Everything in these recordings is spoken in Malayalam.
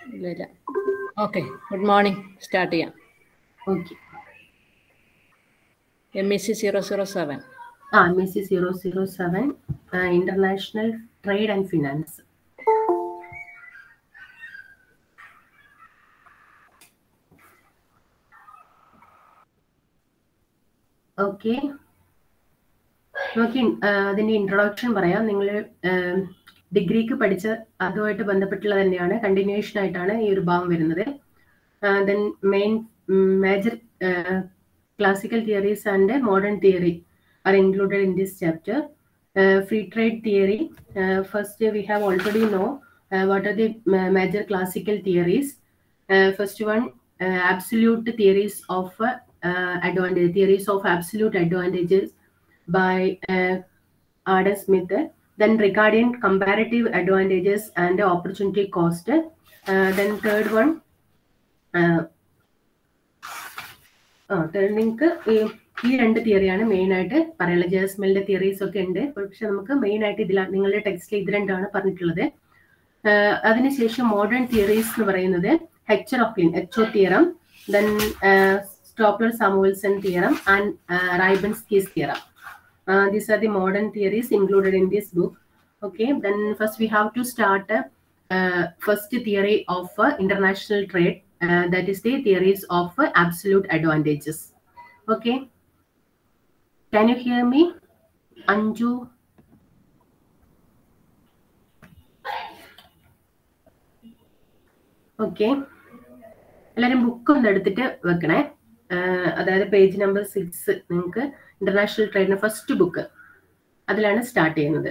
ഇല്ല ഇല്ല ഓക്കെ ഗുഡ് മോർണിംഗ് സ്റ്റാർട്ട് ചെയ്യാം okay M S C zero zero seven ah M S C zero zero seven international trade and finance okay നോക്കി അതിന്റെ ഇൻട്രൊഡക്ഷൻ പറയാം നിങ്ങൾ ഡിഗ്രിക്ക് പഠിച്ച അതുമായിട്ട് ബന്ധപ്പെട്ടുള്ള തന്നെയാണ് കണ്ടിന്യൂഷൻ ആയിട്ടാണ് ഈ ഒരു ഭാഗം വരുന്നത് then main major classical theories and uh, modern theory are included in this chapter. Uh, free trade theory. Uh, first, uh, we have already know uh, what are the ma- major classical theories. Uh, first one, uh, absolute theories of uh, uh, advantage, theories of absolute advantages by uh, Adam Smith. Then regarding comparative advantages and opportunity cost. Uh, then third one, uh, ah third നിങ്ങൾക്ക് ഈ ഈ രണ്ട് തിയറിയാണ് മെയിൻ ആയിട്ട് പറയാനുള്ളത് ജേസ്മെലിന്റെ തിയറീസ് ഒക്കെ ഉണ്ട് പക്ഷെ നമുക്ക് മെയിൻ ആയിട്ട് ഇതിലാണ് നിങ്ങളുടെ ടെക്സ്റ്റിൽ ഇത് രണ്ടാണ് പറഞ്ഞിട്ടുള്ളത് ആഹ് അതിനുശേഷം മോഡേൺ തിയറീസ് എന്ന് പറയുന്നത് Heckscher Ohlin H O theorem then Stolper Samuelson theorem and Rybczynski's theorem these are the modern theories included in this book okay then first we have to start uh, first theory of uh, international trade uh, that is the theories of uh, absolute advantages okay can you hear me anju okay എല്ലാവരും ബുക്ക് ഒന്ന് എടുത്തിട്ട് വെക്കണേ ആഹ് അതായത് പേജ് നമ്പർ സിക്സ് നിങ്ങൾക്ക് ഇന്റർനാഷണൽ ട്രേഡിന്റെ ഫസ്റ്റ് ബുക്ക് അതിലാണ് സ്റ്റാർട്ട് ചെയ്യുന്നത്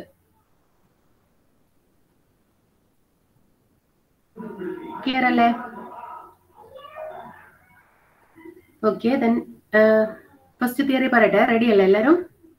ക്ലിയർ അല്ലേ ഓക്കെ ദെൻ ഫസ്റ്റ് തിയറി പറയട്ടെ റെഡി അല്ലേ എല്ലാവരും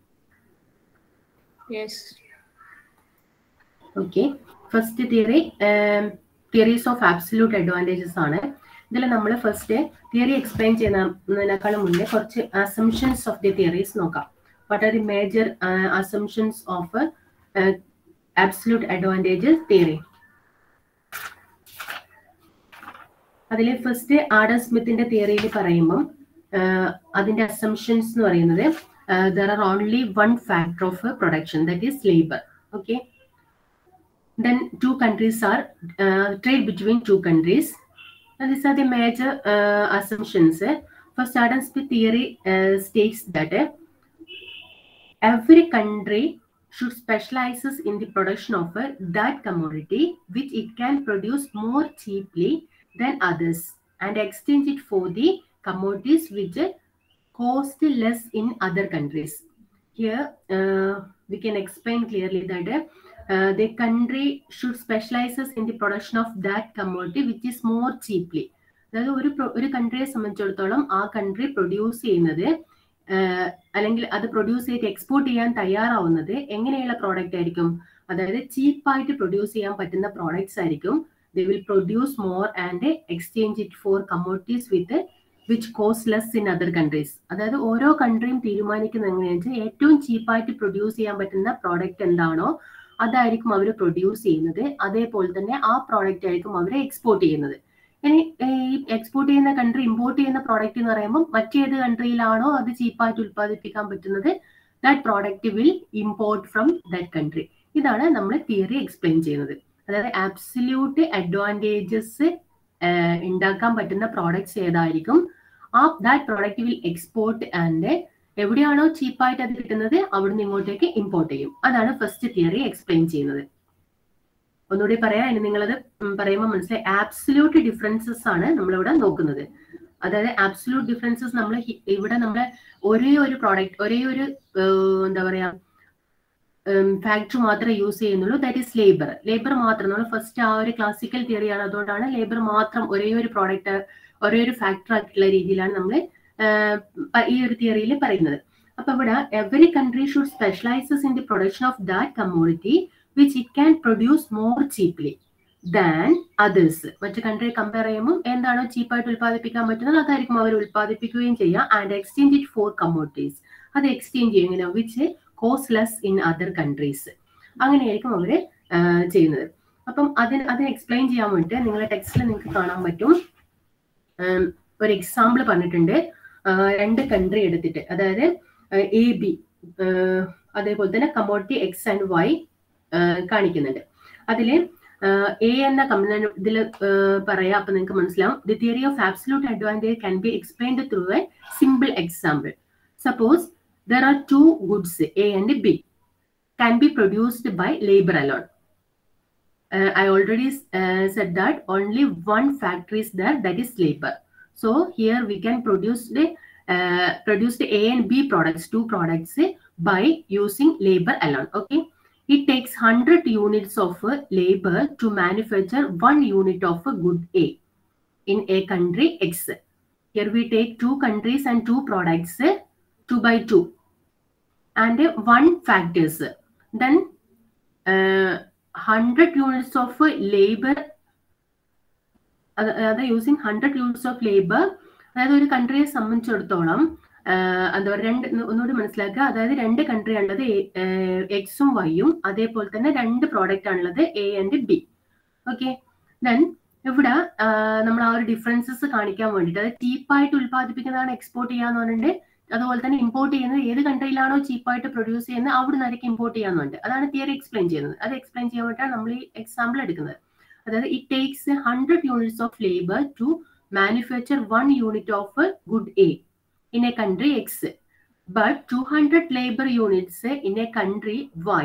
yes okay first theory theories of absolute advantages ആണ് ഇതിൽ നമ്മൾ ഫസ്റ്റ് തിയറി എക്സ്പ്ലെയിൻ ചെയ്യുന്നതിനേക്കാളും മുന്നേ കുറച്ച് അസംഷൻസ് ഓഫ് ദി തിയറീസ് നോക്കാം what are the major assumptions of absolute advantages theory അതിൽ ഫസ്റ്റ് ആഡം സ്മിത്തിന്റെ തിയറിയിൽ പറയുമ്പം അതിന്റെ അസംഷൻസ് എന്ന് പറയുന്നത് there are only one factor of production that is labour okay then two countries are trade between two countries these are the major assumptions first Adam Smith theory states that every country should specializes in the production of uh, that commodity which it can produce more cheaply than others and exchange it for the commodities which uh, cost less in other countries here uh, we can explain clearly that uh, the country should specializes in the production of that commodity which is more cheaply അതായത് ഒരു pro- ഒരു കൺട്രിയെ സംബന്ധിച്ചിടത്തോളം ആ കൺട്രി പ്രൊഡ്യൂസ് ചെയ്യുന്നത് ആഹ് അല്ലെങ്കിൽ അത് പ്രൊഡ്യൂസ് ചെയ്ത് എക്സ്പോർട്ട് ചെയ്യാൻ തയ്യാറാവുന്നത് എങ്ങനെയുള്ള പ്രോഡക്റ്റ് ആയിരിക്കും അതായത് ചീപ്പായിട്ട് പ്രൊഡ്യൂസ് ചെയ്യാൻ പറ്റുന്ന പ്രോഡക്ട്സ് ആയിരിക്കും they will produce more and exchange it for commodities with which cost less in other countries അതായത് ഓരോ കൺട്രിയും തീരുമാനിക്കുന്നത് എങ്ങനെയാണെന്ന് വെച്ചാൽ ഏറ്റവും ചീപ്പായിട്ട് പ്രൊഡ്യൂസ് ചെയ്യാൻ പറ്റുന്ന പ്രോഡക്റ്റ് എന്താണോ അതായിരിക്കും അവർ പ്രൊഡ്യൂസ് ചെയ്യുന്നത് അതേപോലെ തന്നെ ആ പ്രോഡക്റ്റ് ആയിരിക്കും അവർ എക്സ്പോർട്ട് ചെയ്യുന്നത് ഇനി ഈ എക്സ്പോർട്ട് ചെയ്യുന്ന കൺട്രി ഇമ്പോർട്ട് ചെയ്യുന്ന പ്രോഡക്റ്റ് എന്ന് പറയുമ്പോൾ മറ്റേത് കൺട്രിയിലാണോ അത് ചീപ്പായിട്ട് ഉൽപ്പാദിപ്പിക്കാൻ പറ്റുന്നത് that product will import from that country ഇതാണ് നമ്മൾ തിയറി എക്സ്പ്ലെയിൻ ചെയ്യുന്നത് അതായത് ആബ്സല്യൂട്ട് അഡ്വാൻറ്റേജസ് ഉണ്ടാക്കാൻ പറ്റുന്ന പ്രോഡക്ട്സ് ഏതായിരിക്കും ആ that product will export and എവിടെയാണോ ചീപ്പായിട്ട് അത് കിട്ടുന്നത് അവിടുന്ന് ഇങ്ങോട്ടേക്ക് ഇമ്പോർട്ട് ചെയ്യും അതാണ് ഫസ്റ്റ് തിയറി എക്സ്പ്ലെയിൻ ചെയ്യുന്നത് ഒന്നുകൂടി പറയാം ഇനി നിങ്ങളത് പറയുമ്പോൾ മനസ്സിലായി ആബ്സല്യൂട്ട് ഡിഫറൻസസ് ആണ് നമ്മളിവിടെ നോക്കുന്നത് അതായത് ആബ്സല്യൂട്ട് ഡിഫറൻസസ് നമ്മൾ ഇവിടെ നമ്മൾ ഒരേ ഒരു പ്രോഡക്റ്റ് ഒരേ ഒരു ഏഹ്, എന്താ പറയാ ഫാക്ടറി മാത്രമേ യൂസ് ചെയ്യുന്നുള്ളൂ ദാറ്റ് ഈസ് ലേബർ ലേബർ മാത്രം നമ്മൾ ഫസ്റ്റ് ആ ഒരു ക്ലാസിക്കൽ തിയറിയാണ് അതുകൊണ്ടാണ് ലേബർ മാത്രം ഒരേ ഒരു പ്രോഡക്റ്റ് ഒരേ ഒരു ഫാക്ടർ ആയിട്ടുള്ള രീതിയിലാണ് നമ്മൾ ഈ ഒരു തിയറിയിൽ പറയുന്നത് അപ്പൊ ഇവിടെ every country should specialises in the production of that commodity which it can produce more cheaply than others മറ്റു കൺട്രി കമ്പയർ ചെയ്യുമ്പോൾ എന്താണോ ചീപ്പായിട്ട് ഉൽപ്പാദിപ്പിക്കാൻ പറ്റുന്നത് അതായിരിക്കും അവർ ഉൽപ്പാദിപ്പിക്കുകയും ചെയ്യുക and exchange it for commodities അത് എക്സ്ചേഞ്ച് ചെയ്യും ഇങ്ങനെ which cost less in other countries അങ്ങനെയായിരിക്കും അവർ ചെയ്യുന്നത് അപ്പം അതിന് അതിന് എക്സ്പ്ലെയിൻ ചെയ്യാൻ വേണ്ടിയിട്ട് നിങ്ങളെ ടെക്സ്റ്റിൽ നിങ്ങൾക്ക് കാണാൻ പറ്റും ഉം, ഒരു എക്സാമ്പിൾ പറഞ്ഞിട്ടുണ്ട് ആ, രണ്ട് കൺട്രി എടുത്തിട്ട് അതായത് എ ബി അതേപോലെ തന്നെ കമോഡിറ്റി എക്സ് ആൻഡ് വൈ കാണിക്കുന്നുണ്ട് അതില് എ എന്ന കമ്പനി ഇതിൽ പറയാം അപ്പൊ നിങ്ങൾക്ക് മനസ്സിലാവും the theory of absolute advantage can be explained through a simple example suppose there are two goods A and B can be produced by labor alone. Uh, I already uh, said that only one factory is there, that is labor. So here we can produce the uh, produce the A and B products, two products eh, by using labor alone. Okay, it takes hundred units of uh, labor to manufacture one unit of a good A in a country X. Here we take two countries and two products, eh, two by two, and uh, one factors. Then uh, 100 units of uh, labor അതായത് using hundred units of labour അതായത് ഒരു കൺട്രിയെ സംബന്ധിച്ചിടത്തോളം ആഹ് എന്താ പറയുക രണ്ട് ഒന്നുകൂടി മനസ്സിലാക്കുക അതായത് രണ്ട് കൺട്രി ഉള്ളത് എക്സും വൈയും അതേപോലെ തന്നെ രണ്ട് പ്രോഡക്റ്റ് ആണുള്ളത് A and B okay then ഇവിടെ നമ്മൾ ആ ഒരു ഡിഫറൻസസ് കാണിക്കാൻ വേണ്ടിയിട്ട് അത് ചീപ്പായിട്ട് ഉത്പാദിപ്പിക്കുന്നതാണ് എക്സ്പോർട്ട് ചെയ്യാന്ന് പറഞ്ഞിട്ട് അതുപോലെ തന്നെ ഇമ്പോർട്ട് ചെയ്യുന്നത് ഏത് കൺട്രിയിലാണോ ചീപ്പായിട്ട് പ്രൊഡ്യൂസ് ചെയ്യുന്നത് അവിടെ നിന്നായിരിക്കും ഇമ്പോർട്ട് ചെയ്യാന്നുണ്ട് അതാണ് തിയറി എക്സ്പ്ലെയിൻ ചെയ്യുന്നത് അത് എക്സ്പ്ലെയിൻ ചെയ്യാൻ വേണ്ടിയിട്ടാണ് നമ്മൾ ഈ എക്സാമ്പിൾ എടുക്കുന്നത് അതായത് it takes hundred units of labour to manufacture one unit of good A in a country X but two hundred labour units in a country Y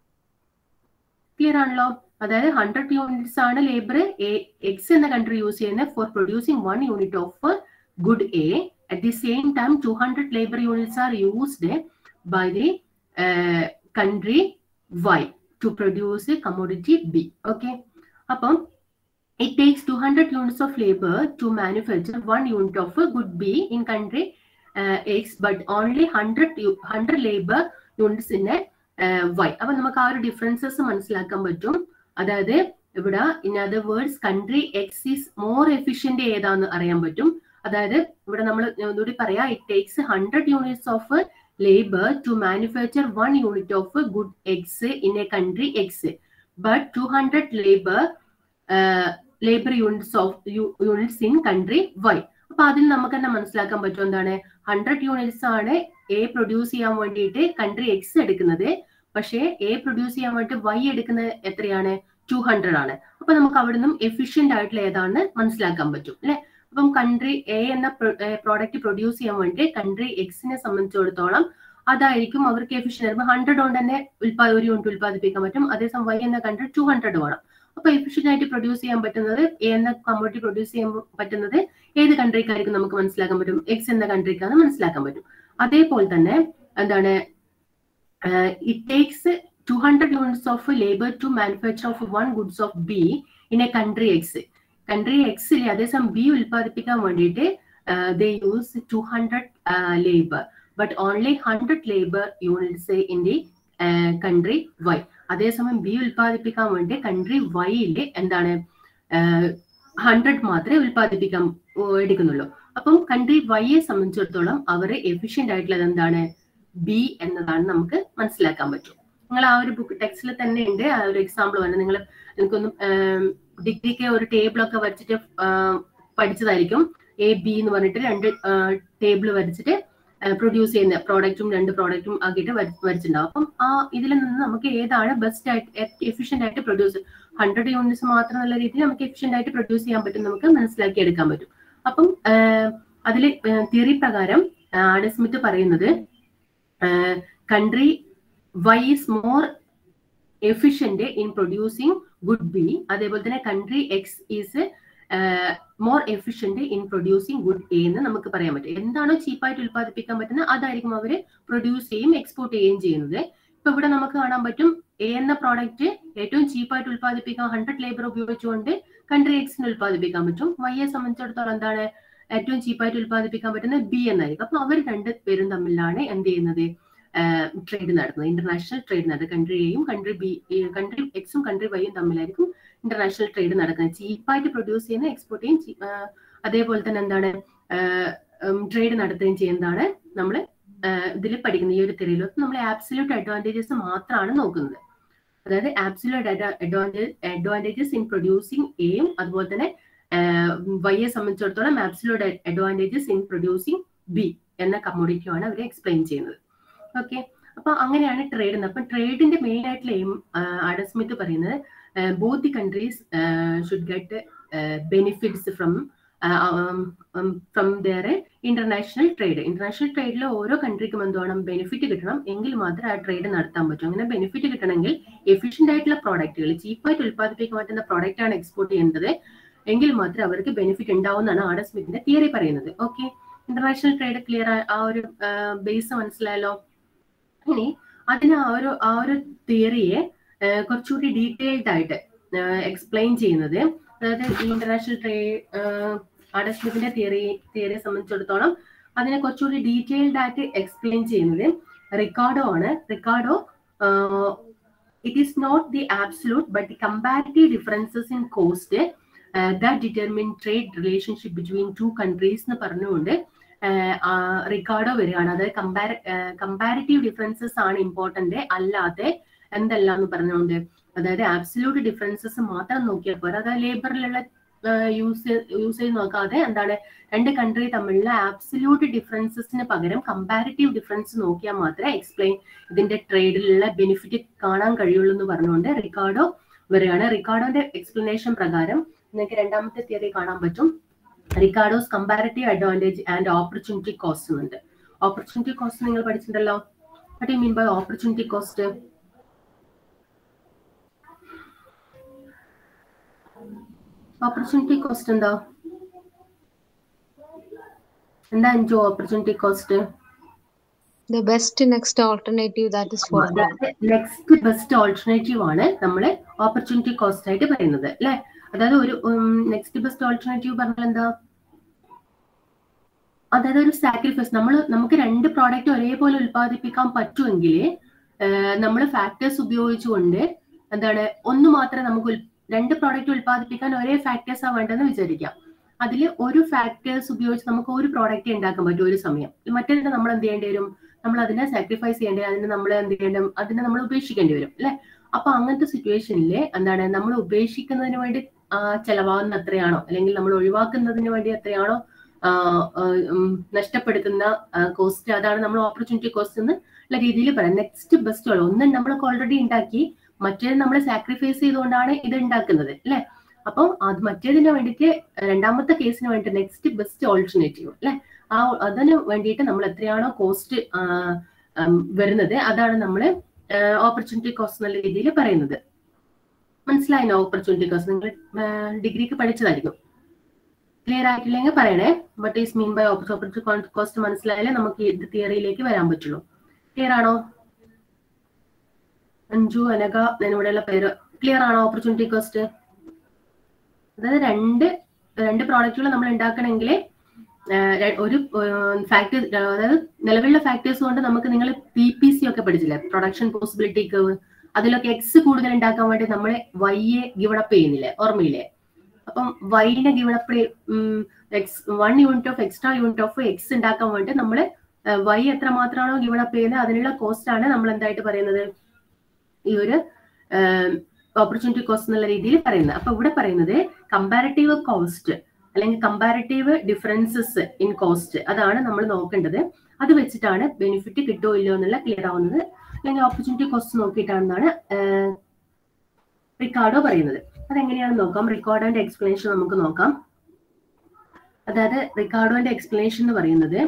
clear ആണല്ലോ അതായത് ഹൺഡ്രഡ് യൂണിറ്റ്സ് ആണ് ലേബർ എക്സ് എന്ന കൺട്രി യൂസ് ചെയ്യുന്നത് for producing one unit of good A at the same time 200 labor units are used by the uh, country y to produce a commodity b okay അപ്പം it takes 200 units of labor to manufacture one unit of a good b in country uh, x but only 100 u- 100 labor units in a uh, y അപ്പൊ നമുക്ക് ആ ഒരു ഡിഫറൻസസ് മനസ്സിലാക്കാൻ പറ്റും അതായത് ഇവിടെ in other words country X is more efficient ഏതാന്ന് അറിയാൻ പറ്റും അതായത് ഇവിടെ നമ്മൾ ഒന്നുകൂടി പറയാം it takes hundred units of labour to manufacture one unit of good X in a country X but two hundred labour labour units of units in country Y അപ്പൊ അതിൽ നമുക്ക് തന്നെ മനസ്സിലാക്കാൻ പറ്റും എന്താണ് ഹൺഡ്രഡ് യൂണിറ്റ്സ് ആണ് എ പ്രൊഡ്യൂസ് ചെയ്യാൻ വേണ്ടിയിട്ട് കൺട്രി എക്സ് എടുക്കുന്നത് പക്ഷേ എ പ്രൊഡ്യൂസ് ചെയ്യാൻ വേണ്ടിയിട്ട് വൈ എടുക്കുന്നത് എത്രയാണ് ടു ഹൺഡ്രഡ് ആണ് അപ്പൊ നമുക്ക് അവിടെ നിന്നും എഫിഷ്യന്റ് ആയിട്ടുള്ള ഏതാണെന്ന് മനസ്സിലാക്കാൻ പറ്റും അല്ലെ അപ്പം കൺട്രി എ എന്ന പ്രോഡക്റ്റ് പ്രൊഡ്യൂസ് ചെയ്യാൻ വേണ്ടി കൺട്രി എക്സിനെ സംബന്ധിച്ചിടത്തോളം അതായിരിക്കും അവർക്ക് എഫിഷ്യന്റ് ഹൺഡ്രഡ് കൊണ്ട് തന്നെ ഉൽപാ ഒരു യൂണിറ്റ് ഉൽപ്പാദിപ്പിക്കാൻ പറ്റും അതേസമയം വൈ എന്ന കൺട്രി ടു ഹൺഡ്രഡ് വേണം അപ്പൊ എഫിഷ്യന്റ് ആയിട്ട് പ്രൊഡ്യൂസ് ചെയ്യാൻ പറ്റുന്നത് എ എന്ന കമ്മോഡിറ്റി പ്രൊഡ്യൂസ് ചെയ്യാൻ പറ്റുന്നത് ഏത് കൺട്രിക്കായിരിക്കും നമുക്ക് മനസ്സിലാക്കാൻ പറ്റും എക്സ് എന്ന കൺട്രിക്കാണ് മനസ്സിലാക്കാൻ പറ്റും അതേപോലെ തന്നെ എന്താണ് it takes two hundred units of labour to manufacture of one goods of B in a country X country എക്സിൽ അതേസമയം ബി ഉൽപ്പാദിപ്പിക്കാൻ വേണ്ടിയിട്ട് they use two hundred labour but only hundred labour units in the country Y അതേസമയം ബി ഉൽപ്പാദിപ്പിക്കാൻ വേണ്ടി കൺട്രി വൈയില് എന്താണ് ഹൺഡ്രഡ് മാത്രമേ ഉൽപ്പാദിപ്പിക്കാൻ എടുക്കുന്നുള്ളൂ അപ്പം കൺട്രി വൈയെ സംബന്ധിച്ചിടത്തോളം അവർ എഫിഷ്യന്റ് ആയിട്ടുള്ളത് എന്താണ് ബി എന്നതാണ് നമുക്ക് മനസ്സിലാക്കാൻ പറ്റും നിങ്ങൾ ആ ഒരു ബുക്ക് ടെക്സ്റ്റിൽ തന്നെ ഉണ്ട് ആ ഒരു എക്സാമ്പിൾ പറഞ്ഞത് നിങ്ങൾ എനിക്കൊന്നും ഡിഗ്രിക്ക് ഒരു ടേബിൾ ഒക്കെ വരച്ചിട്ട് പഠിച്ചതായിരിക്കും എ ബി എന്ന് പറഞ്ഞിട്ട് രണ്ട് ടേബിൾ വരച്ചിട്ട് പ്രൊഡ്യൂസ് ചെയ്യുന്ന പ്രോഡക്റ്റും രണ്ട് പ്രോഡക്റ്റും ആക്കിയിട്ട് വരച്ചിട്ടുണ്ടാവും അപ്പം ആ ഇതിൽ നിന്ന് നമുക്ക് ഏതാണ് ബെസ്റ്റ് ആയിട്ട് എഫിഷ്യന്റ് ആയിട്ട് പ്രൊഡ്യൂസ് ഹൺഡ്രഡ് യൂണിറ്റ്സ് മാത്രം നല്ല രീതിയിൽ നമുക്ക് എഫിഷ്യന്റ് ആയിട്ട് പ്രൊഡ്യൂസ് ചെയ്യാൻ പറ്റും നമുക്ക് മനസ്സിലാക്കി എടുക്കാൻ പറ്റും അപ്പം അതിൽ തിയറി പ്രകാരം ആഡം സ്മിത്ത് പറയുന്നത് country Y is more efficient in producing good B അതേപോലെ തന്നെ country X is more efficient in producing good A എന്ന് നമുക്ക് പറയാൻ പറ്റും എന്താണോ ചീപ്പായിട്ട് ഉൽപ്പാദിപ്പിക്കാൻ പറ്റുന്നത് അതായിരിക്കും അവർ പ്രൊഡ്യൂസ് ചെയ്യും എക്സ്പോർട്ട് ചെയ്യുകയും ചെയ്യുന്നത് ഇപ്പൊ ഇവിടെ നമുക്ക് കാണാൻ പറ്റും എ എന്ന പ്രോഡക്റ്റ് ഏറ്റവും ചീപ്പായിട്ട് ഉൽപ്പാദിപ്പിക്കാൻ ഹൺഡ്രഡ് ലേബർ ഉപയോഗിച്ചുകൊണ്ട് കൺട്രി എക്സിന് ഉൽപ്പാദിപ്പിക്കാൻ പറ്റും വൈയെ സംബന്ധിച്ചിടത്തോളം എന്താണ് ഏറ്റവും ചീപ്പായിട്ട് ഉൽപ്പാദിപ്പിക്കാൻ പറ്റുന്നത് ബി എന്നായിരിക്കും അപ്പൊ അവർ രണ്ട് പേരും തമ്മിലാണ് എന്ത് ചെയ്യുന്നത് ട്രേഡ് നടത്തുന്നത് ഇന്റർനാഷണൽ ട്രേഡ് നടത്തുന്നത് കൺട്രി എയും കൺട്രി ബി കൺട്രി എക്സും കൺട്രി വൈയും തമ്മിലായിരിക്കും ഇന്റർനാഷണൽ ട്രേഡ് നടക്കുന്നത് ചീപ്പായിട്ട് പ്രൊഡ്യൂസ് ചെയ്യുന്ന എക്സ്പോർട്ട് ചെയ്യും അതേപോലെ തന്നെ എന്താണ് ട്രേഡ് നടത്തുകയും ചെയ്യുന്നതാണ് നമ്മൾ ഇതിൽ പഠിക്കുന്ന ഈ ഒരു തിരയിലൊക്കെ നമ്മൾ ആബ്സല്യൂട്ട് അഡ്വാൻറ്റേജസ് മാത്രമാണ് നോക്കുന്നത് അതായത് absolute advantage advantages in producing എയും അതുപോലെ തന്നെ വൈയെ സംബന്ധിച്ചിടത്തോളം absolute advantages in producing B എന്ന കമ്മോഡിറ്റിയാണ് അവർ എക്സ്പ്ലെയിൻ ചെയ്യുന്നത് ഓക്കെ അപ്പൊ അങ്ങനെയാണ് ട്രേഡ് അപ്പം ട്രേഡിന്റെ മെയിൻ ആയിട്ടുള്ള എയിം ആഡം സ്മിത്ത് പറയുന്നത് both the countries should get benefits from from their international trade international ട്രേഡിൽ ഓരോ കൺട്രിക്കും എന്ത് വേണം ബെനിഫിറ്റ് കിട്ടണം എങ്കിൽ മാത്രമേ ആ ട്രേഡ് നടത്താൻ പറ്റൂ അങ്ങനെ ബെനിഫിറ്റ് കിട്ടണമെങ്കിൽ എഫിഷ്യന്റ് ആയിട്ടുള്ള പ്രോഡക്റ്റുകൾ ചീപ്പായിട്ട് ഉൽപ്പാദിപ്പിക്കാൻ പറ്റുന്ന പ്രോഡക്റ്റ് ആണ് എക്സ്പോർട്ട് ചെയ്യുന്നത് എങ്കിൽ മാത്രമേ അവർക്ക് ബെനിഫിറ്റ് ഉണ്ടാവുമെന്നാണ് ആഡം സ്മിത്തിന്റെ തിയറി പറയുന്നത് ഓക്കെ ഇന്റർനാഷണൽ ട്രേഡ് ക്ലിയർ ആ ഒരു ബേസ് മനസ്സിലായല്ലോ ഇനി അതിന് ആ ഒരു ആ ഒരു തിയറിയെ കുറച്ചുകൂടി ഡീറ്റെയിൽഡ് ആയിട്ട് എക്സ്പ്ലെയിൻ ചെയ്യുന്നത് അതായത് ഈ ഇന്റർനാഷണൽ ട്രേഡ് ആഡം സ്മിത്തിന്റെ തിയറി തിയറിയെ സംബന്ധിച്ചിടത്തോളം അതിനെ കുറച്ചുകൂടി ഡീറ്റെയിൽഡ് ആയിട്ട് എക്സ്പ്ലെയിൻ ചെയ്യുന്നത് റിക്കാർഡോ ആണ് Ricardo it is not the absolute but the comparative differences in cost that determine trade relationship between two countries എന്ന് പറഞ്ഞുകൊണ്ട് റിക്കാർഡോ വരികയാണ് അതായത് കമ്പാര കമ്പാരിറ്റീവ് ഡിഫറൻസസ് ആണ് ഇമ്പോർട്ടന്റ് അല്ലാതെ എന്തല്ല എന്ന് പറഞ്ഞുകൊണ്ട് അതായത് ആബ്സല്യൂട്ട് ഡിഫറൻസസ് മാത്രം നോക്കിയാൽ പോരാ അതായത് ലേബറിലുള്ള യൂസ് യൂസേജ് നോക്കാതെ എന്താണ് രണ്ട് കൺട്രി തമ്മിലുള്ള ആബ്സല്യൂട്ട് ഡിഫറൻസസിന് പകരം കമ്പാരിറ്റീവ് ഡിഫറൻസ് നോക്കിയാൽ മാത്രമേ എക്സ്പ്ലെയിൻ ഇതിന്റെ ട്രേഡിലുള്ള ബെനിഫിറ്റ് കാണാൻ കഴിയുള്ളൂ എന്ന് പറഞ്ഞുകൊണ്ട് റിക്കാർഡോ വരികയാണ് റിക്കാർഡോന്റെ എക്സ്പ്ലനേഷൻ പ്രകാരം നിങ്ങൾക്ക് രണ്ടാമത്തെ തിയറി കാണാൻ പറ്റും Ricardo's comparative advantage and opportunity cost എന്നുണ്ട് ഓപ്പർച്യൂണിറ്റി കോസ്റ്റ് നിങ്ങൾ പഠിച്ചിട്ടുണ്ടല്ലോ what you mean by opportunity cost opportunity cost എന്താ എന്താ അഞ്ചു opportunity cost The best next alternative that is foregone. Next best alternative ആണ് നമ്മൾ ഓപ്പർച്യൂണിറ്റി കോസ്റ്റ് ആയിട്ട് പറയുന്നത് അല്ലെ അതായത് ഒരു നെക്സ്റ്റ് ബെസ്റ്റ് ഓൾട്ടർനേറ്റീവ് പറഞ്ഞാൽ എന്താ അതായത് ഒരു സാക്രിഫൈസ് നമ്മൾ നമുക്ക് രണ്ട് പ്രോഡക്റ്റ് ഒരേപോലെ ഉൽപ്പാദിപ്പിക്കാൻ പറ്റുമെങ്കിൽ നമ്മൾ ഫാക്ടേഴ്സ് ഉപയോഗിച്ചുകൊണ്ട് എന്താണ് ഒന്ന് മാത്രമേ നമുക്ക് രണ്ട് പ്രോഡക്റ്റ് ഉൽപ്പാദിപ്പിക്കാൻ ഒരേ ഫാക്ടേഴ്സ് ആ വേണ്ടെന്ന് വിചാരിക്കാം അതിൽ ഒരു ഫാക്ടേഴ്സ് ഉപയോഗിച്ച് നമുക്ക് ഒരു പ്രോഡക്റ്റ് ഉണ്ടാക്കാൻ പറ്റും ഒരു സമയം മറ്റേതിനെ നമ്മൾ എന്ത് ചെയ്യേണ്ടി വരും നമ്മൾ അതിനെ സാക്രിഫൈസ് ചെയ്യേണ്ടി അതിനെ നമ്മൾ എന്ത് ചെയ്യേണ്ട അതിനെ നമ്മൾ ഉപേക്ഷിക്കേണ്ടി വരും അല്ലെ അപ്പൊ അങ്ങനത്തെ സിറ്റുവേഷനിൽ എന്താണ് നമ്മൾ ഉപേക്ഷിക്കുന്നതിന് വേണ്ടി ചെലവാകുന്ന എത്രയാണോ അല്ലെങ്കിൽ നമ്മൾ ഒഴിവാക്കുന്നതിന് വേണ്ടി എത്രയാണോ നഷ്ടപ്പെടുത്തുന്ന കോസ്റ്റ് അതാണ് നമ്മൾ ഓപ്പർച്യൂണിറ്റി കോസ്റ്റ് എന്ന് ഉള്ള രീതിയിൽ പറയാം നെക്സ്റ്റ് ബെസ്റ്റ് ഉള്ള ഒന്ന് നമ്മൾക്ക് ഓൾറെഡി ഉണ്ടാക്കി മറ്റേത് നമ്മൾ സാക്രിഫൈസ് ചെയ്തുകൊണ്ടാണ് ഇത് ഉണ്ടാക്കുന്നത് അല്ലെ അപ്പം അത് മറ്റേതിന് വേണ്ടിയിട്ട് രണ്ടാമത്തെ കേസിന് വേണ്ടി നെക്സ്റ്റ് ബെസ്റ്റ് ഓൾട്ടർനേറ്റീവ് അല്ലെ ആ അതിന് വേണ്ടിയിട്ട് നമ്മൾ എത്രയാണോ കോസ്റ്റ് വരുന്നത് അതാണ് നമ്മൾ ഓപ്പർച്യൂണിറ്റി കോസ്റ്റ് എന്നുള്ള രീതിയിൽ പറയുന്നത് മനസ്സിലായിനോ ഓപ്പർച്യൂണിറ്റി കോസ്റ്റ് നിങ്ങൾ ഡിഗ്രിക്ക് പഠിച്ചതായിരിക്കും ക്ലിയർ ആയിട്ടില്ലെങ്കിൽ പറയണേ but is mean by opportunity cost മനസ്സിലായാലേ നമുക്ക് ഇത് തിയറിയിലേക്ക് വരാൻ പറ്റുള്ളൂ ക്ലിയർ ആണോ അഞ്ജു അനക എന്നിവിടെയുള്ള പേര് ക്ലിയർ ആണോ ഓപ്പർച്യൂണിറ്റി കോസ്റ്റ് അതായത് രണ്ട് രണ്ട് പ്രോഡക്റ്റുകൾ നമ്മൾ ഉണ്ടാക്കണമെങ്കിൽ ഒരു ഫാക്ടറി അതായത് നിലവിലുള്ള ഫാക്ടേഴ്സ് കൊണ്ട് നമുക്ക് നിങ്ങൾ പി പി സി ഒക്കെ പഠിച്ചില്ലേ പ്രൊഡക്ഷൻ പോസിബിലിറ്റി കർവ് അതിലൊക്കെ എക്സ് കൂടുതൽ ഉണ്ടാക്കാൻ വേണ്ടി നമ്മൾ വൈയെ ഗിവണപ്പ് ചെയ്യുന്നില്ലേ ഓർമ്മയില്ലേ അപ്പം വൈനെ given up X one unit of extra unit of X ഉണ്ടാക്കാൻ വേണ്ടി നമ്മൾ വൈ എത്ര മാത്രമാണോ ഗിവണപ്പ് ചെയ്യുന്നത് അതിനുള്ള കോസ്റ്റ് ആണ് നമ്മൾ എന്തായിട്ട് പറയുന്നത് ഈ ഒരു ഓപ്പർച്യൂണിറ്റി കോസ്റ്റ് എന്നുള്ള രീതിയിൽ പറയുന്നത് അപ്പൊ ഇവിടെ പറയുന്നത് കമ്പാരറ്റീവ് കോസ്റ്റ് അല്ലെങ്കിൽ കമ്പാരറ്റീവ് ഡിഫറൻസസ് ഇൻ കോസ്റ്റ് അതാണ് നമ്മൾ നോക്കേണ്ടത് അത് വെച്ചിട്ടാണ് ബെനിഫിറ്റ് കിട്ടുമോ ഇല്ലയോ എന്നുള്ള ക്ലിയർ ആവുന്നത് അല്ലെങ്കിൽ ഓപ്പർച്യൂണിറ്റി കോസ്റ്റ് നോക്കിയിട്ടാണെന്നാണ് റിക്കാർഡോ പറയുന്നത് അതെങ്ങനെയാണെന്ന് നോക്കാം റിക്കാർഡോന്റെ എക്സ്പ്ലനേഷൻ നമുക്ക് നോക്കാം അതായത് റിക്കാർഡോന്റെ എക്സ്പ്ലനേഷൻ എന്ന് പറയുന്നത്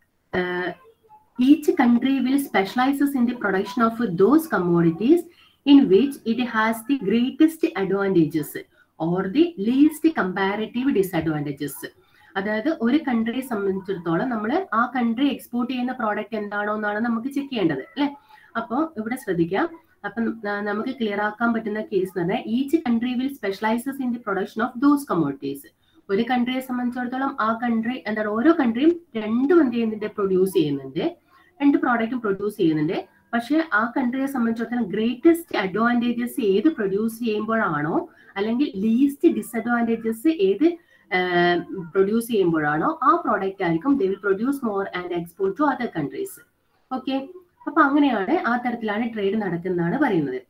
each country will specialises in the production of those commodities in which it has the greatest advantages or the least comparative disadvantages അതായത് ഒരു കൺട്രിയെ സംബന്ധിച്ചിടത്തോളം നമ്മൾ ആ കൺട്രി എക്സ്പോർട്ട് ചെയ്യുന്ന പ്രോഡക്റ്റ് എന്താണോ എന്നാണ് നമുക്ക് ചെക്ക് ചെയ്യേണ്ടത് അല്ലെ അപ്പോൾ ഇവിടെ ശ്രദ്ധിക്കാം അപ്പം നമുക്ക് ക്ലിയർ ആക്കാൻ പറ്റുന്ന കേസ് എന്ന് പറഞ്ഞാൽ each country will specialises in the production of those commodities ഒരു കൺട്രിയെ സംബന്ധിച്ചിടത്തോളം ആ കൺട്രി എന്താണ് ഓരോ കൺട്രിയും രണ്ടും എന്ത് ചെയ്യുന്നുണ്ട് പ്രൊഡ്യൂസ് ചെയ്യുന്നുണ്ട് രണ്ട് പ്രോഡക്റ്റും പ്രൊഡ്യൂസ് ചെയ്യുന്നുണ്ട് പക്ഷെ ആ കൺട്രിയെ സംബന്ധിച്ചിടത്തോളം ഗ്രേറ്റസ്റ്റ് അഡ്വാൻറ്റേജസ് ഏത് പ്രൊഡ്യൂസ് ചെയ്യുമ്പോഴാണോ അല്ലെങ്കിൽ ലീസ്റ്റ് ഡിസഡ്വാൻറ്റേജസ് ഏത് പ്രൊഡ്യൂസ് ചെയ്യുമ്പോഴാണോ ആ പ്രോഡക്റ്റ് ആയിരിക്കും they will produce more and export to other countries okay അപ്പൊ അങ്ങനെയാണ് ആ തരത്തിലാണ് ട്രേഡ് നടക്കുന്നതാണ് പറയുന്നത്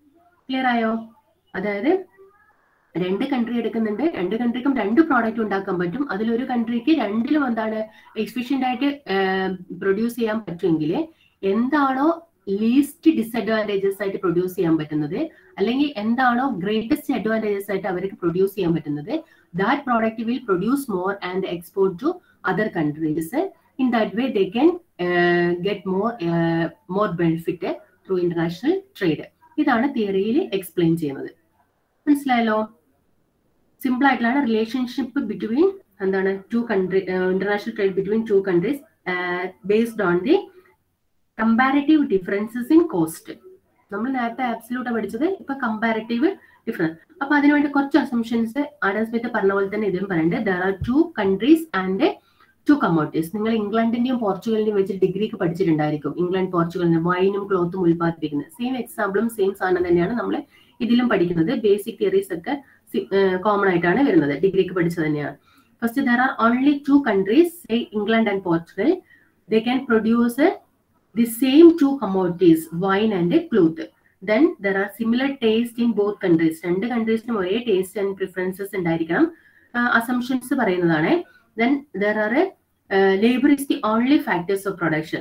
ക്ലിയർ ആയോ അതായത് രണ്ട് കൺട്രി എടുക്കുന്നുണ്ട് രണ്ട് കൺട്രിക്കും രണ്ട് പ്രോഡക്റ്റ് ഉണ്ടാക്കാൻ പറ്റും അതിലൊരു കൺട്രിക്ക് രണ്ടിലും എന്താണ് എഫിഷ്യന്റ് ആയിട്ട് പ്രൊഡ്യൂസ് ചെയ്യാൻ പറ്റുമെങ്കിൽ എന്താണോ ലീസ്റ്റ് ഡിസഡ്വാൻറ്റേജസ് ആയിട്ട് പ്രൊഡ്യൂസ് ചെയ്യാൻ പറ്റുന്നത് അല്ലെങ്കിൽ എന്താണോ ഗ്രേറ്റസ്റ്റ് അഡ്വാൻറ്റേജസ് ആയിട്ട് അവർക്ക് പ്രൊഡ്യൂസ് ചെയ്യാൻ പറ്റുന്നത് that product will produce more and export to other countries in that way they can get more more benefit through international trade ഇതാണ് തിയറിയിൽ എക്സ്പ്ലെയിൻ ചെയ്യുന്നത് മനസ്സിലായല്ലോ സിമ്പിൾ ആയിട്ടുള്ള റിലേഷൻഷിപ്പ് ബിറ്റ്വീൻ എന്താണ് two country international trade between two countries based on the comparative differences in cost നമ്മൾ നേരത്തെ ആബ്സലൂട്ട് പഠിച്ചത് ഇപ്പൊ കമ്പാരറ്റീവ് ഡിഫറൻസ് അപ്പൊ അതിനുവേണ്ടി കുറച്ച് അസംഷൻസ് ആഡം സ്മിത്ത് പറഞ്ഞ പോലെ തന്നെ ഇതിലും പറയുന്നുണ്ട് there are two countries and two commodities നിങ്ങൾ ഇംഗ്ലണ്ടിന്റെയും പോർച്ചുഗലിന്റെയും വെച്ച് ഡിഗ്രിക്ക് പഠിച്ചിട്ടുണ്ടായിരിക്കും ഇംഗ്ലണ്ട് പോർച്ചുഗലിന് വൈനും ക്ലോത്തും ഉൽപ്പാദിപ്പിക്കുന്നത് സെയിം എക്സാമ്പിളും സെയിം സാധനം തന്നെയാണ് നമ്മൾ ഇതിലും പഠിക്കുന്നത് ബേസിക് തിയറീസ് ഒക്കെ കോമൺ ആയിട്ടാണ് വരുന്നത് ഡിഗ്രിക്ക് പഠിച്ചത് തന്നെയാണ് first there are only two countries England and Portugal they can produce the same two commodities, wine and cloth. Then there are similar taste in both countries. രണ്ട് കൺട്രീസിനും ഒരേ ടേസ്റ്റ് ആൻഡ് പ്രിഫറൻസസ് ഉണ്ടായിരിക്കണം അസംഷൻസ് പറയുന്നതാണ് then there are labour is the only factors of production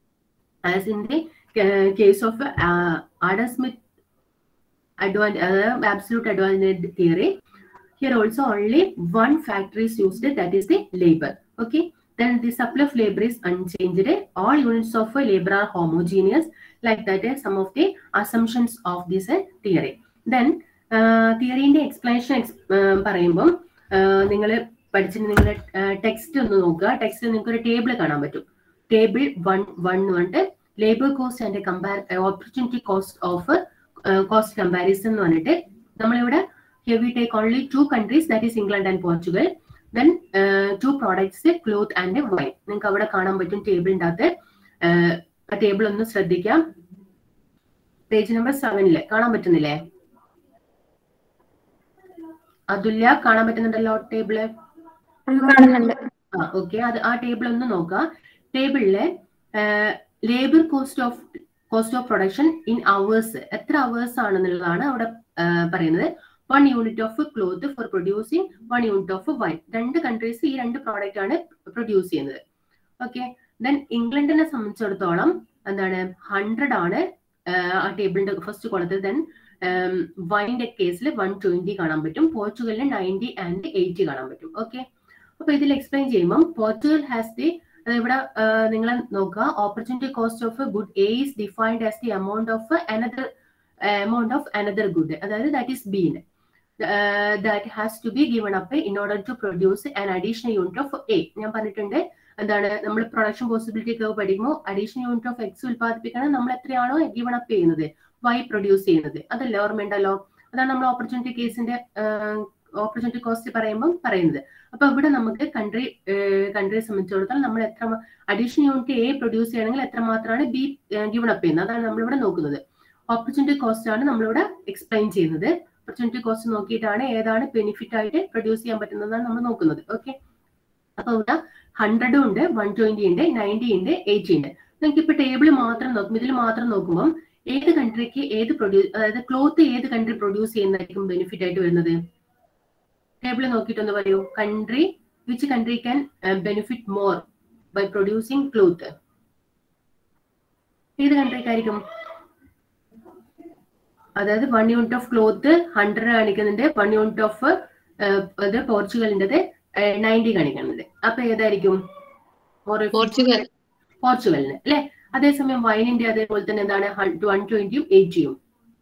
as in the case of Adam Smith advantage absolute advantage theory here also only one factor is used that is the labor okay then the supply of labor is unchanged all units of labor are homogeneous like that is some of the assumptions of this uh, theory then തിയറിന്റെ എക്സ്പ്ലനേഷൻ പറയുമ്പം നിങ്ങൾ പഠിച്ചിട്ട് നിങ്ങളുടെ ടെക്സ്റ്റ് ഒന്ന് നോക്കുക ടെക്സ്റ്റ് നിങ്ങൾക്ക് ഒരു ടേബിൾ കാണാൻ പറ്റും ടേബിൾ വൺ വൺ എന്ന് പറഞ്ഞിട്ട് ലേബർ കോസ്റ്റ് ആൻഡ് കമ്പാർ opportunity cost of cost comparison എന്ന് പറഞ്ഞിട്ട് നമ്മളിവിടെ here we take only two countries that is England and Portugal then uh, two products cloth and wine നിങ്ങൾക്ക് അവിടെ കാണാൻ പറ്റും ടേബിളിൻ്റെ അകത്ത് ആ ടേബിൾ ഒന്ന് ശ്രദ്ധിക്കാം പേജ് നമ്പർ സെവനില് കാണാൻ പറ്റുന്നില്ലേ അതുല്യ കാണാൻ പറ്റുന്നുണ്ടല്ലോ ടേബിള് കാണുന്നുണ്ട് ആ ഓക്കെ അത് ആ ടേബിൾ ഒന്ന് നോക്കുക ടേബിളില് labour cost of cost of production in hours എത്ര അവേഴ്സ് ആണെന്നുള്ളതാണ് അവിടെ പറയുന്നത് one unit of cloth for producing one unit of wine രണ്ട് കൺട്രീസ് ഈ രണ്ട് പ്രോഡക്റ്റ് ആണ് പ്രൊഡ്യൂസ് ചെയ്യുന്നത് ഓക്കെ ദെൻ ഇംഗ്ലണ്ടിനെ സംബന്ധിച്ചിടത്തോളം എന്താണ് ഹൺഡ്രഡ് ആണ് ആ ടേബിളിന്റെ ഫസ്റ്റ് കോളത്തിൽ ദെൻ വൈൻ്റെ കേസിൽ വൺ ട്വന്റി കാണാൻ പറ്റും പോർച്ചുഗലിന് നയൻറ്റി ആൻഡ് എയ്റ്റി കാണാൻ പറ്റും ഓക്കെ അപ്പൊ ഇതിൽ എക്സ്പ്ലെയിൻ ചെയ്യുമ്പോൾ പോർച്ചുഗൽ ഹാസ് ദി ഇവിടെ നിങ്ങൾ നോക്കുക opportunity cost of good A is defined as the amount of another amount of another good അതായത് that is been that has to be given up in order to produce an additional unit of A ഞാൻ പറഞ്ഞിട്ടുണ്ട് എന്താണ് നമ്മൾ പ്രൊഡക്ഷൻ പോസിബിലിറ്റി ഒക്കെ പഠിക്കുമ്പോൾ അഡീഷണൽ യൂണിറ്റ് ഓഫ് എക്സ് ഉൽപ്പാദിപ്പിക്കണം നമ്മൾ എത്രയാണോ ഗിവൺ അപ്പ് ചെയ്യുന്നത് വൈ പ്രൊഡ്യൂസ് ചെയ്യുന്നത് അതല്ല ഓർമ്മയുണ്ടല്ലോ അതാണ് നമ്മൾ ഓപ്പർച്യൂണിറ്റി കേസിന്റെ ഓപ്പർച്യൂണിറ്റി കോസ്റ്റ് പറയുമ്പോൾ പറയുന്നത് അപ്പൊ ഇവിടെ നമുക്ക് കൺട്രി കൺട്രിയെ സംബന്ധിച്ചിടത്തോളം നമ്മൾ എത്ര അഡീഷണൽ യൂണിറ്റ് എ പ്രൊഡ്യൂസ് ചെയ്യണമെങ്കിൽ എത്ര മാത്രമാണ് ബി ഗിവൺ അപ്പ് ചെയ്യുന്നത് അതാണ് നമ്മളിവിടെ നോക്കുന്നത് ഓപ്പർച്യൂണിറ്റി കോസ്റ്റ് ആണ് നമ്മളിവിടെ എക്സ്പ്ലെയിൻ ചെയ്യുന്നത് ഓപ്പർച്യൂണിറ്റി കോസ്റ്റ് നോക്കിയിട്ടാണ് ഏതാണ് ബെനിഫിറ്റ് ആയിട്ട് പ്രൊഡ്യൂസ് ചെയ്യാൻ പറ്റുന്നതാണ് നമ്മൾ നോക്കുന്നത് ഓക്കെ അപ്പൊ ഇവിടെ ഹൺഡ്രഡും ഉണ്ട് വൺ ട്വന്റി ഉണ്ട് നയൻറ്റി ഉണ്ട് എയ്റ്റി ഉണ്ട് നിങ്ങൾക്ക് ഇപ്പൊ ടേബിൾ മാത്രം നോക്കും ഇതിൽ മാത്രം നോക്കുമ്പോൾ ഏത് കൺട്രിക്ക് ഏത് പ്രൊഡ്യൂസ് അതായത് ക്ലോത്ത് ഏത് കൺട്രി പ്രൊഡ്യൂസ് ചെയ്യുന്നതായിരിക്കും ബെനിഫിറ്റ് ആയിട്ട് വരുന്നത് ടേബിൾ നോക്കിയിട്ടൊന്ന് പറയൂ country which country can benefit more by producing cloth ഏത് കൺട്രിക്കായിരിക്കും അതായത് one unit of cloth hundred കാണിക്കുന്നുണ്ട് വൺ യൂണിറ്റ് ഓഫ് ഇത് പോർച്ചുഗലിൻ്റെത് നയൻറ്റി കാണിക്കുന്നുണ്ട് അപ്പൊ ഏതായിരിക്കും പോർച്ചുഗൽ പോർച്ചുഗലിന് അല്ലെ അതേസമയം വൈനിന്റെ അതേപോലെ തന്നെ എന്താണ് വൺ ട്വന്റിയും എയ്റ്റിയും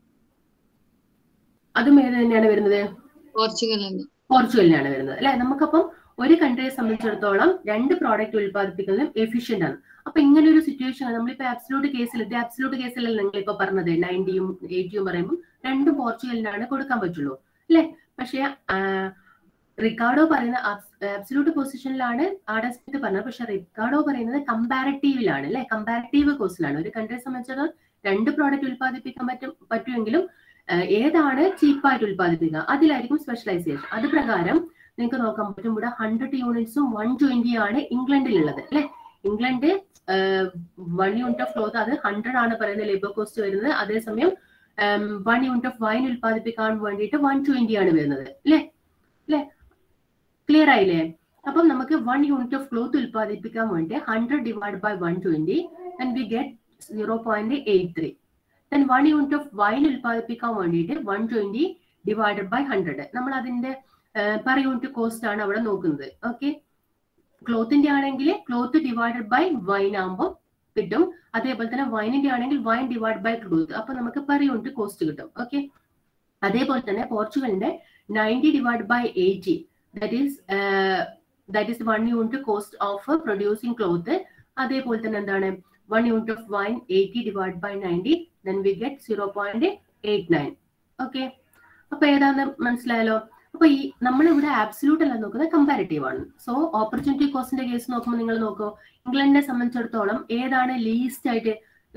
അതും ഏത് തന്നെയാണ് വരുന്നത് പോർച്ചുഗൽ തന്നെ പോർച്ചുഗലിനാണ് വരുന്നത് അല്ലെ നമുക്കപ്പം ഒരു കൺട്രിയെ സംബന്ധിച്ചിടത്തോളം രണ്ട് പ്രോഡക്റ്റ് ഉൽപ്പാദിപ്പിക്കുന്നതും എഫിഷ്യന്റ് ആണ് അപ്പൊ ഇങ്ങനെ ഒരു സിറ്റുവേഷൻ നമ്മളിപ്പോ ആബ്സലൂട്ട് കേസിൽ ഇത് ആബ്സലൂട്ട് കേസിലല്ല നിങ്ങൾ ഇപ്പൊ പറഞ്ഞത് നയൻറ്റിയും എയ്റ്റിയും പറയുമ്പോൾ രണ്ടും പോർച്ചുഗലിനാണ് കൊടുക്കാൻ പറ്റുള്ളൂ അല്ലെ പക്ഷെ റിക്കാർഡോ പറയുന്ന ആബ്സലൂട്ട് പൊസിഷനിലാണ് ആഡം സ്മിത്ത് പറഞ്ഞത് പക്ഷെ റിക്കാർഡോ പറയുന്നത് കമ്പാരറ്റീവിലാണ് അല്ലെ കമ്പാരറ്റീവ് കോസ്റ്റിലാണ് ഒരു കൺട്രിയെ സംബന്ധിച്ചിടത്തോളം രണ്ട് പ്രോഡക്റ്റ് ഉൽപ്പാദിപ്പിക്കാൻ പറ്റും പറ്റുമെങ്കിലും ഏതാണ് ചീപ്പായിട്ട് ഉൽപ്പാദിപ്പിക്കുക അതിലായിരിക്കും സ്പെഷ്യലൈസേഷൻ അത് പ്രകാരം നിങ്ങൾക്ക് നോക്കാൻ പറ്റും ഇവിടെ ഹൺഡ്രഡ് യൂണിറ്റ്സും വൺ ട്വന്റി ആണ് ഇംഗ്ലണ്ടിലുള്ളത് അല്ലെ England one unit of cloth അത് ഹൺഡ്രഡ് ആണ് പറയുന്നത് ലേബർ കോസ്റ്റ് വരുന്നത് അതേസമയം വൺ യൂണിറ്റ് ഓഫ് വൈൻ ഉൽപ്പാദിപ്പിക്കാൻ വേണ്ടിയിട്ട് വൺ ട്വന്റി ആണ് വരുന്നത് അല്ലേ അല്ലേ ക്ലിയർ ആയില്ലേ അപ്പം നമുക്ക് വൺ യൂണിറ്റ് ഓഫ് ക്ലോത്ത് ഉൽപ്പാദിപ്പിക്കാൻ വേണ്ടി hundred divide by one twenty and we get zero point eight three then one unit of wine ഉൽപ്പാദിപ്പിക്കാൻ വേണ്ടിയിട്ട് one twenty divided by hundred നമ്മൾ അതിന്റെ പെർ യൂണിറ്റ് കോസ്റ്റ് ആണ് അവിടെ നോക്കുന്നത് ഓക്കെ ക്ലോത്തിന്റെ ആണെങ്കിൽ ക്ലോത്ത് ഡിവൈഡഡ് ബൈ വൈൻ ആകുമ്പോൾ കിട്ടും അതേപോലെ തന്നെ വൈനിന്റെ ആണെങ്കിൽ വൈൻ ഡിവൈഡ് ബൈ ക്ലോത്ത് അപ്പൊ നമുക്ക് പെർ യൂണിറ്റ് കോസ്റ്റ് കിട്ടും ഓക്കെ അതേപോലെ തന്നെ പോർച്ചുഗലിന്റെ ninety divide by eighty that is that is one unit cost of producing cloth അതേപോലെ തന്നെ എന്താണ് one unit of wine eighty divide by ninety then we get zero point eight nine okay അപ്പൊ ഏതാന്ന് മനസ്സിലായല്ലോ അപ്പൊ ഈ നമ്മളിവിടെ ആബ്സല്യൂട്ട് അല്ല നോക്കുന്നത് കമ്പാരിറ്റീവ് ആണ് സോ ഓപ്പർച്യൂണിറ്റി കോസ്റ്റിന്റെ കേസ് നോക്കുമ്പോൾ നിങ്ങൾ നോക്കൂ ഇംഗ്ലണ്ടിനെ സംബന്ധിച്ചിടത്തോളം ഏതാണ് ലീസ്റ്റ് ആയിട്ട്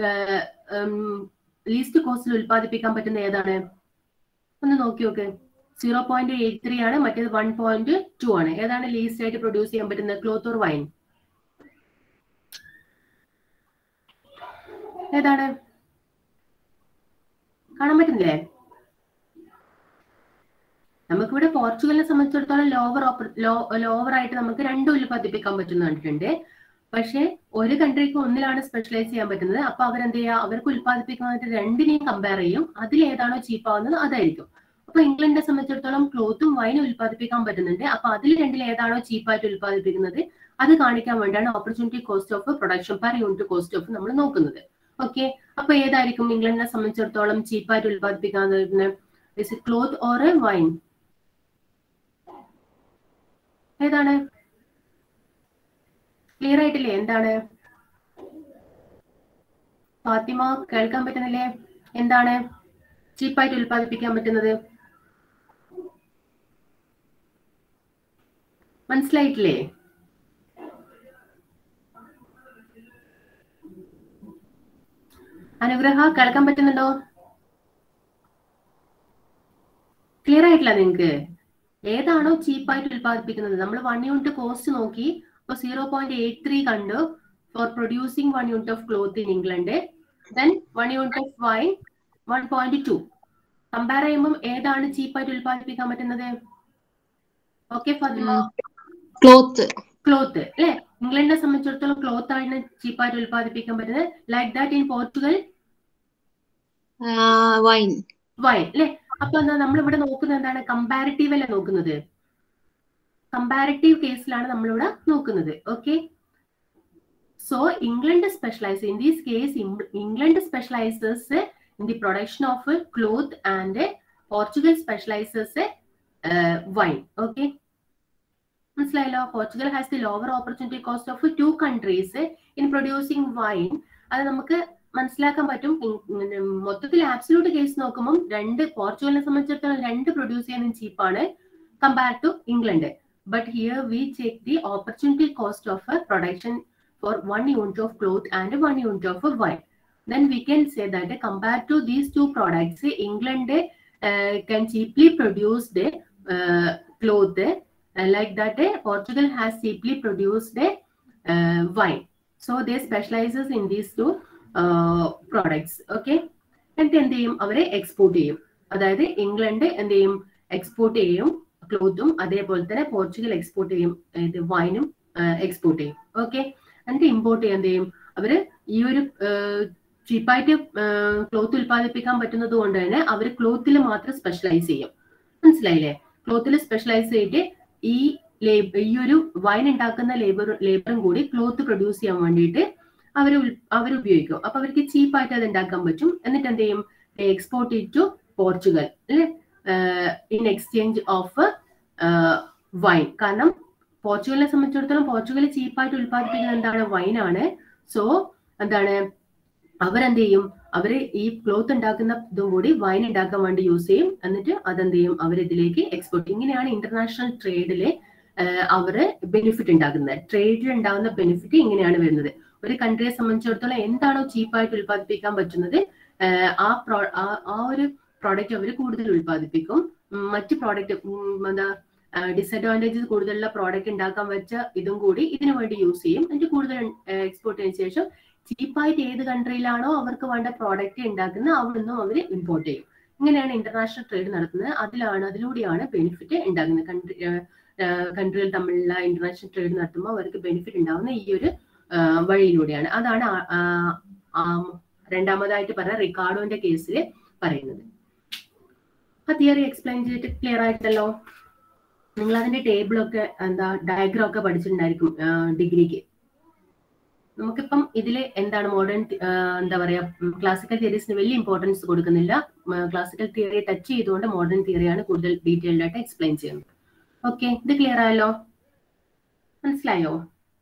ലീസ്റ്റ് കോസ്റ്റിൽ ഉൽപ്പാദിപ്പിക്കാൻ പറ്റുന്ന ഏതാണ് ഒന്ന് നോക്കി നോക്ക് സീറോ പോയിന്റ് എയ്റ്റ് ത്രീ ആണ് മറ്റേത് വൺ പോയിന്റ് ടു ആണ് ഏതാണ് ലീസ്റ്റ് ആയിട്ട് പ്രൊഡ്യൂസ് ചെയ്യാൻ പറ്റുന്നത് ക്ലോത്ത് ഓർ വൈൻ ഏതാണ് കാണാൻ പറ്റുന്നില്ലേ നമുക്കിവിടെ പോർച്ചുഗലിനെ സംബന്ധിച്ചിടത്തോളം ലോവർ ലോവർ ആയിട്ട് നമുക്ക് രണ്ടും ഉൽപ്പാദിപ്പിക്കാൻ പറ്റുന്ന കണ്ടിട്ടുണ്ട് പക്ഷെ ഒരു കൺട്രിക്ക് ഒന്നിലാണ് സ്പെഷ്യലൈസ് ചെയ്യാൻ പറ്റുന്നത് അപ്പൊ അവരെന്ത് ചെയ്യുക അവർക്ക് ഉൽപ്പാദിപ്പിക്കുന്നതായിട്ട് രണ്ടിനെയും കമ്പയർ ചെയ്യും അതിൽ ഏതാണോ ചീപ്പാവുന്നത് അതായിരിക്കും അപ്പൊ ഇംഗ്ലണ്ടിനെ സംബന്ധിച്ചിടത്തോളം ക്ലോത്തും വൈനും ഉൽപ്പാദിപ്പിക്കാൻ പറ്റുന്നുണ്ട് അപ്പൊ അതിൽ രണ്ടിൽ ഏതാണോ ചീപ്പായിട്ട് ഉൽപ്പാദിപ്പിക്കുന്നത് അത് കാണിക്കാൻ വേണ്ടിയാണ് opportunity cost of production per unit cost of നമ്മൾ നോക്കുന്നത് ഓക്കെ അപ്പൊ ഏതായിരിക്കും ഇംഗ്ലണ്ടിനെ സംബന്ധിച്ചിടത്തോളം ചീപ്പായിട്ട് ഉൽപ്പാദിപ്പിക്കാൻ ക്ലോത്ത് ഓർ വൈൻ ഏതാണ് ക്ലിയർ ആയിട്ടില്ലേ എന്താണ് ഫാത്തിമ കേൾക്കാൻ പറ്റുന്നില്ലേ എന്താണ് ചീപ്പായിട്ട് ഉൽപ്പാദിപ്പിക്കാൻ പറ്റുന്നത് മനസ്സിലായിട്ടില്ലേ അനുഗ്രഹ കേൾക്കാൻ പറ്റുന്നുണ്ടോ ക്ലിയർ ആയിട്ടില്ല നിങ്ങക്ക് ഏതാണോ ചീപ്പായിട്ട് ഉൽപ്പാദിപ്പിക്കുന്നത് നമ്മൾ വൺ യൂണിറ്റ് കോസ്റ്റ് നോക്കി അപ്പൊ സീറോ പോയിന്റ് എയ്റ്റ് ത്രീ കണ്ടു for producing one unit of cloth in England then one unit of wine one point two compare ചെയ്യുമ്പോൾ ഏതാണ് ചീപ്പായിട്ട് ഉൽപ്പാദിപ്പിക്കാൻ പറ്റുന്നത് ഓക്കെ ഫാത്തിമ ക്ലോത്ത് ക്ലോത്ത് അല്ലെ ഇംഗ്ലണ്ടിനെ സംബന്ധിച്ചിടത്തോളം ക്ലോത്ത് ആണ് ചീപ്പായിട്ട് ഉൽപ്പാദിപ്പിക്കാൻ പറ്റുന്നത് like that in Portugal wine wine അല്ലെ അപ്പൊ എന്താ നമ്മൾ ഇവിടെ നോക്കുന്നത് എന്താണ് കമ്പാരിറ്റീവ് അല്ലേ നോക്കുന്നത് കമ്പാരിറ്റീവ് കേസിലാണ് നമ്മളിവിടെ നോക്കുന്നത് okay so England specialise in these case England specialises in the production of cloth and Portugal specialises wine okay മനസ്സിലായല്ലോ Portugal has the lower opportunity cost of two countries in producing wine അത് നമുക്ക് മനസ്സിലാക്കാൻ പറ്റും മൊത്തത്തിൽ ആബ്സലൂട്ട് കേസ് നോക്കുമ്പോൾ രണ്ട് പോർച്ചുഗലിനെ സംബന്ധിച്ചിടത്തോളം രണ്ട് പ്രൊഡ്യൂസ് ചെയ്യുന്ന ചീപ്പാണ് compare to England but here we check the opportunity cost of production for one unit of cloth and one unit of wine then we can say that compared to these two products england uh, can cheaply produce the uh, cloth uh, like that uh, portugal has cheaply produced uh, wine so they specializes in these two uh, products okay എന്നിട്ട് എന്ത് ചെയ്യും അവരെ എക്സ്പോർട്ട് ചെയ്യും അതായത് ഇംഗ്ലണ്ട് എന്ത് ചെയ്യും എക്സ്പോർട്ട് ചെയ്യും ക്ലോത്തും അതേപോലെ തന്നെ പോർച്ചുഗൽ എക്സ്പോർട്ട് ചെയ്യും ഇത് വൈനും എക്സ്പോർട്ട് ചെയ്യും ഓക്കെ എന്നിട്ട് ഇമ്പോർട്ട് ചെയ്യാൻ എന്ത് ചെയ്യും അവര് ഈ ഒരു ചീപ്പായിട്ട് ക്ലോത്ത് ഉൽപ്പാദിപ്പിക്കാൻ പറ്റുന്നത് കൊണ്ട് തന്നെ അവർ ക്ലോത്തിൽ മാത്രം സ്പെഷ്യലൈസ് ചെയ്യും മനസ്സിലായില്ലേ ക്ലോത്തിൽ സ്പെഷ്യലൈസ് ചെയ്തിട്ട് ഈ ലേബർ ഈ ഒരു വൈൻ ഉണ്ടാക്കുന്ന ലേബർ ലേബറും കൂടി ക്ലോത്ത് പ്രൊഡ്യൂസ് ചെയ്യാൻ വേണ്ടിയിട്ട് അവർ അവർ ഉപയോഗിക്കും അപ്പൊ അവർക്ക് ചീപ്പായിട്ട് അത് ഉണ്ടാക്കാൻ പറ്റും എന്നിട്ട് എന്ത് ചെയ്യും എക്സ്പോർട്ട് ഇറ്റ് ടു പോർച്ചുഗൽ അല്ലെ ഇൻ എക്സ്ചേഞ്ച് ഓഫ് വൈൻ കാരണം പോർച്ചുഗലിനെ സംബന്ധിച്ചിടത്തോളം പോർച്ചുഗൽ ചീപ്പായിട്ട് ഉൽപ്പാദിപ്പിക്കുന്നത് എന്താണ് വൈനാണ് സോ എന്താണ് അവരെന്ത് ചെയ്യും അവര് ഈ ക്ലോത്ത് ഉണ്ടാക്കുന്ന ഇതും കൂടി വൈൻ ഉണ്ടാക്കാൻ വേണ്ടി യൂസ് ചെയ്യും എന്നിട്ട് അതെന്ത് ചെയ്യും അവരിതിലേക്ക് എക്സ്പോർട്ട് ഇങ്ങനെയാണ് ഇന്റർനാഷണൽ ട്രേഡില് അവര് ബെനിഫിറ്റ് ഉണ്ടാക്കുന്നത് ട്രേഡിൽ ഉണ്ടാകുന്ന ബെനിഫിറ്റ് ഇങ്ങനെയാണ് വരുന്നത് ഒരു കൺട്രിയെ സംബന്ധിച്ചിടത്തോളം എന്താണോ ചീപ്പായിട്ട് ഉൽപ്പാദിപ്പിക്കാൻ പറ്റുന്നത് ആ പ്രോ ആ ഒരു പ്രോഡക്റ്റ് അവർ കൂടുതൽ ഉൽപ്പാദിപ്പിക്കും മറ്റ് പ്രോഡക്റ്റ് എന്താ ഡിസഡ്വാൻറ്റേജസ് കൂടുതലുള്ള പ്രോഡക്റ്റ് ഉണ്ടാക്കാൻ വെച്ച ഇതും കൂടി ഇതിനു വേണ്ടി യൂസ് ചെയ്യും എന്നിട്ട് കൂടുതൽ എക്സ്പോർട്ട് ചെയ്തതിനു ശേഷം ചീപ്പായിട്ട് ഏത് കൺട്രിയിലാണോ അവർക്ക് വേണ്ട പ്രോഡക്റ്റ് ഉണ്ടാക്കുന്നത് അവിടെ നിന്നും അവർ ഇമ്പോർട്ട് ചെയ്യും ഇങ്ങനെയാണ് ഇന്റർനാഷണൽ ട്രേഡ് നടത്തുന്നത് അതിലാണ് അതിലൂടെയാണ് ബെനിഫിറ്റ് ഉണ്ടാകുന്നത് കൺട്രി കൺട്രികൾ തമ്മിലുള്ള ഇന്റർനാഷണൽ ട്രേഡ് നടത്തുമ്പോൾ അവർക്ക് ബെനിഫിറ്റ് ഉണ്ടാകുന്ന ഈ ഒരു വഴിയിലൂടെയാണ് അതാണ് രണ്ടാമതായിട്ട് പറഞ്ഞ റിക്കാർഡോന്റെ കേസിൽ പറയുന്നത് ആ തിയറി എക്സ്പ്ലെയിൻ ചെയ്തിട്ട് ക്ലിയർ ആയിട്ടല്ലോ നിങ്ങൾ അതിന്റെ ടേബിളൊക്കെ എന്താ ഡയഗ്രാം ഒക്കെ പഠിച്ചിട്ടുണ്ടായിരിക്കും ഡിഗ്രിക്ക് നമുക്കിപ്പം ഇതിൽ എന്താണ് മോഡേൺ എന്താ പറയാ ക്ലാസിക്കൽ തിയറീസിന് വലിയ ഇമ്പോർട്ടൻസ് കൊടുക്കുന്നില്ല ക്ലാസിക്കൽ തിയറി ടച്ച് ചെയ്തുകൊണ്ട് മോഡേൺ തിയറിയാണ് കൂടുതൽ ഡീറ്റെയിൽഡ് ആയിട്ട് എക്സ്പ്ലെയിൻ ചെയ്യുന്നത് ഓക്കെ ഇത് ക്ലിയർ ആയല്ലോ മനസ്സിലായോ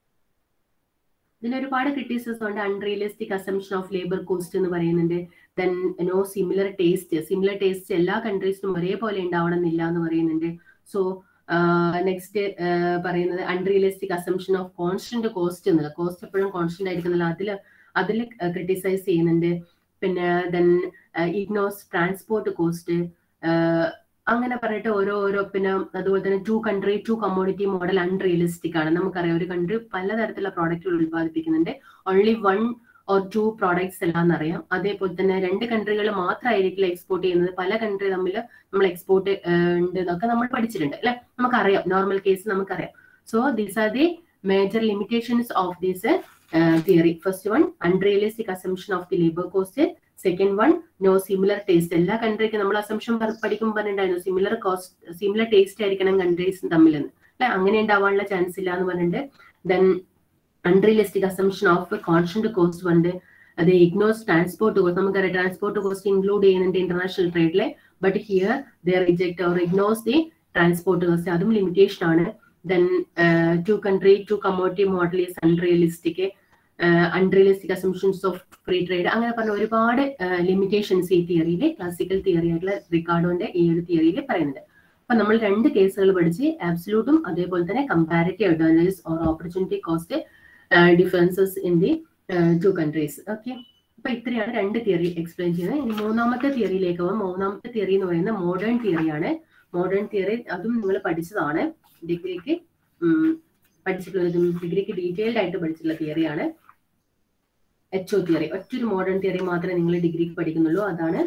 ഇതിന് ഒരുപാട് ക്രിറ്റിസിസം ഉണ്ട് unrealistic assumption of labour cost എന്ന് പറയുന്നുണ്ട് then no similar taste similar taste എല്ലാ കൺട്രീസിലും ഒരേപോലെ ഉണ്ടാവണമെന്നില്ല എന്ന് പറയുന്നുണ്ട് സോ നെക്സ്റ്റ് പറയുന്നത് unrealistic assumption of constant cost എന്നുള്ളത് കോസ്റ്റ് എപ്പോഴും കോൺസ്റ്റന്റ് ആയിരിക്കുന്നില്ല അതിൽ അതിൽ ക്രിട്ടിസൈസ് ചെയ്യുന്നുണ്ട് പിന്നെ ദെൻ ഇഗ്നോസ് ട്രാൻസ്പോർട്ട് കോസ്റ്റ് അങ്ങനെ പറഞ്ഞിട്ട് ഓരോ ഓരോ പിന്നെ അതുപോലെ തന്നെ two country two commodity model unrealistic ആണ് നമുക്കറിയാം ഒരു കൺട്രി പലതരത്തിലുള്ള പ്രോഡക്റ്റുകൾ ഉത്പാദിപ്പിക്കുന്നുണ്ട് only one or two products എല്ലാം എന്നറിയാം അതേപോലെ തന്നെ രണ്ട് കൺട്രികൾ മാത്രമായിരിക്കില്ല എക്സ്പോർട്ട് ചെയ്യുന്നത് പല കൺട്രി തമ്മിൽ നമ്മൾ എക്സ്പോർട്ട് ഉണ്ട് എന്നൊക്കെ നമ്മൾ പഠിച്ചിട്ടുണ്ട് അല്ലെ നമുക്കറിയാം നോർമൽ കേസ് നമുക്കറിയാം so these are the major limitations of this theory first one unrealistic assumption of the labour cost second one no similar taste എല്ലാ കൺട്രിക്കും നമ്മൾ അസംഷൻ പഠിക്കുമ്പോൾ പറഞ്ഞിട്ടുണ്ടായിരുന്നു സിമിലർ കോസ്റ്റ് സിമിലർ ടേസ്റ്റ് ആയിരിക്കണം കൺട്രീസ് തമ്മിൽ അല്ലെ അങ്ങനെ ഉണ്ടാവാനുള്ള ചാൻസ് ഇല്ല എന്ന് പറഞ്ഞിട്ട് then unrealistic assumption of constant cost fund അത് ഇഗ്നോസ് ട്രാൻസ്പോർട്ട് കോസ്റ്റ് നമുക്കറിയാം ട്രാൻസ്പോർട്ട് കോസ്റ്റ് ഇൻക്ലൂഡ് ചെയ്യുന്നുണ്ട് ഇന്റർനാഷണൽ ട്രേഡിലെ but here the reject or ignores the transport cost അതും ലിമിറ്റേഷൻ ആണ് then two country two commodity model is unrealistic unrealistic assumptions of free trade അങ്ങനെ പറഞ്ഞ ഒരുപാട് ലിമിറ്റേഷൻസ് ഈ തിയറിയിൽ ക്ലാസിക്കൽ തിയറി ആയിട്ടുള്ള റിക്കാർഡോന്റെ ഈ ഒരു തിയറിയിൽ പറയുന്നുണ്ട് അപ്പൊ നമ്മൾ രണ്ട് കേസുകൾ പഠിച്ച് ആബ്സലൂട്ടും അതേപോലെ തന്നെ comparative advantages or opportunity cost differences in the two countries okay അപ്പൊ ഇത്രയാണ് രണ്ട് തിയറി എക്സ്പ്ലെയിൻ ചെയ്യുന്നത് ഇനി മൂന്നാമത്തെ തിയറിയിലേക്ക് പോകാം മൂന്നാമത്തെ തിയറി എന്ന് പറയുന്നത് മോഡേൺ തിയറിയാണ് മോഡേൺ തിയറി അതും നിങ്ങൾ പഠിച്ചതാണ് ഡിഗ്രിക്ക് പഠിച്ചിട്ടുള്ളത് ഡിഗ്രിക്ക് ഡീറ്റെയിൽഡ് ആയിട്ട് പഠിച്ചിട്ടുള്ള തിയറിയാണ് എച്ച് ഒ തിയറി ഒറ്റൊരു മോഡേൺ തിയറി മാത്രമേ നിങ്ങൾ ഡിഗ്രിക്ക് പഠിക്കുന്നുള്ളൂ അതാണ്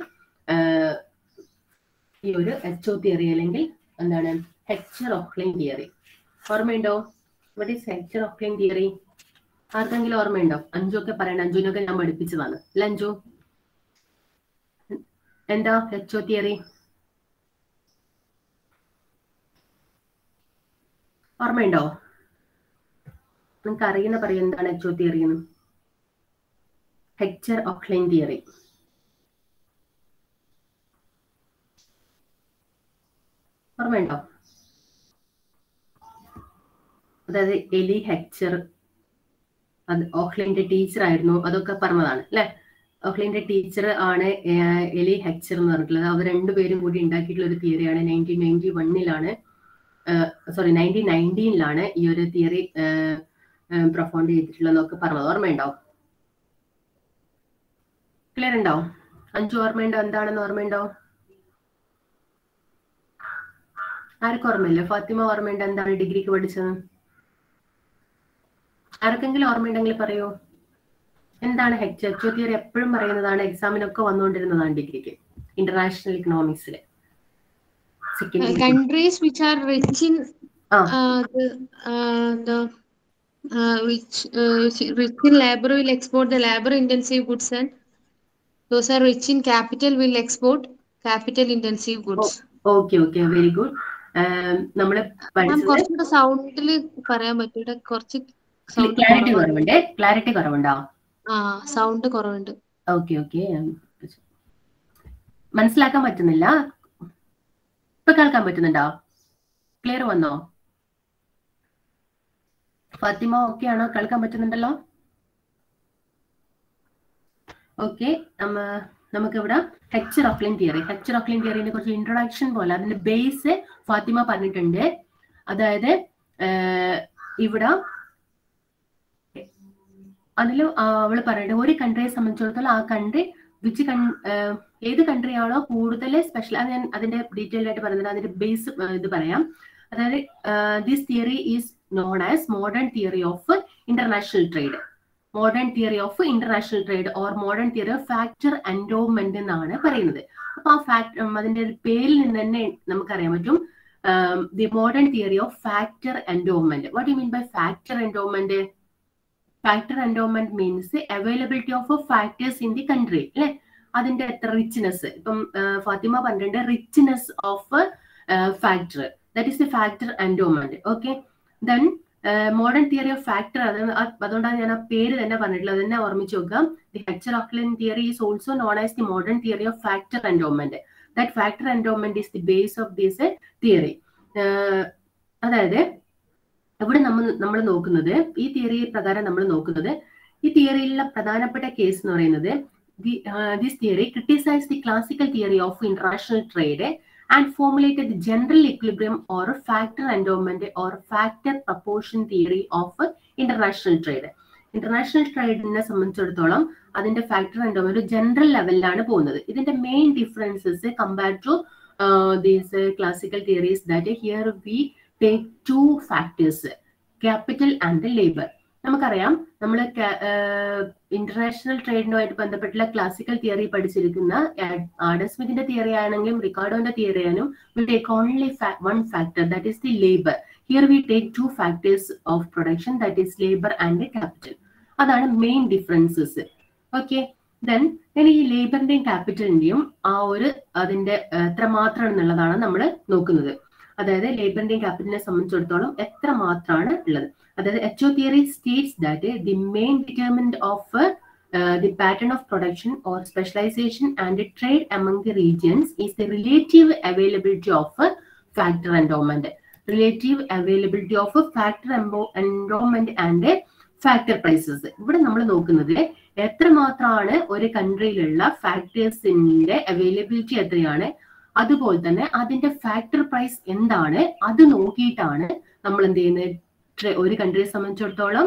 ഈ ഒരു എച്ച് ഒ തിയറി അല്ലെങ്കിൽ എന്താണ് ഹെക്ചർ ഓക്ലിൻ തിയറി ഓർമ്മയുണ്ടോ വട്ട് ഈസ് ഹെക്ചർ ഓക്ലിൻ തിയറി ആർക്കെങ്കിലും ഓർമ്മയുണ്ടോ അഞ്ചു ഒക്കെ പറയണ്ട അഞ്ചുവിനൊക്കെ ഞാൻ പഠിപ്പിച്ചതാണ് അല്ല അഞ്ചു എന്താ എച്ച് ഒ തിയറി ഓർമ്മയുണ്ടോ നിങ്ങൾക്ക് അറിയുന്ന പറയും എന്താണ് എച്ച് ഒ തിയറി എന്ന് ഹെക്ചർ ഓക്ലൈൻ തിയറി ഓർമ്മയുണ്ടോ അതായത് എലി ഹെക്ചർ അത് ഓക്ലൈൻ്റെ ടീച്ചർ ആയിരുന്നു അതൊക്കെ പറഞ്ഞതാണ് അല്ലെ ഓക്ലൈൻ്റെ ടീച്ചർ ആണ് എലി ഹെക്ചർ എന്ന് പറഞ്ഞിട്ടുള്ളത് അവർ രണ്ടുപേരും കൂടി ഉണ്ടാക്കിയിട്ടുള്ള ഒരു തിയറിയാണ് നയൻറ്റീൻ നയൻറ്റി വണ്ണിലാണ് സോറി നയൻറ്റീൻ നയൻറ്റീനിലാണ് ഈ ഒരു തിയറി പ്രൊഫൗണ്ട് ചെയ്തിട്ടുള്ളതെന്നൊക്കെ പറഞ്ഞത് ഓർമ്മയുണ്ടോ ക്ലിയർ ഉണ്ടോ അഞ്ചു ഓർമ്മയുണ്ടോ എന്താണെന്ന് ഓർമ്മയുണ്ടോ ആർക്കും ഓർമ്മയില്ല ഫാത്തിമ ഓർമ്മയുണ്ടോ എന്താണ് ഡിഗ്രിക്ക് പഠിച്ചത് ആർക്കെങ്കിലും ഓർമ്മയുണ്ടെങ്കിൽ പറയൂ എന്താണ് ഹെച്ച് എച്ച് തിയറി എപ്പോഴും പറയുന്നതാണ് എക്സാമിനൊക്കെ വന്നുകൊണ്ടിരുന്നതാണ് ഡിഗ്രിക്ക് ഇന്റർനാഷണൽ ഇക്കണോമിക്സിൽ countries which are rich in Ah. uh, the, uh, the uh, which uh, which rich in labor will export the labor intensive goods and those are rich in capital will export capital intensive goods. Okay okay very good നമ്മൾ മാം പഠിച്ചത് കുറച്ചുകൂടെ സൗണ്ടിൽ പറയാൻ പറ്റൂടെ കുറച്ച് സൗണ്ട് ക്ലാരിറ്റി കുറവുണ്ട് ക്ലാരിറ്റി കുറവുണ്ടോ ആ സൗണ്ട് കുറവുണ്ട് ഓക്കെ ഓക്കെ മനസ്സിലാക്കാൻ പറ്റുന്നില്ല ഇപ്പൊ കേൾക്കാൻ പറ്റുന്നുണ്ടോ ക്ലിയർ വന്നോ ഫാത്തിമ ഓക്കെ ആണോ കേൾക്കാൻ പറ്റുന്നുണ്ടല്ലോ ഓക്കെ നമുക്കിവിടെ ഹെക്ചർ ഓക്ലിൻ തിയറി ഹെക്ചർ ഓക്ലിൻ തിയറിനെ കുറിച്ച് ഇൻട്രൊഡക്ഷൻ പോലെ അതിന്റെ ബേസ് ഫാത്തിമ പറഞ്ഞിട്ടുണ്ട് അതായത് ആഹ്, ഇവിടെ അതിൽ അവള് പറയുന്നത് ഒരു കൺട്രിയെ സംബന്ധിച്ചിടത്തോളം ആ കൺട്രി വിച്ച് കൺ ഏത് കൺട്രി ആണോ കൂടുതൽ സ്പെഷ്യൽ അത് ഞാൻ അതിന്റെ ഡീറ്റെയിൽ ആയിട്ട് പറയുന്നത് അതിന്റെ ബേസ് ഇത് പറയാം അതായത് this theory is known as modern theory of international trade modern theory of international trade or modern theory of factor endowment എന്നാണ് പറയുന്നത് അപ്പൊ ആ ഫാക്ടർ അതിന്റെ പേരിൽ നിന്ന് തന്നെ നമുക്കറിയാൻ പറ്റും the modern theory of factor endowment what you mean by factor endowment factor endowment means availability of factors in the country അല്ലെ അതിന്റെ എത്ര റിച്ച്നെസ് ഇപ്പം ഫാത്തിമ പറഞ്ഞിട്ടുണ്ട് richness of factor that is the factor endowment okay then modern theory of factor അത് അതുകൊണ്ടാണ് ഞാൻ ആ പേര് തന്നെ പറഞ്ഞിട്ടുള്ളത് അത് തന്നെ ഓർമ്മിച്ച് നോക്കാം the Heckscher Ohlin theory is also known as the modern theory of factor endowment that factor endowment is the base of this theory അതായത് ഇവിടെ നമ്മൾ നമ്മൾ നോക്കുന്നത് ഈ തിയറി പ്രകാരം നമ്മൾ നോക്കുന്നത് ഈ തിയറിയിലുള്ള പ്രധാനപ്പെട്ട കേസ് എന്ന് പറയുന്നത് this theory criticise the classical theory of international trade and formulated the general equilibrium or factor endowment or factor proportion theory of international trade international ട്രേഡിനെ സംബന്ധിച്ചിടത്തോളം അതിന്റെ ഫാക്ടർ എൻഡോമെന്റ് ജനറൽ ലെവലിലാണ് പോകുന്നത് ഇതിന്റെ main differences compare to these classical theories that here we take two factors capital and labour നമുക്കറിയാം നമ്മൾ ഇന്റർനാഷണൽ ട്രേഡിനുമായിട്ട് ബന്ധപ്പെട്ടുള്ള ക്ലാസിക്കൽ തിയറി പഠിച്ചിരിക്കുന്ന ആഡം സ്മിത്തിന്റെ തിയറി ആണെങ്കിലും റിക്കാർഡോന്റെ തിയറി ആണെങ്കിലും we take only one factor that is the labour here we take two factors of production that is labour and capital അതാണ് മെയിൻ ഡിഫറൻസസ് ഓക്കെ ദെൻ ഞാൻ ഈ ലേബറിന്റെയും ക്യാപിറ്റലിന്റെയും ആ ഒരു അതിന്റെ എത്ര മാത്രം എന്നുള്ളതാണ് നമ്മൾ നോക്കുന്നത് അതായത് ലേബറിന്റെയും ക്യാപിറ്റലിനെ സംബന്ധിച്ചിടത്തോളം എത്ര മാത്രമാണ് ഉള്ളത് അതായത് H O theory states that the main determinant of the pattern of production or specialisation and trade among the regions is the relative availability of factor endowment relative availability of factor endowment and factor prices ഇവിടെ നമ്മൾ നോക്കുന്നത് എത്രമാത്രമാണ് ഒരു കൺട്രിയിലുള്ള ഫാക്ടേഴ്സിന്റെ അവൈലബിലിറ്റി എത്രയാണ് അതുപോലെ തന്നെ അതിന്റെ ഫാക്ടർ പ്രൈസ് എന്താണ് അത് നോക്കിയിട്ടാണ് നമ്മൾ എന്ത് ചെയ്യുന്നത് ഒരു കൺട്രിയെ സംബന്ധിച്ചിടത്തോളം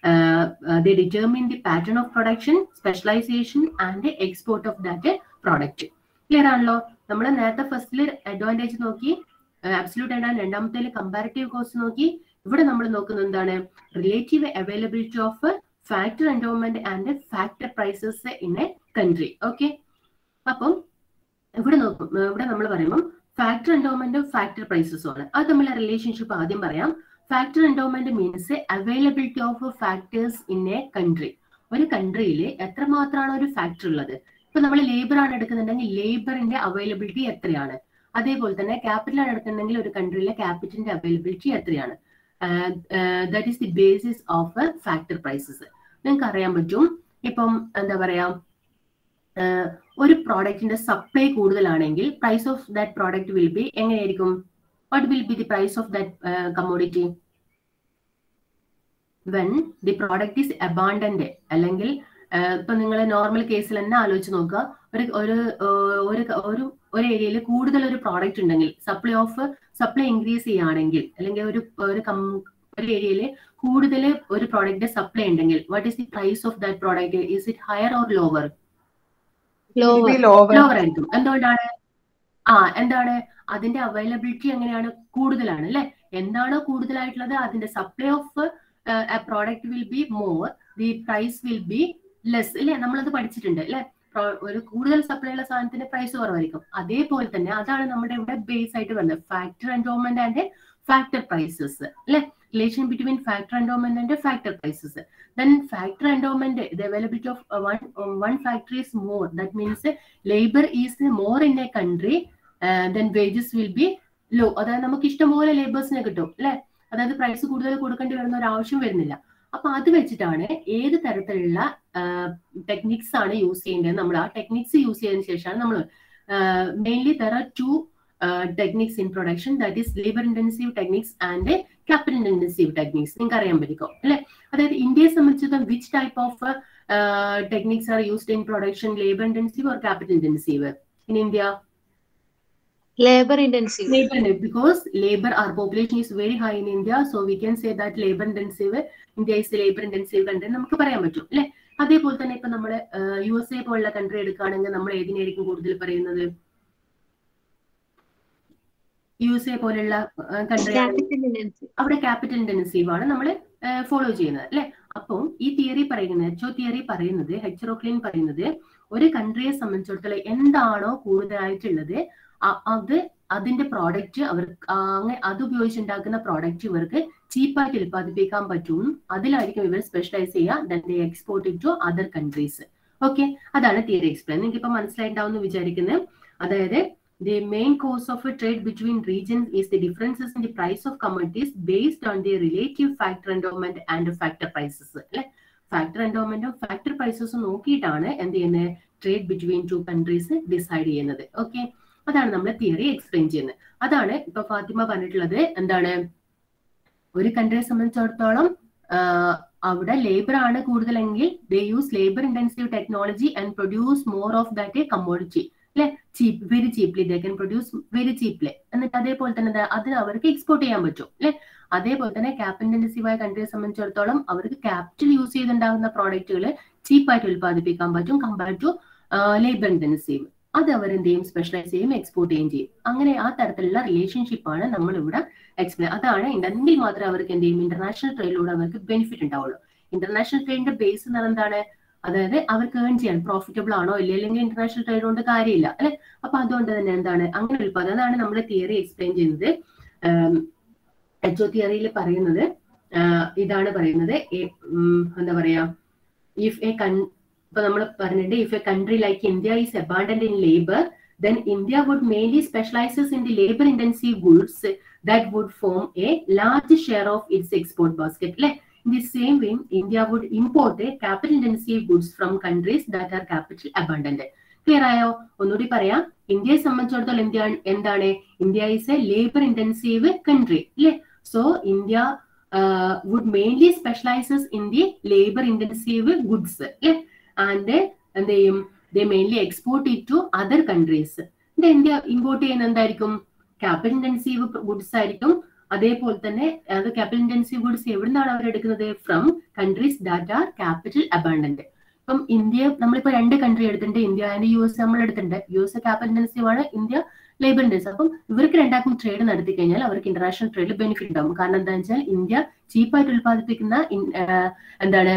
the determine the pattern of production specialisation and export of that product clear ആണല്ലോ നമ്മൾ നേരത്തെ ഫസ്റ്റിൽ അഡ്വാൻറ്റേജ് നോക്കി അബ്സല്യൂട്ട് ആൻഡ് രണ്ടാമത്തേൽ കമ്പാരിറ്റീവ് കോസ്റ്റ് നോക്കി ഇവിടെ നമ്മൾ നോക്കുന്നത് എന്താണ് relative availability of factor endowment and factor prices in a country okay അപ്പം ഇവിടെ നോക്കും ഇവിടെ നമ്മൾ പറയുമ്പോൾ ഫാക്ടർ എൻഡോമെന്റും ഫാക്ടർ പ്രൈസസും ആണ് അത് തമ്മിലുള്ള റിലേഷൻഷിപ്പ് ആദ്യം പറയാം factor endowment means availability of factors in a country ഒരു കൺട്രിയിൽ എത്രമാത്രമാണ് ഒരു ഫാക്ടർ ഉള്ളത് ഇപ്പൊ നമ്മൾ ലേബർ ആണ് എടുക്കുന്നുണ്ടെങ്കിൽ ലേബറിന്റെ അവൈലബിലിറ്റി എത്രയാണ് അതേപോലെ തന്നെ ക്യാപിറ്റൽ ആണ് എടുക്കുന്നുണ്ടെങ്കിൽ ഒരു കൺട്രിയിലെ ക്യാപിറ്റലിന്റെ അവൈലബിലിറ്റി എത്രയാണ് that is the basis of factor prices നിങ്ങൾക്ക് അറിയാൻ പറ്റും ഇപ്പം എന്താ പറയാ ഒരു പ്രോഡക്റ്റിന്റെ സപ്ലൈ കൂടുതലാണെങ്കിൽ price of that product will be എങ്ങനെയായിരിക്കും what will be the price of that commodity when the product is abundant അല്ലെങ്കിൽ ഇപ്പൊ നിങ്ങൾ നോർമൽ കേസിൽ തന്നെ ആലോചിച്ച് നോക്കുക ഒരു ഒരു ഒരു ഒരു ഒരു ഏരിയയിൽ കൂടുതൽ ഒരു പ്രോഡക്റ്റ് ഉണ്ടെങ്കിൽ സപ്ലൈ ഓഫ് സപ്ലൈ ഇൻക്രീസ് ചെയ്യുകയാണെങ്കിൽ അല്ലെങ്കിൽ ഒരു ഒരു ഒരു ഏരിയയിൽ കൂടുതൽ ഒരു പ്രോഡക്റ്റ് സപ്ലൈ ഉണ്ടെങ്കിൽ what is the price of that product is it higher or lower lower ആയിരിക്കും എന്തുകൊണ്ടാണ് ആ എന്താണ് അതിന്റെ അവൈലബിലിറ്റി എങ്ങനെയാണ് കൂടുതലാണ് അല്ലെ എന്താണോ കൂടുതലായിട്ടുള്ളത് അതിന്റെ supply of product will be more the price will be less ഇല്ലേ നമ്മളത് പഠിച്ചിട്ടുണ്ട് അല്ലെ ഒരു കൂടുതൽ സപ്ലൈ ഉള്ള സാധനത്തിന്റെ പ്രൈസ് കുറവായിരിക്കും അതേപോലെ തന്നെ അതാണ് നമ്മുടെ ഇവിടെ ബേസ് ആയിട്ട് വരുന്നത് factor endowment and factor prices അല്ലെ relation between factor endowment and factor prices then factor endowment the availability of uh, one um, one factor is more that means uh, labor is more in a country uh, then wages will be low അതായത് നമുക്ക് ഇഷ്ടംപോലെ ലേബേഴ്സിനെ കിട്ടും അല്ലെ അതായത് പ്രൈസ് കൂടുതൽ കൊടുക്കേണ്ടി വരുന്ന ഒരു ആവശ്യം വരുന്നില്ല അപ്പൊ അത് വെച്ചിട്ടാണ് ഏത് തരത്തിലുള്ള ടെക്നിക്സ് ആണ് യൂസ് ചെയ്യേണ്ടത് നമ്മൾ ആ ടെക്നിക്സ് യൂസ് ചെയ്തതിനു ശേഷമാണ് നമ്മൾ mainly there are two techniques in production that is labour intensive techniques and capital intensive techniques നിങ്ങൾക്ക് അറിയാൻ പറ്റും അല്ലെ അതായത് ഇന്ത്യയെ സംബന്ധിച്ചിടത്തോളം which type of techniques are used in production labour intensive or capital intensive in India labor intensive labor because labor our population is very high in india so we can say that labor intensive india is a labor intensive country നമുക്ക് പറയാൻ പറ്റും അല്ലെ അതേപോലെ തന്നെ ഇപ്പൊ നമ്മൾ യു എസ് എ പോലുള്ള കൺട്രി എടുക്കുകയാണെങ്കിൽ നമ്മൾ ഏതിനായിരിക്കും കൂടുതൽ പറയുന്നത് യു എസ് എ പോലെയുള്ള കൺട്രി Capital intensive. അവിടെ ക്യാപിറ്റൽ ഇന്റൻസീവ് ആണ് നമ്മൾ ഫോളോ ചെയ്യുന്നത് അല്ലെ അപ്പം ഈ തിയറി പറയുന്നത് എച്ച് തിയറി പറയുന്നത് ഹെച്ചറോക്ലിൻ പറയുന്നത് ഒരു കൺട്രിയെ സംബന്ധിച്ചിടത്തോളം എന്താണോ കൂടുതലായിട്ടുള്ളത് അ- അത് അതിന്റെ പ്രോഡക്റ്റ് അവർ അങ്ങനെ അത് ഉപയോഗിച്ചുണ്ടാക്കുന്ന പ്രോഡക്റ്റ് ഇവർക്ക് ചീപ്പായിട്ട് ഉൽപ്പാദിപ്പിക്കാൻ പറ്റും അതിലായിരിക്കും ഇവർ സ്പെഷ്യലൈസ് ചെയ്യുക export to other countries okay അതാണ് തിയറി എക്സ്പ്ലെയിൻ നിങ്ങൾക്ക് ഇപ്പൊ മനസ്സിലായിട്ടുണ്ടാവും എന്ന് വിചാരിക്കുന്നത് അതായത് The main cause of a trade between regions is the differences in the price of commodities based on the relative factor endowment and factor prices. അല്ലെ ഫാക്ടർ എൻഡോമെന്റും ഫാക്ടർ പ്രൈസസും നോക്കിയിട്ടാണ് എന്ത് ചെയ്യുന്നത് trade between two countries decide ചെയ്യുന്നത് ഓക്കെ അതാണ് നമ്മൾ തിയറി എക്സ്പ്ലെയിൻ ചെയ്യുന്നത് അതാണ് ഇപ്പൊ ഫാത്തിമ പറഞ്ഞിട്ടുള്ളത് എന്താണ് ഒരു കൺട്രിയെ സംബന്ധിച്ചിടത്തോളം ആഹ്, അവിടെ ലേബർ ആണ് കൂടുതലെങ്കിൽ they use labour intensive technology and produce more of that commodity അല്ലെ cheap very cheaply they can produce very cheaply എന്നിട്ട് അതേപോലെ തന്നെ ദാ അത് അവർക്ക് എക്സ്പോർട്ട് ചെയ്യാൻ പറ്റും അല്ലെ അതേപോലെ തന്നെ ക്യാപിറ്റൽ ഇന്റൻസീവായ കൺട്രിയെ സംബന്ധിച്ചിടത്തോളം അവർക്ക് ക്യാപിറ്റൽ യൂസ് ചെയ്തുണ്ടാകുന്ന പ്രോഡക്റ്റുകൾ ചീപ്പായിട്ട് ഉൽപ്പാദിപ്പിക്കാൻ പറ്റും കമ്പയർ ടു ലേബർ ഇന്റൻസീവ് അത് അവർ എന്ത് ചെയ്യും സ്പെഷ്യലൈസ് ചെയ്യും എക്സ്പോർട്ട് ചെയ്യുകയും ചെയ്യും അങ്ങനെ ആ തരത്തിലുള്ള റിലേഷൻഷിപ്പ് ആണ് നമ്മൾ ഇവിടെ എക്സ്പ്ലെയിൻ അതാണ് ഉണ്ടെങ്കിൽ മാത്രമേ അവർക്ക് എന്ത് ചെയ്യും ഇന്റർനാഷണൽ ട്രേഡിലൂടെ അവർക്ക് ബെനിഫിറ്റ് ഉണ്ടാവുള്ളൂ ഇന്റർനാഷണൽ ട്രേഡിന്റെ ബേസ് എന്ന് പറയുന്നത് എന്താണ് അതായത് അവർക്ക് ഏൺ ചെയ്യാൻ പ്രോഫിറ്റബിൾ ആണോ ഇല്ല അല്ലെങ്കിൽ ഇന്റർനാഷണൽ ട്രേഡ് കൊണ്ട് കാര്യമില്ല അല്ലെ അപ്പൊ അതുകൊണ്ട് തന്നെ എന്താണ് അങ്ങനെ ഉൽപ്പാദനം അതാണ് നമ്മൾ തിയറി എക്സ്പ്ലെയിൻ ചെയ്യുന്നത് എച്ച് ഒ തിയറിയിൽ പറയുന്നത് ആഹ് ഇതാണ് പറയുന്നത് എ- ഉം, എന്താ പറയാ ഇഫ് എ കൺ ഇപ്പൊ നമ്മൾ പറഞ്ഞിട്ടുണ്ട് if a country like India is abundant in labour then India would mainly specializes in the labor intensive goods that would form a large share of its export basket. Like, In the same way, India would import a capital intensive goods from countries that are capital abundant. Clear ആയോ ഒന്നുകൂടി പറയാം ഇന്ത്യയെ സംബന്ധിച്ചിടത്തോളം ഇന്ത്യ എന്താണ് India is a labour intensive country അല്ലേ so India would mainly specialises in the labour intensive goods അല്ലേ ആൻഡ് എന്ത് ചെയ്യും they mainly export it to other countries India import ചെയ്യുന്ന എന്തായിരിക്കും ക്യാപിറ്റൽ ഇന്റൻസീവ് ഗുഡ്സ് ആയിരിക്കും അതേപോലെ തന്നെ അത് ക്യാപിറ്റൽ ഇന്റൻസീവ് ഗുഡ്സ് എവിടുന്നാണ് അവർ എടുക്കുന്നത് from countries that are capital abundant ഇപ്പം ഇന്ത്യ നമ്മളിപ്പോ രണ്ട് കൺട്രി എടുത്തിട്ടുണ്ട് ഇന്ത്യ ആൻഡ് യു എസ് നമ്മൾ എടുത്തിട്ടുണ്ട് യു എസ് ക്യാപിറ്റൽ ഇന്റൻസീവ് ആണ് ഇന്ത്യ ലേബർ ഇന്റൻസീവ് അപ്പം ഇവർക്ക് രണ്ടാക്കും ട്രേഡ് നടത്തി കഴിഞ്ഞാൽ അവർക്ക് ഇന്റർനാഷണൽ ട്രേഡിൽ ബെനിഫിറ്റ് ഉണ്ടാവും കാരണം എന്താണെന്ന് വെച്ചാൽ ഇന്ത്യ ചീപ്പായിട്ട് ഉൽപ്പാദിപ്പിക്കുന്ന ഇൻ- ആഹ് എന്താണ്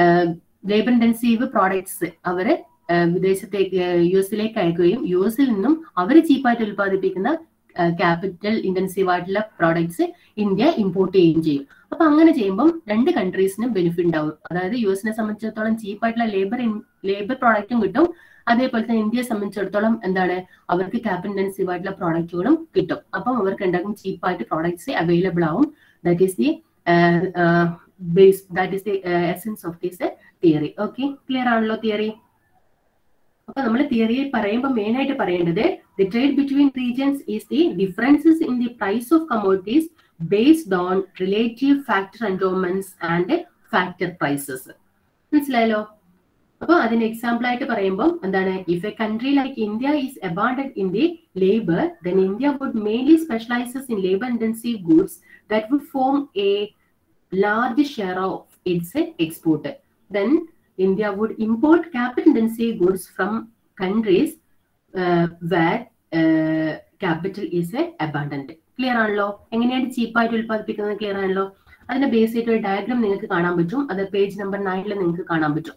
ലേബർ ഇന്റൻസീവ് പ്രോഡക്ട്സ് അവര് ആഹ് വിദേശത്തേക്ക് യു എസിലേക്ക് അയക്കുകയും യു എസിൽ നിന്നും അവർ ചീപ്പായിട്ട് ഉൽപ്പാദിപ്പിക്കുന്ന ക്യാപിറ്റൽ ഇന്റൻസീവ് ആയിട്ടുള്ള പ്രോഡക്ട്സ് ഇന്ത്യ ഇമ്പോർട്ട് ചെയ്യുകയും ചെയ്യും അപ്പൊ അങ്ങനെ ചെയ്യുമ്പോൾ രണ്ട് കൺട്രീസിനും ബെനിഫിറ്റ് ഉണ്ടാവും അതായത് യു എസിനെ സംബന്ധിച്ചിടത്തോളം ചീപ്പായിട്ടുള്ള ലേബർ ലേബർ പ്രോഡക്റ്റും കിട്ടും അതേപോലെ തന്നെ ഇന്ത്യയെ സംബന്ധിച്ചിടത്തോളം എന്താണ് അവർക്ക് ക്യാപിറ്റൽ ഇന്റൻസീവ് ആയിട്ടുള്ള പ്രോഡക്റ്റുകളും കിട്ടും അപ്പം അവർക്ക് ഉണ്ടാകും ചീപ്പായിട്ട് പ്രോഡക്ട്സ് അവൈലബിൾ ആവും that is the base that is the essence of this theory okay clear ആണല്ലോ തിയറി അപ്പൊ നമ്മൾ തിയറിയിൽ പറയുമ്പോൾ മെയിൻ ആയിട്ട് പറയേണ്ടത് the trade between regions is the differences in the price of commodities based on relative factor endowments and factor prices മനസ്സിലായല്ലോ അപ്പൊ അതിന് എക്സാമ്പിൾ ആയിട്ട് പറയുമ്പോൾ എന്താണ് if a country like India is abundant in the labour then India would mainly specialises in labour intensive goods that would form a large share of its export then India would import capital intensive goods from countries uh, where uh, capital is a abundant. Clear ആണല്ലോ എങ്ങനെയാണ് ചീപ്പായിട്ട് ഉൽപ്പാദിപ്പിക്കുന്നത് ക്ലിയർ ആണല്ലോ അതിന്റെ ബേസ് ആയിട്ട് ഒരു ഡയഗ്രാം നിങ്ങൾക്ക് കാണാൻ പറ്റും അത് പേജ് നമ്പർ നയനിൽ നിങ്ങൾക്ക് കാണാൻ പറ്റും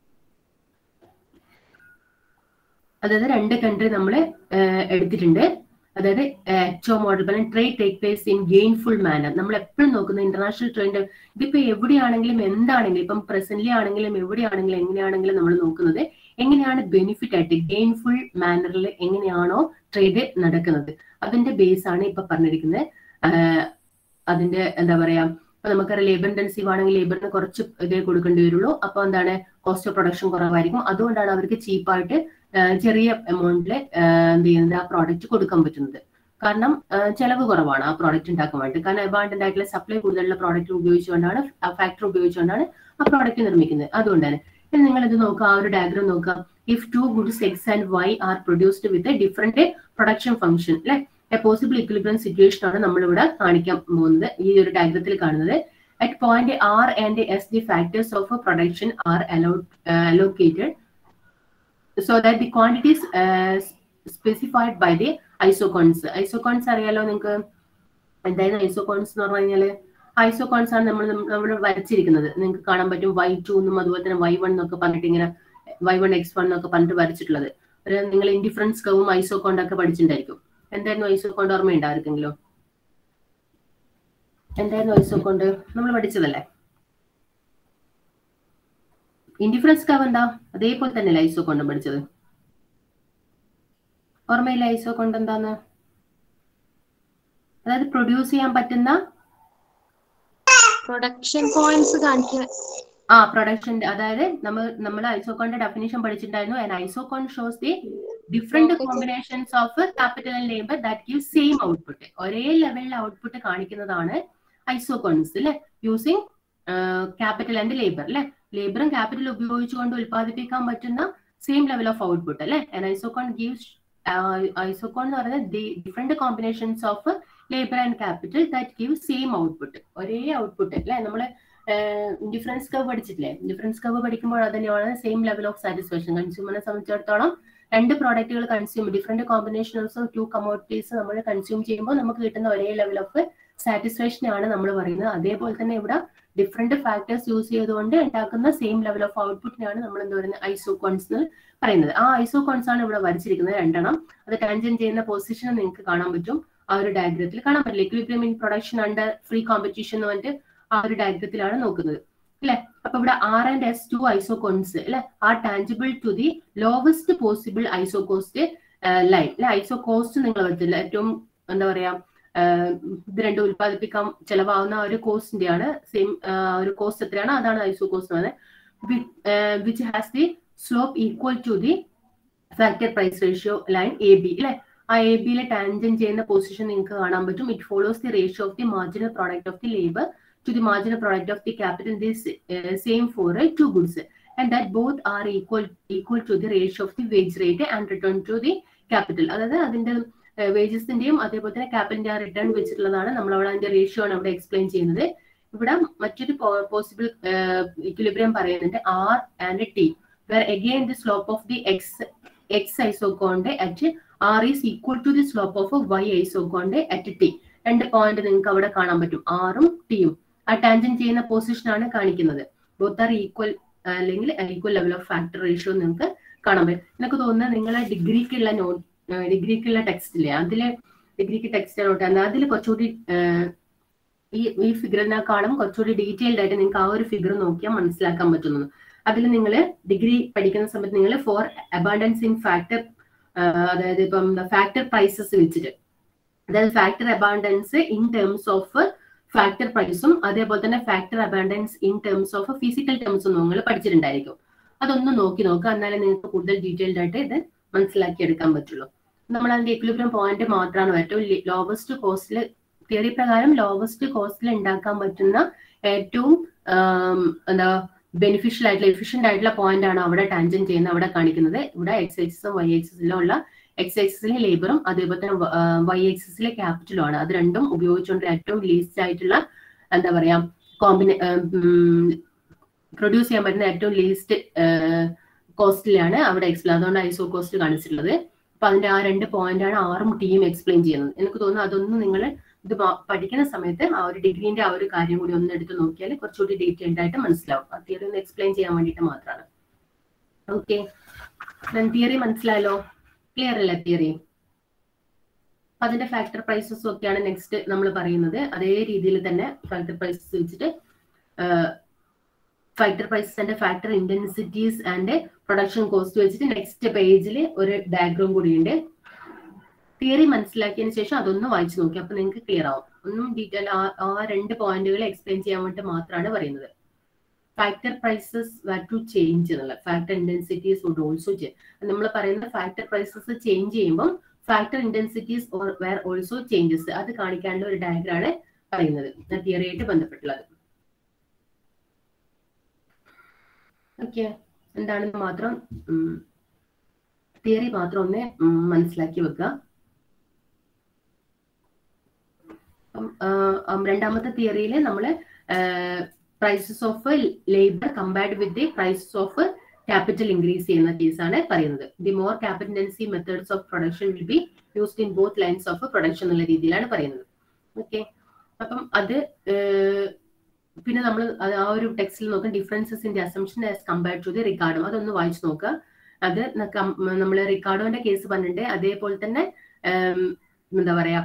അതായത് രണ്ട് കൺട്രി നമ്മൾ എടുത്തിട്ടുണ്ട് അതായത് എച്ച്ഒ മോഡൽ പറഞ്ഞ trade take place in gainful manner നമ്മൾ എപ്പോഴും നോക്കുന്നത് ഇന്റർനാഷണൽ ട്രേഡ് ഇതിപ്പോ എവിടെയാണെങ്കിലും എന്താണെങ്കിലും ഇപ്പം പ്രസന്റ്ലി ആണെങ്കിലും എവിടെയാണെങ്കിലും എങ്ങനെയാണെങ്കിലും നമ്മൾ നോക്കുന്നത് എങ്ങനെയാണ് ബെനിഫിറ്റ് ആയിട്ട് ഗെയിൻഫുൾ മാനറിൽ എങ്ങനെയാണോ ട്രേഡ് നടക്കുന്നത് അതിന്റെ ബേസ് ആണ് ഇപ്പൊ പറഞ്ഞിരിക്കുന്നത് ആഹ് അതിന്റെ എന്താ പറയാ ഇപ്പൊ നമുക്കറിയാം ലേബർ ഇന്റൻസീവ് ആണെങ്കിൽ ലേബറിന് കുറച്ച് ഇതേ കൊടുക്കേണ്ടി വരുള്ളൂ അപ്പൊ എന്താണ് കോസ്റ്റ് ഓഫ് പ്രൊഡക്ഷൻ കുറവായിരിക്കും അതുകൊണ്ടാണ് അവർക്ക് ചീപ്പായിട്ട് ചെറിയ എമൗണ്ടിൽ എന്ത് ചെയ്യുന്നത് ആ പ്രോഡക്റ്റ് കൊടുക്കാൻ പറ്റുന്നത് കാരണം ചെലവ് കുറവാണ് ആ പ്രോഡക്റ്റ് ഉണ്ടാക്കാൻ വേണ്ടി കാരണം അബാണ്ടന്റ് ആയിട്ടുള്ള സപ്ലൈ കൂടുതലുള്ള പ്രോഡക്റ്റ് ഉപയോഗിച്ചുകൊണ്ടാണ് ആ ഫാക്ടറി ഉപയോഗിച്ചുകൊണ്ടാണ് ആ പ്രോഡക്റ്റ് നിർമ്മിക്കുന്നത് അതുകൊണ്ടാണ് ഇനി നിങ്ങൾ ഇത് നോക്കുക ആ ഒരു ഡയഗ്രാം നോക്കുക if two goods X and Y are produced with different production function അല്ലെ എ പോസിബിൾ ഇക്വിലിബ്രിയം സിറ്റുവേഷൻ ആണ് നമ്മളിവിടെ കാണിക്കാൻ പോകുന്നത് ഈ ഒരു ഡയഗ്രത്തിൽ കാണുന്നത് at point R and S the factors of production are allocated so that the quantities uh, specified by the isoquants isoquants അറിയാലോ നിങ്ങൾക്ക് എന്തായിരുന്നു ഐസോകോൺസ് എന്ന് പറഞ്ഞു കഴിഞ്ഞാല് ഐസോകോൺസ് ആണ് നമ്മൾ നമ്മൾ വരച്ചിരിക്കുന്നത് നിങ്ങൾക്ക് കാണാൻ പറ്റും വൈ ടു എന്നും അതുപോലെ തന്നെ വൈ വൺ എന്നൊക്കെ പറഞ്ഞിട്ട് ഇങ്ങനെ വൈ വൺ എക്സ് വൺ എന്നൊക്കെ പറഞ്ഞിട്ട് വരച്ചിട്ടുള്ളത് ഒരു നിങ്ങൾ ഇൻഡിഫറൻസ് കവും ഐസോകോണ്ട് ഒക്കെ പഠിച്ചിട്ടുണ്ടായിരിക്കും എന്തായിരുന്നു ഐസോകോണ്ട് ഓർമ്മയുണ്ടോ ആർക്കെങ്കിലും എന്തായിരുന്നു ഐസോകോണ്ട് നമ്മൾ പഠിച്ചതല്ലേ ഇൻഡിഫറൻസ് കവ് എന്താ അതേപോലെ തന്നെയല്ലേ ഐസോകോണ്ടും പഠിച്ചത് ഓർമ്മയില്ല ഐസോകോണ്ട് എന്താന്ന് അതായത് പ്രൊഡ്യൂസ് ചെയ്യാൻ പറ്റുന്ന പ്രൊഡക്ഷൻ പോയിന്റ്സ് കാണിക്കുക ആ പ്രൊഡക്ഷന്റെ അതായത് നമ്മൾ നമ്മൾ ഐസോകോണിന്റെ ഡെഫിനേഷൻ പഠിച്ചിട്ടുണ്ടായിരുന്നു and isoquant shows the different combinations of capital and labour that give same output ഒരേ ലെവലിൽ ഔട്ട്പുട്ട് കാണിക്കുന്നതാണ് ഐസോകോൺസ് അല്ലെ യൂസിങ് ക്യാപിറ്റൽ ആൻഡ് ലേബർ അല്ലെ ലേബറും ക്യാപിറ്റലും ഉപയോഗിച്ചുകൊണ്ട് ഉൽപ്പാദിപ്പിക്കാൻ പറ്റുന്ന സെയിം ലെവൽ ഓഫ് ഔട്ട്പുട്ട് അല്ലെ ഐസോകോൺ ഗീവ്സ് ഐസോകോൺ എന്ന് പറയുന്നത് different combinations of labour and capital that give same output ഒരേ ഔട്ട്പുട്ട് അല്ലെ നമ്മള് ഡിഫറൻസ് കവ് പഠിച്ചിട്ടില്ലേ ഡിഫറൻസ് കവ് പഠിക്കുമ്പോൾ അത് തന്നെയാണ് സെയിം ലെവൽ ഓഫ് സാറ്റിസ്ഫാക്ഷൻ കൺസ്യൂമറിനെ സംബന്ധിച്ചിടത്തോളം രണ്ട് പ്രോഡക്റ്റുകൾ consume different combinations of two commodities നമ്മൾ കൺസ്യൂം ചെയ്യുമ്പോൾ നമുക്ക് കിട്ടുന്ന ഒരേ ലെവൽ ഓഫ് സാറ്റിസ്ഫാക്ഷൻ ആണ് നമ്മൾ പറയുന്നത് അതേപോലെ തന്നെ ഇവിടെ ഡിഫറെന്റ് ഫാക്ടേഴ്സ് യൂസ് ചെയ്തുകൊണ്ട് ഉണ്ടാക്കുന്ന സെയിം ലെവൽ ഓഫ് ഔട്ട്പുട്ടിനാണ് നമ്മൾ എന്താ പറയുന്നത് ഐസോകോൺസ് എന്ന് പറയുന്നത് ആ ഐസോകോൺസ് ആണ് ഇവിടെ വരച്ചിരിക്കുന്നത് രണ്ടെണ്ണം അത് ടാൻജൻ ചെയ്യുന്ന പൊസിഷൻ നിങ്ങൾക്ക് കാണാൻ പറ്റും ആ ഒരു ഡയഗ്രത്തിൽ കാണാൻ പറ്റില്ല equilibrium in production under free competition എന്ന് പറഞ്ഞിട്ട് ആ ഒരു ഡയഗ്രത്തിലാണ് നോക്കുന്നത് അല്ലെ അപ്പൊ ഇവിടെ R and S two isoquants അല്ലെ are tangible to the lowest possible isocost line അല്ലെ ഐസോകോസ്റ്റ് നിങ്ങൾ വെച്ചില്ല ഏറ്റവും എന്താ പറയാ ഇത് രണ്ടും ഉൽപ്പാദിപ്പിക്കാൻ ചെലവാകുന്ന ഒരു കോസ്റ്റിന്റെ ആണ് സെയിം ഒരു കോസ്റ്റ് എത്രയാണ് അതാണ് ഐസോ കോസ്റ്റ് എന്ന് പറയുന്നത് which has the slope equal to the factor price ratio line A B അല്ലെ ആ എ ബിയിലെ ടാൻജൻ ചെയ്യുന്ന പൊസിഷൻ നിങ്ങൾക്ക് കാണാൻ പറ്റും it follows the ratio of the marginal product of the labour to the marginal product of the capital this uh, same for uh, two goods and that both are equal equal to the ratio of the wage rate and return to the capital അതായത് അതിന്റെ വേജസിന്റെയും അതേപോലെ തന്നെ ക്യാപിറ്റലിന്റെ ആ റിട്ടേൺ വെച്ചിട്ടുള്ളതാണ് നമ്മൾ അവിടെ അതിന്റെ റേഷ്യോ ആണ് അവിടെ എക്സ്പ്ലെയിൻ ചെയ്യുന്നത് ഇവിടെ മറ്റൊരു പോസിബിൾ ഇക്വിലിബ്രിയം പറയുന്നുണ്ട് R and T where again the slope of the X X isoquant at R is equal to the slope of Y isoquant at T രണ്ട് പോയിന്റ് നിങ്ങൾക്ക് അവിടെ കാണാൻ പറ്റും ആറും ടിയും ആ ടാൻജൻ ചെയ്യുന്ന പൊസിഷൻ ആണ് കാണിക്കുന്നത് ബോത്ത് ആർ ഈക്വൽ അല്ലെങ്കിൽ equal level of factor ratio നിങ്ങൾക്ക് കാണാൻ പറ്റും എനിക്ക് തോന്നുന്നത് നിങ്ങളെ ഡിഗ്രിക്കുള്ള നോട്ട് ഡിഗ്രിക്കുള്ള ടെക്സ്റ്റ് ഇല്ലേ അതിലെ ഡിഗ്രിക്ക് ടെക്സ്റ്റ് നോട്ട് അതിൽ കുറച്ചുകൂടി ഈ ഈ ഫിഗറിനെക്കാളും കുറച്ചുകൂടി ഡീറ്റെയിൽഡ് ആയിട്ട് നിങ്ങൾക്ക് ആ ഒരു ഫിഗർ നോക്കിയാൽ മനസ്സിലാക്കാൻ പറ്റുന്നത് അതിൽ നിങ്ങൾ ഡിഗ്രി പഠിക്കുന്ന സമയത്ത് നിങ്ങൾ ഫോർ അബാൻഡൻസ് ഇൻ ഫാക്ടർ അതായത് ഇപ്പം ഫാക്ടർ പ്രൈസസ് വെച്ചിട്ട് അതായത് factor abundance in terms of factor പ്രൈസും അതേപോലെ തന്നെ factor abundance in terms of physical ടേംസും നിങ്ങൾ പഠിച്ചിട്ടുണ്ടായിരിക്കും അതൊന്ന് നോക്കി നോക്കുക എന്നാലേ നിങ്ങൾക്ക് കൂടുതൽ ഡീറ്റെയിൽഡ് ആയിട്ട് ഇത് മനസ്സിലാക്കി എടുക്കാൻ പറ്റുള്ളൂ നമ്മൾ അതിന്റെ എക്വിലിബ്രിയം പോയിന്റ് മാത്രമാണ് ഏറ്റവും ലോവസ്റ്റ് കോസ്റ്റിൽ തിയറി പ്രകാരം ലോവസ്റ്റ് കോസ്റ്റിൽ ഉണ്ടാക്കാൻ പറ്റുന്ന ഏറ്റവും എന്താ ബെനിഫിഷ്യൽ ആയിട്ടുള്ള എഫിഷ്യന്റ് ആയിട്ടുള്ള പോയിന്റ് ആണ് അവിടെ ടാൻജൻ ചെയ്യുന്നത് അവിടെ കാണിക്കുന്നത് ഇവിടെ എക്സ് എക്സസും വൈ എക്സസിലും ഉള്ള എക്സ് എക്സസിലെ ലേബറും അതേപോലെ തന്നെ വൈ എക്സസിലെ ക്യാപിറ്റലും ആണ് അത് രണ്ടും ഉപയോഗിച്ചുകൊണ്ട് ഏറ്റവും ലീസ്റ്റ് ആയിട്ടുള്ള എന്താ പറയാ കോമ്പിനേ പ്രൊഡ്യൂസ് ചെയ്യാൻ പറ്റുന്ന ഏറ്റവും ലീസ്റ്റ് കോസ്റ്റിലാണ് അവിടെ എക്സ്പ്ലെയിൻ അതുകൊണ്ട് ഐസോ കോസ്റ്റ് കാണിച്ചിട്ടുള്ളത് അപ്പൊ അതിന്റെ ആ രണ്ട് പോയിന്റ് ആണ് ആറും ടീം എക്സ്പ്ലെയിൻ ചെയ്യുന്നത് എനിക്ക് തോന്നുന്നു അതൊന്നും നിങ്ങൾ ഇത് പഠിക്കുന്ന സമയത്ത് ആ ഒരു ഡിഗ്രീന്റെ ആ ഒരു കാര്യം കൂടി ഒന്ന് എടുത്ത് നോക്കിയാൽ കുറച്ചുകൂടി ഡീറ്റെയിൽഡ് ആയിട്ട് മനസ്സിലാവും ആ തിയറി ഒന്ന് എക്സ്പ്ലെയിൻ ചെയ്യാൻ വേണ്ടിയിട്ട് മാത്രമാണ് ഓക്കെ തിയറി മനസ്സിലായല്ലോ ക്ലിയർ അല്ലേ തിയറി അതിന്റെ ഫാക്ടർ പ്രൈസസ് ഒക്കെയാണ് നെക്സ്റ്റ് നമ്മൾ പറയുന്നത് അതേ രീതിയിൽ തന്നെ ഫാക്ടർ പ്രൈസസ് വെച്ചിട്ട് factor prices and factor intensities and production cost വെച്ചിട്ട് നെക്സ്റ്റ് പേജിൽ ഒരു ഡയഗ്രാം കൂടിയുണ്ട് തിയറി മനസ്സിലാക്കിയതിന് ശേഷം അതൊന്ന് വായിച്ചു നോക്കി അപ്പൊ നിങ്ങൾക്ക് ക്ലിയർ ആവും ഒന്നും ഡീറ്റെയിൽ ആ രണ്ട് പോയിന്റുകൾ എക്സ്പ്ലെയിൻ ചെയ്യാൻ വേണ്ടി മാത്രമാണ് പറയുന്നത് factor prices what to change എന്നുള്ള ഫാക്ടർ ഇന്റൻസിറ്റീസ് വുഡ് ഓൾസോ നമ്മൾ പറയുന്ന ഫാക്ടർ പ്രൈസസ് ചേഞ്ച് ചെയ്യുമ്പോൾ factor intensities were also changes അത് കാണിക്കാനുള്ള ഒരു ഡയഗ്രാണ് പറയുന്നത് തിയറിയായിട്ട് ബന്ധപ്പെട്ടുള്ളത് ഓക്കെ എന്താണെന്ന് മാത്രം തിയറി മാത്രം ഒന്ന് മനസ്സിലാക്കി വെക്കുക രണ്ടാമത്തെ തിയറിയിൽ നമ്മൾ prices of labour compared with the prices of capital increase ചെയ്യുന്ന കേസാണ് പറയുന്നത് the more capital intensive methods of production will be used in both lines of production എന്നുള്ള രീതിയിലാണ് പറയുന്നത് ഓക്കെ അപ്പം അത് ഏഹ്, പിന്നെ നമ്മൾ ആ ഒരു ടെക്സ്റ്റിൽ നോക്കാം differences in the assumption as compared to the Ricardo അതൊന്ന് വായിച്ചു നോക്കുക അത് നമ്മൾ റിക്കാർഡോന്റെ കേസ് പറഞ്ഞിട്ടുണ്ട് അതേപോലെ തന്നെ ഏം, എന്താ പറയാ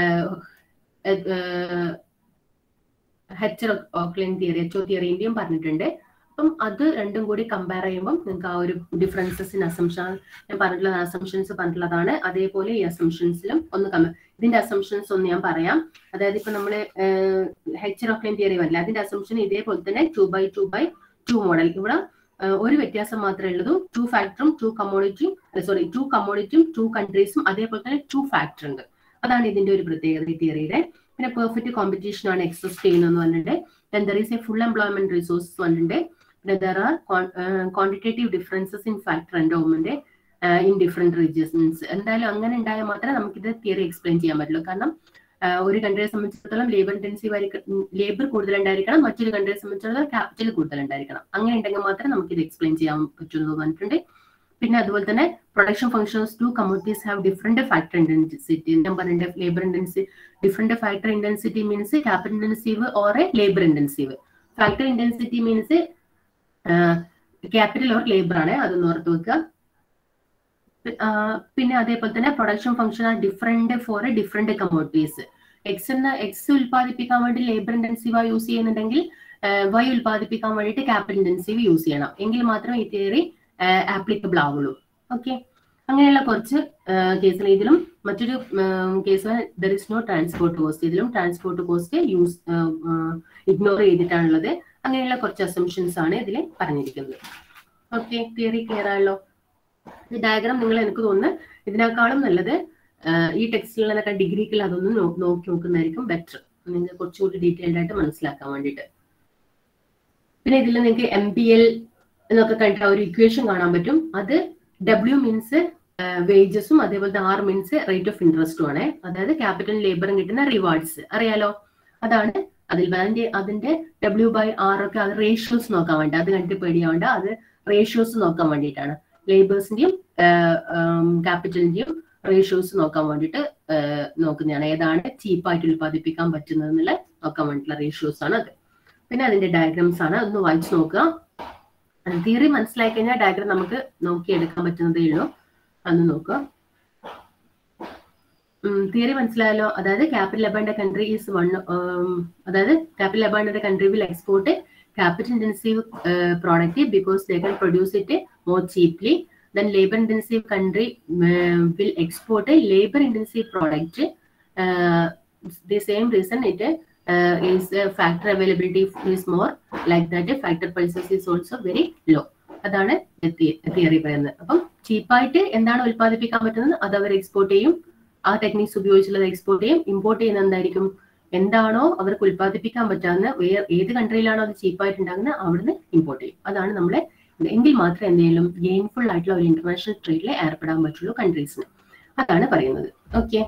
Heckscher Ohlin theory H O തിയറിന്റെയും പറഞ്ഞിട്ടുണ്ട് അപ്പം അത് രണ്ടും കൂടി കമ്പയർ ചെയ്യുമ്പോൾ നിങ്ങൾക്ക് ആ ഒരു ഡിഫറൻസസ് ഇൻ അസംഷൻ ഞാൻ പറഞ്ഞിട്ടുള്ള അസംഷൻസ് പറഞ്ഞിട്ടുള്ളതാണ് അതേപോലെ ഈ അസംഷൻസിലും ഒന്ന് കമ്പയർ ഇതിന്റെ അസംഷൻസ് ഒന്ന് ഞാൻ പറയാം അതായത് ഇപ്പൊ നമ്മള് ഹെച്ചർ ഓക്ലിൻ തിയറി വരില്ല അതിന്റെ അസംഷൻ ഇതേപോലെ തന്നെ two by two by two model ഇവിടെ ഏഹ്, ഒരു വ്യത്യാസം മാത്രമേ ഉള്ളൂ ടു ഫാക്ടറും ടു കമ്മോഡിറ്റിയും സോറി ടു കമ്മോഡിറ്റിയും ടു കൺട്രീസും അതേപോലെ തന്നെ ടു ഫാക്ടർ ഉണ്ട് അതാണ് ഇതിന്റെ ഒരു പ്രത്യേകത ഈ തിയറിയുടെ പിന്നെ പെർഫെക്റ്റ് കോമ്പറ്റീഷൻ ആണ് എക്സസ് ചെയ്യുന്നതെന്ന് പറഞ്ഞിട്ടുണ്ട് then there is a full employment resources വന്നിട്ടുണ്ട് പിന്നെ there are quantitative differences in factor endowment in different regions എന്തായാലും അങ്ങനെ ഉണ്ടായാൽ മാത്രമേ നമുക്കിത് തിയറി എക്സ്പ്ലെയിൻ ചെയ്യാൻ പറ്റുള്ളൂ കാരണം ആഹ് ഒരു കൺട്രിയെ സംബന്ധിച്ചിടത്തോളം ലേബർ ഇന്റൻസീവ് ആയിരിക്കും ലേബർ കൂടുതൽ ഉണ്ടായിരിക്കണം മറ്റൊരു കൺട്രിയെ സംബന്ധിച്ചിടത്തോളം ക്യാപിറ്റൽ കൂടുതൽ ഉണ്ടായിരിക്കണം അങ്ങനെ ഉണ്ടെങ്കിൽ മാത്രമേ നമുക്ക് ഇത് എക്സ്പ്ലെയിൻ ചെയ്യാൻ പറ്റുള്ളൂ എന്ന് പറഞ്ഞിട്ടുണ്ട് പിന്നെ അതുപോലെ തന്നെ production functions two communities have different factor intensity ഞാൻ പറഞ്ഞിട്ടുണ്ട് labour intensive different factor intensity means capital intensive or a labour intensive factor intensity means capital or labour ആണ് അതൊന്ന് ഓർത്ത് വെക്കുക ആ, പിന്നെ അതേപോലെ തന്നെ production function are different for a different commodities X എന്ന എക്സ് ഉൽപ്പാദിപ്പിക്കാൻ വേണ്ടി ലേബർ ഇന്റൻസീവ് യൂസ് ചെയ്യുന്നുണ്ടെങ്കിൽ വൈ ഉൽപ്പാദിപ്പിക്കാൻ വേണ്ടിയിട്ട് ക്യാപിറ്റൽ ഇന്റൻസീവ് യൂസ് ചെയ്യണം എങ്കിൽ മാത്രമേ ഈ തിയറി ആപ്ലിക്കബിൾ ആവുള്ളൂ ഓക്കെ അങ്ങനെയുള്ള കുറച്ച് കേസിൽ ഇതിലും മറ്റൊരു case there is no transport cost ഇതിലും ട്രാൻസ്പോർട്ട് കോസ്റ്റ് യൂസ് ഇഗ്നോർ ചെയ്തിട്ടാണുള്ളത് അങ്ങനെയുള്ള കുറച്ച് അസംഷൻസ് ആണ് ഇതിൽ പറഞ്ഞിരിക്കുന്നത് ഓക്കെ തിയറി ക്ലിയർ ആണല്ലോ ഈ ഡയഗ്രാം നിങ്ങൾ എനിക്ക് തോന്നുന്നു ഇതിനേക്കാളും നല്ലത് ആഹ് ഈ ടെക്സ്റ്റിലുള്ളതൊക്കെ ഡിഗ്രിക്കിൽ അതൊന്ന് നോ- നോക്കി നോക്കുന്നതായിരിക്കും ബെറ്റർ നിങ്ങൾക്ക് കുറച്ചുകൂടി ഡീറ്റെയിൽഡ് ആയിട്ട് മനസ്സിലാക്കാൻ വേണ്ടിയിട്ട് പിന്നെ ഇതിൽ നിങ്ങൾക്ക് എം പി എൽ എന്നൊക്കെ കണ്ട ഒരു ഇക്വേഷൻ കാണാൻ പറ്റും അത് ഡബ്ല്യു മീൻസ് വേജസും അതേപോലെ ആർ മീൻസ് റേറ്റ് ഓഫ് ഇൻട്രസ്റ്റും ആണ് അതായത് ക്യാപിറ്റൽ ലേബറും കിട്ടുന്ന റിവാർഡ്സ് അറിയാലോ അതാണ് അതിൽ അതിന്റെ അതിന്റെ ഡബ്ല്യു ബൈ ആർ ഒക്കെ അത് റേഷ്യോസ് നോക്കാൻ വേണ്ടി അത് കണ്ടിട്ട് പേടിയാവേണ്ട അത് റേഷ്യോസ് നോക്കാൻ വേണ്ടിയിട്ടാണ് ലേബേഴ്സിന്റെയും ക്യാപിറ്റലിന്റെയും റേഷ്യോസ് നോക്കാൻ വേണ്ടിയിട്ട് ആഹ് നോക്കുന്നതാണ് ഏതാണ് ചീപ്പായിട്ട് ഉൽപ്പാദിപ്പിക്കാൻ പറ്റുന്നത് എന്നുള്ള നോക്കാൻ വേണ്ടിയിട്ടുള്ള റേഷ്യോസ് ആണ് അത് പിന്നെ അതിന്റെ ഡയഗ്രാംസ് ആണ് അതൊന്ന് വായിച്ചു നോക്കുക തിയറി മനസ്സിലാക്കി കഴിഞ്ഞാൽ ഡയഗ്രാം നമുക്ക് നോക്കിയെടുക്കാൻ പറ്റുന്നതേ ഉള്ളൂ അന്ന് നോക്കുക തിയറി മനസ്സിലായല്ലോ അതായത് capital abundant country is one അതായത് capital abundant country will export capital intensive uh, product because they can produce it more cheaply then labor intensive country uh, will export a labor intensive product uh, the same reason it uh, is uh, factor availability is more like that factor prices is also very low അതാണ് തിയറി പറയുന്നത് അപ്പം ചീപ്പായിട്ട് എന്താണ് ഉൽപ്പാദിപ്പിക്കാൻ പറ്റുന്നത് അത് അവർ എക്സ്പോർട്ട് ചെയ്യും ആ ടെക്നിക്സ് ഉപയോഗിച്ചുള്ളത് എക്സ്പോർട്ട് ചെയ്യും ഇമ്പോർട്ട് ചെയ്യുന്നത് എന്തായിരിക്കും എന്താണോ അവർക്ക് ഉൽപ്പാദിപ്പിക്കാൻ പറ്റാവുന്ന വേറെ ഏത് കൺട്രിയിലാണോ അത് ചീപ്പായിട്ട് ഉണ്ടാകുന്നത് അവിടുന്ന് ഇമ്പോർട്ട് ചെയ്യും അതാണ് നമ്മളെ എങ്കിൽ മാത്രമേ എന്തെങ്കിലും ഗെയിൻഫുൾ ആയിട്ടുള്ള ഒരു ഇന്റർനാഷണൽ ട്രേഡിൽ ഏർപ്പെടാൻ പറ്റുള്ളൂ കൺട്രീസിന് അതാണ് പറയുന്നത് ഓക്കെ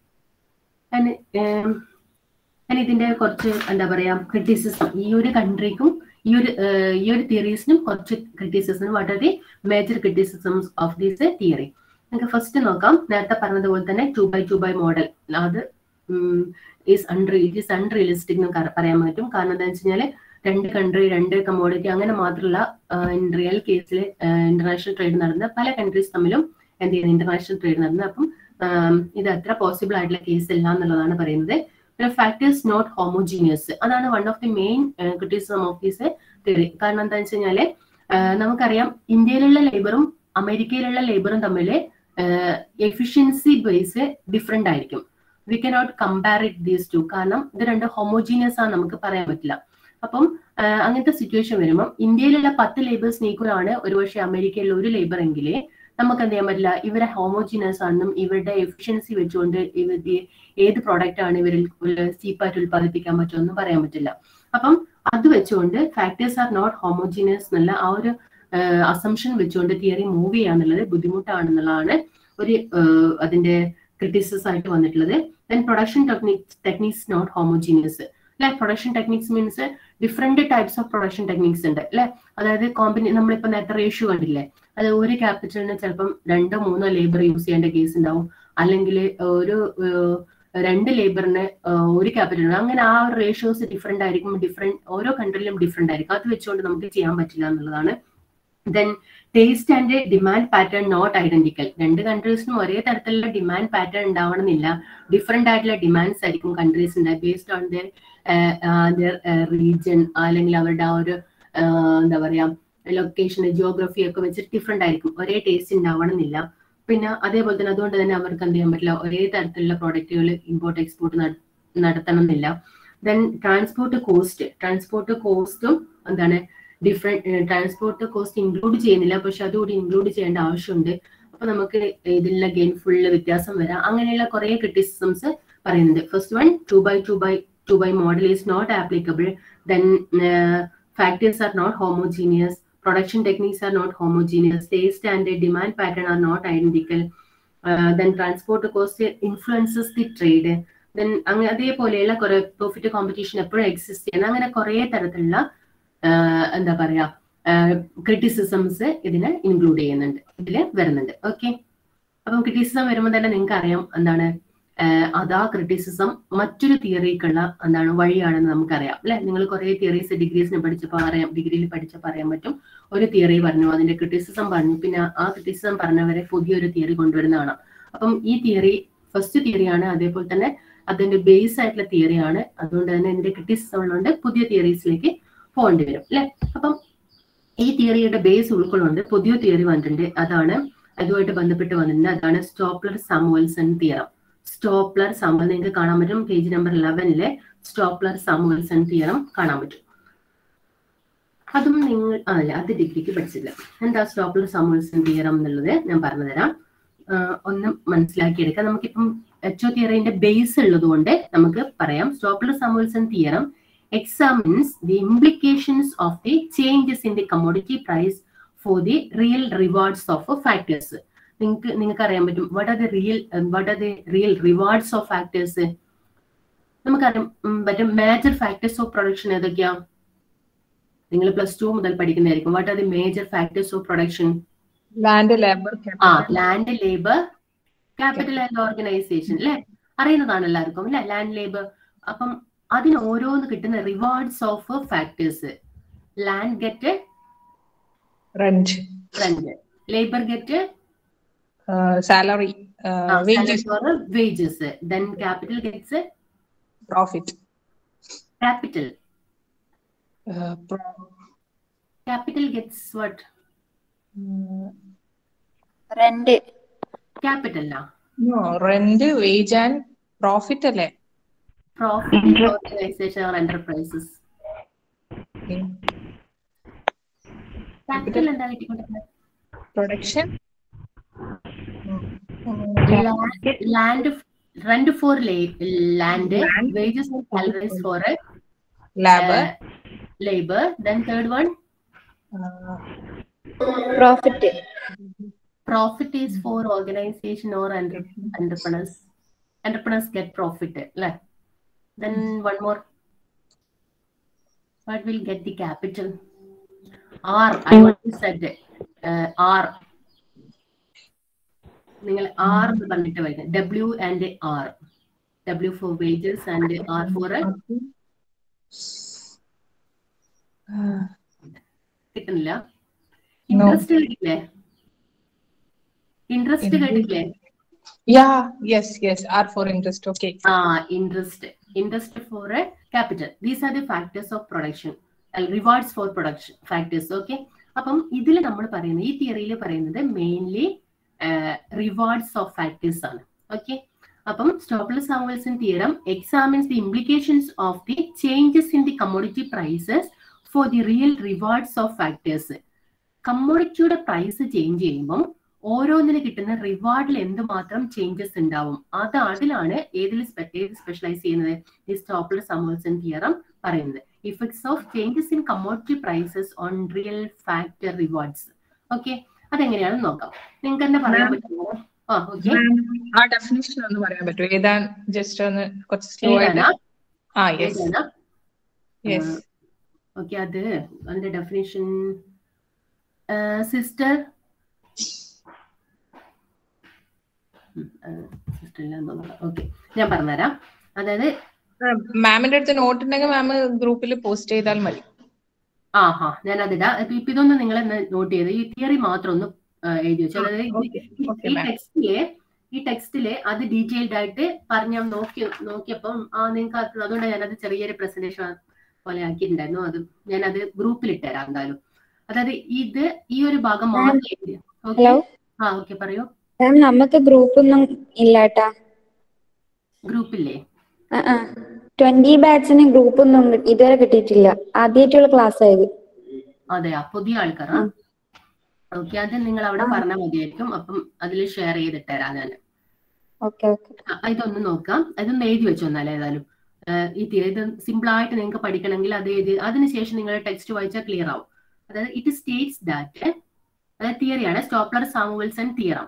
ഞാൻ ഇതിന്റെ കുറച്ച് എന്താ പറയാ ക്രിറ്റിസിസം ഈ ഒരു കൺട്രിക്കും ഈ ഒരു ഏഹ്, ഈ ഒരു തിയറീസിനും കുറച്ച് criticism what are the major criticisms of this theory നമുക്ക് ഫസ്റ്റ് നോക്കാം നേരത്തെ പറഞ്ഞതുപോലെ തന്നെ ടു ബൈ ടു ബൈ മോഡൽ അത് is unreal it is unrealistic എന്ന് കറ- പറയാൻ പറ്റും കാരണം എന്താണെന്ന് വെച്ച് കഴിഞ്ഞാൽ രണ്ട് കൺട്രി രണ്ട് കമ്മോഡിറ്റി അങ്ങനെ മാത്രമല്ല ഇൻ റിയൽ കേസിൽ ഇന്റർനാഷണൽ ട്രേഡ് നടന്ന പല കൺട്രീസ് തമ്മിലും എന്ത് ചെയ്യുന്നത് ഇന്റർനാഷണൽ ട്രേഡ് നടന്നത് അപ്പം ആം, ഇത് അത്ര പോസിബിൾ ആയിട്ടുള്ള കേസ് അല്ല എന്നുള്ളതാണ് പറയുന്നത് പിന്നെ ഫാക്ടേഴ്സ് നോട്ട് ഹോമോജീനിയസ് അതാണ് one of the main criticism of this theory കാരണം എന്താണെന്ന് വെച്ച് കഴിഞ്ഞാല് ആ, നമുക്കറിയാം ഇന്ത്യയിലുള്ള ലേബറും അമേരിക്കയിലുള്ള ലേബറും തമ്മിൽ എഫിഷ്യൻസി ബേസ് ഡിഫറെന്റ് ആയിരിക്കും we cannot compare it these two കാരണം ഇത് രണ്ട് ഹോമോജീനിയസ് ആണ് നമുക്ക് പറയാൻ പറ്റില്ല അപ്പം ആ, അങ്ങനത്തെ സിറ്റുവേഷൻ വരുമ്പം ഇന്ത്യയിലുള്ള പത്ത് ലേബേഴ്സ് നീക്കുറാണ് ഒരുപക്ഷെ അമേരിക്കയിലുള്ള ഒരു ലേബർ എങ്കിൽ നമുക്ക് എന്ത് ചെയ്യാൻ പറ്റില്ല ഇവരെ ഹോമോജീനിയസ് ആണെന്നും ഇവരുടെ എഫിഷ്യൻസി വെച്ചുകൊണ്ട് ഇവർ ഏത് പ്രോഡക്റ്റ് ആണ് ഇവരിൽ ചീപ്പായിട്ട് ഉൽപ്പാദിപ്പിക്കാൻ പറ്റുമെന്നും പറയാൻ പറ്റില്ല അപ്പം അത് വെച്ചുകൊണ്ട് ഫാക്ടേഴ്സ് ആർ നോട്ട് ഹോമോജീനിയസ് എന്നുള്ള ആ ഒരു അസംഷൻ വെച്ചുകൊണ്ട് തിയറി മൂവ് ചെയ്യാന്നുള്ളത് ബുദ്ധിമുട്ടാണെന്നുള്ളതാണ് ഒരു ആഹ് അതിന്റെ ക്രിറ്റിസിസ് ആയിട്ട് വന്നിട്ടുള്ളത് then production techniques techniques not homogeneous like production techniques means different types of production techniques ഉണ്ട് അല്ലെ അതായത് കോമ്പിനി നമ്മളിപ്പോ നേരത്തെ റേഷ്യോ കണ്ടില്ലേ അത് ഒരു ക്യാപിറ്റലിന് ചിലപ്പം രണ്ടോ മൂന്നോ ലേബർ യൂസ് ചെയ്യേണ്ട കേസ് ഉണ്ടാവും അല്ലെങ്കിൽ ഒരു ഏഹ്, രണ്ട് ലേബറിന് ഒരു ക്യാപിറ്റൽ അങ്ങനെ ആ റേഷ്യോസ് ഡിഫറെന്റ് ആയിരിക്കും ഡിഫറെന്റ് ഓരോ കൺട്രിയിലും ഡിഫറെന്റ് ആയിരിക്കും അത് വെച്ചുകൊണ്ട് നമുക്ക് ചെയ്യാൻ പറ്റില്ല എന്നുള്ളതാണ് then taste and demand pattern not identical രണ്ട് കൺട്രീസിനും ഒരേ തരത്തിലുള്ള ഡിമാൻഡ് പാറ്റേൺ ഉണ്ടാവണമെന്നില്ല ഡിഫറെന്റ് ആയിട്ടുള്ള ഡിമാൻഡ്സ് ആയിരിക്കും കൺട്രീസ് ഉണ്ടായി ബേസ്ഡ് ഓൺ ദർ റീജിയൻ അല്ലെങ്കിൽ അവരുടെ ആ ഒരു ആഹ് എന്താ പറയാ ലൊക്കേഷൻ ജിയോഗ്രഫി ഒക്കെ വെച്ചിട്ട് ഡിഫറെന്റ് ആയിരിക്കും ഒരേ ടേസ്റ്റ് ഉണ്ടാവണമെന്നില്ല പിന്നെ അതേപോലെ തന്നെ അതുകൊണ്ട് തന്നെ അവർക്ക് എന്ത് ചെയ്യാൻ പറ്റില്ല ഒരേ തരത്തിലുള്ള പ്രോഡക്റ്റുകൾ ഇമ്പോർട്ട് എക്സ്പോർട്ട് നടത്തണം എന്നില്ല ദെൻ ട്രാൻസ്പോർട്ട് കോസ്റ്റ് ട്രാൻസ്പോർട്ട് കോസ്റ്റും എന്താണ് ഡിഫറെന്റ് ട്രാൻസ്പോർട്ട് കോസ്റ്റ് ഇൻക്ലൂഡ് ചെയ്യുന്നില്ല പക്ഷെ അതുകൂടി ഇൻക്ലൂഡ് ചെയ്യേണ്ട ആവശ്യമുണ്ട് അപ്പൊ നമുക്ക് ഇതിലുള്ള ഗെയിൻ ഫുള്ള് വ്യത്യാസം വരാം അങ്ങനെയുള്ള കുറെ ക്രിറ്റിസിസംസ് പറയുന്നുണ്ട് first one two by two by two by model is not applicable then factors are not homogeneous production techniques are not homogeneous taste and demand pattern are not identical then transport cost influences the trade then അങ്ങനെ അതേപോലെയുള്ള കുറെ പ്രോഫിറ്റ് കോമ്പറ്റീഷൻ എപ്പോഴും എക്സിസ്റ്റ് ചെയ്യുന്ന അങ്ങനെ കുറെ തരത്തിലുള്ള ആഹ് എന്താ പറയാ ക്രിറ്റിസിസംസ് ഇതിനെ ഇൻക്ലൂഡ് ചെയ്യുന്നുണ്ട് ഇതിൽ വരുന്നുണ്ട് ഓക്കെ അപ്പം ക്രിറ്റിസിസം വരുമ്പോൾ തന്നെ നിങ്ങൾക്ക് അറിയാം എന്താണ് ആഹ് അതാ ക്രിറ്റിസിസം മറ്റൊരു തിയറിക്കുള്ള എന്താണ് വഴിയാണെന്ന് നമുക്കറിയാം അല്ലെ നിങ്ങൾ കുറെ തിയറീസ് ഡിഗ്രീസിന് പഠിച്ചപ്പോൾ അറിയാം ഡിഗ്രിയിൽ പഠിച്ചപ്പോൾ അറിയാൻ പറ്റും ഒരു തിയറി പറഞ്ഞു അതിന്റെ ക്രിറ്റിസിസം പറഞ്ഞു പിന്നെ ആ ക്രിറ്റിസിസം പറഞ്ഞവരെ പുതിയൊരു തിയറി കൊണ്ടുവരുന്നതാണ് അപ്പം ഈ തിയറി ഫസ്റ്റ് തിയറിയാണ് അതേപോലെ തന്നെ അതിന്റെ ബേസ് ആയിട്ടുള്ള തിയറിയാണ് അതുകൊണ്ട് തന്നെ ഇതിന്റെ ക്രിറ്റിസിസം ഉള്ളതുകൊണ്ട് പുതിയ തിയറീസിലേക്ക് പോകേണ്ടി വരും അല്ലെ അപ്പം ഈ തിയറിയുടെ ബേസ് ഉൾക്കൊള്ളുണ്ട് പുതിയ തിയറി വന്നിട്ടുണ്ട് അതാണ് അതുമായിട്ട് ബന്ധപ്പെട്ട് വന്നിട്ടുണ്ട് അതാണ് Stolper Samuelson theorem Stolper Samuel നിങ്ങൾക്ക് കാണാൻ പറ്റും പേജ് നമ്പർ ഇലവനിലെ സ്റ്റോപ്ലർ സാമുവൽസൺ തിയറം കാണാൻ പറ്റും അതും നിങ്ങൾ ആ, അല്ല അത് ഡിഗ്രിക്ക് പഠിച്ചില്ല എന്താ സ്റ്റോപ്ലർ സാമുവൽസൺ തിയറം എന്നുള്ളത് ഞാൻ പറഞ്ഞുതരാം ആഹ് ഒന്ന് മനസ്സിലാക്കിയെടുക്കാം നമുക്കിപ്പം എച്ച് ഒ തിയറിന്റെ ബേസ് ഉള്ളത് കൊണ്ട് നമുക്ക് പറയാം Stolper Samuelson theorem examines the implications of the changes in the commodity price for the real rewards of a factors നിങ്ങൾക്ക് നിങ്ങൾക്ക് അറിയാൻ പറ്റും what are the real what are the real rewards of factors നമുക്കറിയാം ഉം, മറ്റേ മേജർ ഫാക്ടേഴ്സ് ഓഫ് പ്രൊഡക്ഷൻ ഏതൊക്കെയാ നിങ്ങൾ പ്ലസ് ടു മുതൽ പഠിക്കുന്നതായിരിക്കും what are the major factors of production land labour ആ land labour capital and organisation അല്ലെ അറിയുന്നതാണ് എല്ലാവർക്കും അല്ലെ ലാൻഡ് ലേബർ അപ്പം അതിന് ഓരോന്ന് കിട്ടുന്ന rewards of factors land get rent rent labour get salary wages wages then capital gets profit capital capital gets what rent capital rent wage and profit അല്ലേ profit organisation or enterprises capital എന്താ കിട്ടിക്കൊണ്ടിരുന്നത് production land rent for la- land, Land. wages and salaries for uh, labour labor then third one profit profit is for organization or entre- entrepreneurs entrepreneurs get profit like then one more what will get the capital r i already said uh, r നിങ്ങൾ ആർ എന്ന് പറഞ്ഞിട്ട് വരുന്നത് W and R W for wages and R for കിട്ടുന്നില്ല ഇൻട്രസ്റ്റ് കേട്ടില്ലേ ഇൻട്രസ്റ്റ് കേട്ടില്ലേ yeah yes yes R for interest okay ആ interest interest for capital these are the factors of production rewards for production factors okay അപ്പം ഇതിൽ നമ്മൾ പറയുന്നത് ഈ തിയറിയിൽ പറയുന്നത് മെയിൻലി റിവാർഡ്സ് ഓഫ് ഫാക്ടേഴ്സ് ആണ് ഓക്കെ അപ്പം Stolper Samuelson theorem examines the implications of the changes in the commodity prices for the real rewards of factors കമ്മോഡിറ്റിയുടെ പ്രൈസ് ചേഞ്ച് ചെയ്യുമ്പം ഓരോന്നിന് കിട്ടുന്ന റിവാർഡിൽ എന്തുമാത്രം ചേഞ്ചസ് ഉണ്ടാവും അത് അതിലാണ് ഏതിൽ സ്പെ- ഏത് സ്പെഷ്യലൈസ് ചെയ്യുന്നത് ഈ സ്റ്റോപ്ലർ സമോൾസൺ തിയറം പറയുന്നത് effects of changes in commodity prices on real factor rewards okay അതെങ്ങനെയാണെന്ന് നോക്കാം നിങ്ങൾക്ക് തന്നെ പറയാൻ പറ്റുമോ ആ ഓക്കെ ആ ഡെഫിനേഷൻ ഒന്ന് പറയാൻ പറ്റുമോ ഏതാണ് ജസ്റ്റ് ഒന്ന് കുറച്ച് സ്ലോ ആയിട്ട് ഏതാനാ ആ യെസ് ഏതാനാ യെസ് ഓക്കെ അത് അതിന്റെ ഡെഫിനേഷൻ സിസ്റ്റർ സിസ്റ്റർ ഇല്ലാന്ന് തോന്നുന്നു ഓക്കെ ഞാൻ പറഞ്ഞുതരാം അതായത് മാമിന്റെ അടുത്ത് നോട്ട് ഉണ്ടെങ്കിൽ മാം ഗ്രൂപ്പിൽ പോസ്റ്റ് ചെയ്താൽ മതി ആ ഹാ ഞാൻ അതിടാ ഇപ്പൊ ഇപ്പൊ ഇതൊന്ന് നിങ്ങൾ നോട്ട് ചെയ്ത് ഈ തിയറി മാത്രം ഒന്ന് ആ, എഴുതി വെച്ചു അതായത് ഇത് Okay, okay, ഈ ma'am. ടെക്സ്റ്റില് ഈ ടെക്സ്റ്റില് അത് ഡീറ്റെയിൽഡ് ആയിട്ട് പറഞ്ഞ നോക്കി നോക്കിയപ്പം ആ നിങ്ങൾക്ക് അത് അതുകൊണ്ട് ഞാനത് ചെറിയൊരു പ്രസന്റേഷൻ പോലെ ആക്കിയിട്ടുണ്ടായിരുന്നു അത് ഞാൻ അത് ഗ്രൂപ്പിൽ ഇട്ടുതരാം എന്തായാലും അതായത് ഇത് ഈ ഒരു ഭാഗം മാത്രം എഴുതി ഓക്കെ ഹലോ ആ ഓക്കെ പറയൂ മാം നമുക്ക് ഗ്രൂപ്പ് ഒന്നും ഇല്ലാട്ടാ ഗ്രൂപ്പില്ലേ ട്വന്റി ബാച്ചിന് ഗ്രൂപ്പ് ഒന്നും ഇതുവരെ കിട്ടിയിട്ടില്ല ആദ്യമായിട്ടുള്ള ക്ലാസ് ആയത് അതെയാ പുതിയ ആൾക്കാരാ ഓക്കെ അത് നിങ്ങൾ അവിടെ പറഞ്ഞാൽ മതിയായിരിക്കും അപ്പം അതിൽ ഷെയർ ചെയ്തിട്ടരാം ഞാൻ ഓക്കെ ഓക്കെ ആ, ഇതൊന്ന് നോക്കാം ഇതൊന്ന് എഴുതി വെച്ചോ എന്നാൽ ഏതായാലും ഏഹ് ഈ തിയറി ഇത് സിമ്പിൾ ആയിട്ട് നിങ്ങൾക്ക് പഠിക്കണമെങ്കിൽ അത് എഴുതി അതിനുശേഷം നിങ്ങൾ ടെക്സ്റ്റ് വായിച്ചാൽ ക്ലിയർ ആവും അതായത് ഇറ്റ് സ്റ്റേറ്റ്സ് ദാറ്റ് അതായത് തിയറിയാണ് Stolper Samuelson theorem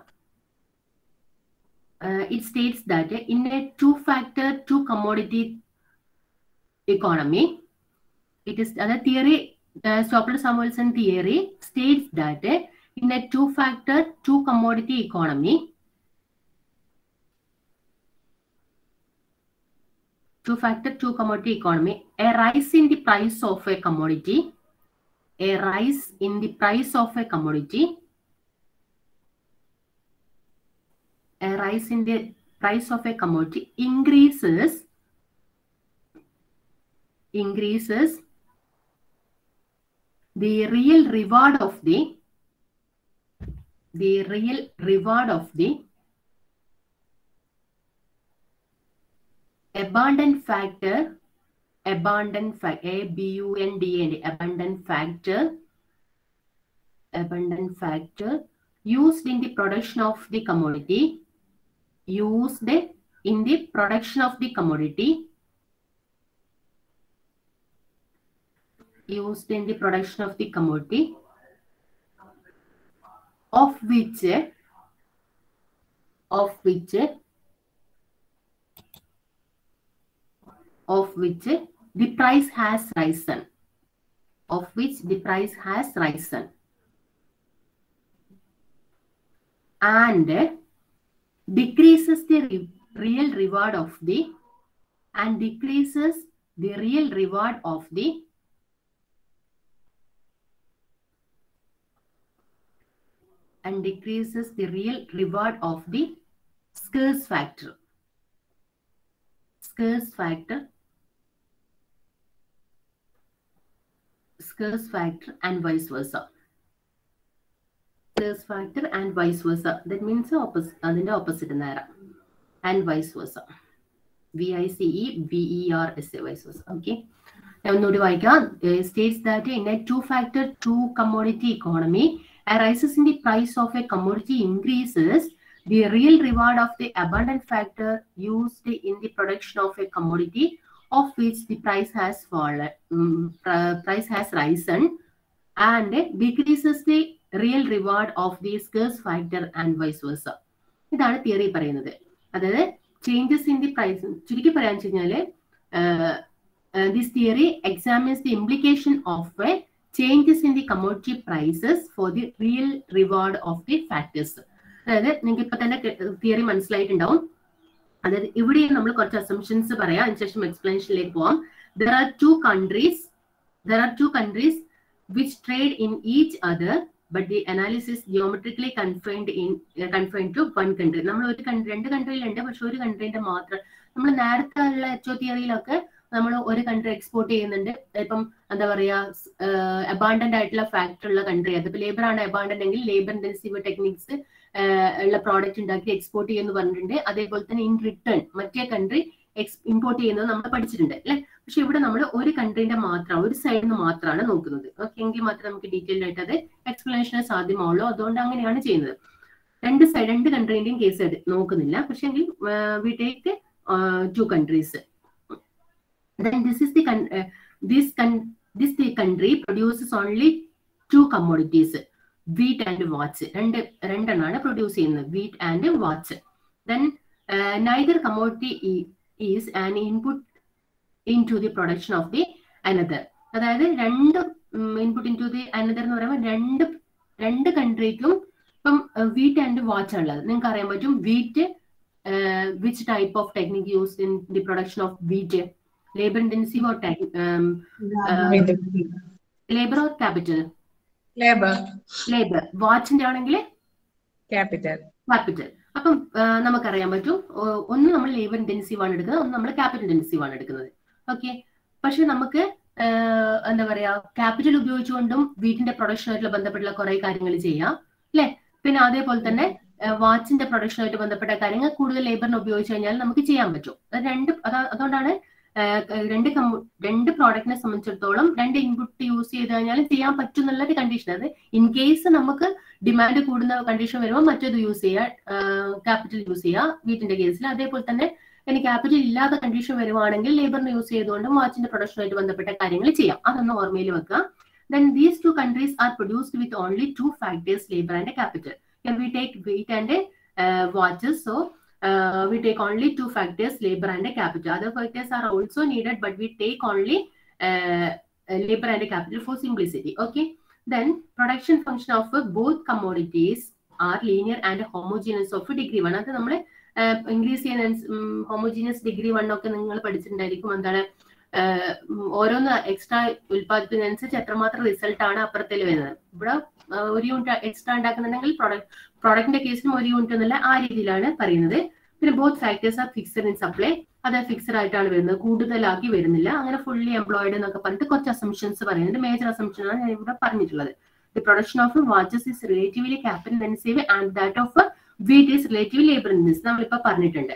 it states that in a two factor two commodity economy it is other theory uh, Stopler Samuelson theory states that uh, in a two factor two commodity economy two factor two commodity economy a rise in the price of a commodity a rise in the price of a commodity a rise in the price of a commodity increases increases the real reward of the the real reward of the abundant factor abundant fact a b u n d a n d abundant factor abundant factor used in the production of the commodity used in the production of the commodity used in the production of the commodity of which of which of which the price has risen of which the price has risen and decreases the re- real reward of the and decreases the real reward of the and decreases the real reward of the scarce factor. Scarce factor, scarce factor, and vice versa. Scarce factor and vice versa. That means opposite. അതിന്റെ opposite നേരം. And vice versa. V I C E V E R S A vice versa. Okay. ഞാൻ ഒന്നുകൂടി വായിക്കാം states that in a two factor two commodity economy a rises in the price of a commodity increases the real reward of the abundant factor used in the production of a commodity of which the price has fallen um, pr- price has risen and decreases the real reward of the scarce factor and vice versa ഇതാണ് തിയറി പറയുന്നത് അതായത് ചേഞ്ചസ് ഇൻ ദി പ്രൈസ് ചുരുക്കി പറയാൻ വെച്ച് കഴിഞ്ഞാല് this theory examines the implication of a changes in the commodity prices for the real reward of the factors അതായത് നിങ്ങൾക്ക് ഇപ്പൊ തന്നെ തിയറി മനസ്സിലായിട്ടുണ്ടാവും അതായത് ഇവിടെ നമ്മൾ കുറച്ച് അസംഷൻസ് പറയാം അതിനുശേഷം എക്സ്പ്ലനേഷനിലേക്ക് പോവാം there are two countries there are two countries which trade in each other but the analysis geometrically confined in confined to one country നമ്മൾ ഒരു കൺട്രി രണ്ട് കൺട്രിയിലുണ്ട് പക്ഷെ ഒരു കൺട്രീന്റെ മാത്രം നമ്മൾ നേരത്തെ ഉള്ള എച്ച് ഒ തിയറിയിലൊക്കെ നമ്മൾ ഒരു കൺട്രി എക്സ്പോർട്ട് ചെയ്യുന്നുണ്ട് ഇപ്പം എന്താ പറയാ അബാണ്ടന്റ് ആയിട്ടുള്ള ഫാക്ടറി ഉള്ള കൺട്രി അതിപ്പോ ലേബർ ആണ് അബാണ്ടന്റ് എങ്കിൽ ലേബർ ഇന്റൻസീവ് ടെക്നിക്സ് ഉള്ള പ്രോഡക്റ്റ് ഉണ്ടാക്കി എക്സ്പോർട്ട് ചെയ്യുന്നു പറഞ്ഞിട്ടുണ്ട് അതേപോലെ തന്നെ ഇൻ റിട്ടേൺ മറ്റേ കൺട്രി എക്സ് ഇമ്പോർട്ട് ചെയ്യുന്നത് നമ്മൾ പഠിച്ചിട്ടുണ്ട് അല്ലെ പക്ഷെ ഇവിടെ നമ്മൾ ഒരു കൺട്രീന്റെ മാത്രം ഒരു സൈഡിൽ നിന്ന് മാത്രമാണ് നോക്കുന്നത് ഓക്കെ എങ്കിൽ മാത്രമേ നമുക്ക് ഡീറ്റെയിൽഡ് ആയിട്ട് അത് എക്സ്പ്ലനേഷൻ സാധ്യമാവുള്ളൂ അതുകൊണ്ട് അങ്ങനെയാണ് ചെയ്യുന്നത് രണ്ട് സൈഡ് രണ്ട് കൺട്രീന്റെയും കേസ് നോക്കുന്നില്ല പക്ഷെ എങ്കിൽ we take two countries then this is the con- uh, this con- this the country produces only two commodities wheat and watch രണ്ട് രണ്ടെണ്ണമാണ് പ്രൊഡ്യൂസ് ചെയ്യുന്നത് wheat and watch then uh, neither commodity i- is an input into the production of the another അതായത് രണ്ട് input into the another എന്ന് പറയുമ്പോൾ രണ്ട് രണ്ട് കൺട്രിക്കും ഇപ്പം വീറ്റ് ആൻഡ് വാച്ച് ഉള്ളത് നിങ്ങൾക്ക് അറിയാൻ പറ്റും wheat which type of technique use in the production of wheat labour intensive or labour or capital labour labour വാച്ചിന്റെ ആണെങ്കിൽ ക്യാപിറ്റൽ ക്യാപിറ്റൽ അപ്പം ആ, നമുക്കറിയാൻ പറ്റും ഓ- ഒന്ന് നമ്മൾ ലേബർ ഇന്റൻസീവ് ആണ് എടുക്കുന്നത് ഒന്ന് നമ്മൾ ക്യാപിറ്റൽ ഇന്റൻസീവ് ആണ് എടുക്കുന്നത് ഓക്കെ പക്ഷെ നമുക്ക് ആ, എന്താ പറയാ ക്യാപിറ്റൽ ഉപയോഗിച്ചുകൊണ്ടും വീട്ടിന്റെ പ്രൊഡക്ഷനുമായിട്ടുള്ള ബന്ധപ്പെട്ടുള്ള കുറെ കാര്യങ്ങൾ ചെയ്യാം അല്ലെ പിന്നെ അതേപോലെ തന്നെ വാച്ചിന്റെ പ്രൊഡക്ഷനുമായിട്ട് ബന്ധപ്പെട്ട കാര്യങ്ങൾ കൂടുതൽ ലേബറിനെ ഉപയോഗിച്ച് കഴിഞ്ഞാൽ നമുക്ക് ചെയ്യാൻ പറ്റും അത് രണ്ട് അതാ- അതുകൊണ്ടാണ് ആ, രണ്ട് കമ്മു- രണ്ട് പ്രോഡക്റ്റിനെ സംബന്ധിച്ചിടത്തോളം രണ്ട് ഇൻപുട്ട് യൂസ് ചെയ്ത് കഴിഞ്ഞാൽ ചെയ്യാൻ പറ്റും എന്നുള്ളൊരു കണ്ടീഷൻ അത് ഇൻ കേസ് നമുക്ക് ഡിമാൻഡ് കൂടുന്ന കണ്ടീഷൻ വരുമ്പോൾ മറ്റേത് യൂസ് ചെയ്യുക ക്യാപിറ്റൽ യൂസ് ചെയ്യുക വീട്ടിന്റെ കേസിൽ അതേപോലെ തന്നെ ഇനി ക്യാപിറ്റൽ ഇല്ലാത്ത കണ്ടീഷൻ വരുവാണെങ്കിൽ ലേബറിനെ യൂസ് ചെയ്തുകൊണ്ടും വാച്ചിന്റെ പ്രൊഡക്ഷനുമായിട്ട് ബന്ധപ്പെട്ട കാര്യങ്ങൾ ചെയ്യാം അതൊന്ന് ഓർമ്മയിൽ വെക്കുക then these two countries are produced with only two factors labour and capital we take wheat and watches so we take only two factors labor and capital other factors are also needed but we take only uh, uh, labor and capital for simplicity okay then production function of uh, both commodities are linear and homogeneous of degree one അത് നമ്മൾ ഇംഗ്ലീഷ് ചെയ്യുന്ന ഹോമോജീനിയസ് ഡിഗ്രി വൺ ഒക്കെ നിങ്ങൾ പഠിച്ചിട്ടുണ്ടായിരിക്കും എന്താണ് ആഹ് ഉം ഓരോന്ന് എക്സ്ട്രാ ഉൽപ്പാദിപ്പിക്കുന്നതനുസരിച്ച് എത്രമാത്രം റിസൾട്ട് ആണ് അപ്പുറത്തിൽ വരുന്നത് ഇവിടെ ആഹ് ഒരു യൂണിറ്റ് എക്സ്ട്രാ ഉണ്ടാക്കുന്നുണ്ടെങ്കിൽ പ്രോഡക്റ്റ് പ്രോഡക്റ്റിന്റെ കേസിലും ഒരു യൂണിറ്റ് എന്നുള്ള ആ രീതിയിലാണ് പറയുന്നത് പിന്നെ both factors are fixed in supply അത് ഫിക്സഡ് ആയിട്ടാണ് വരുന്നത് കൂടുതലാക്കി വരുന്നില്ല അങ്ങനെ ഫുള്ളി എംപ്ലോയിഡ് എന്നൊക്കെ പറഞ്ഞിട്ട് കുറച്ച് അസംഷൻസ് പറയുന്നുണ്ട് മേജർ അസംഷൻ ആണ് ഞാൻ ഇവിടെ പറഞ്ഞിട്ടുള്ളത് the production of watches is relatively capital intensive and that of wheat is relative labour intensive നമ്മളിപ്പോ പറഞ്ഞിട്ടുണ്ട്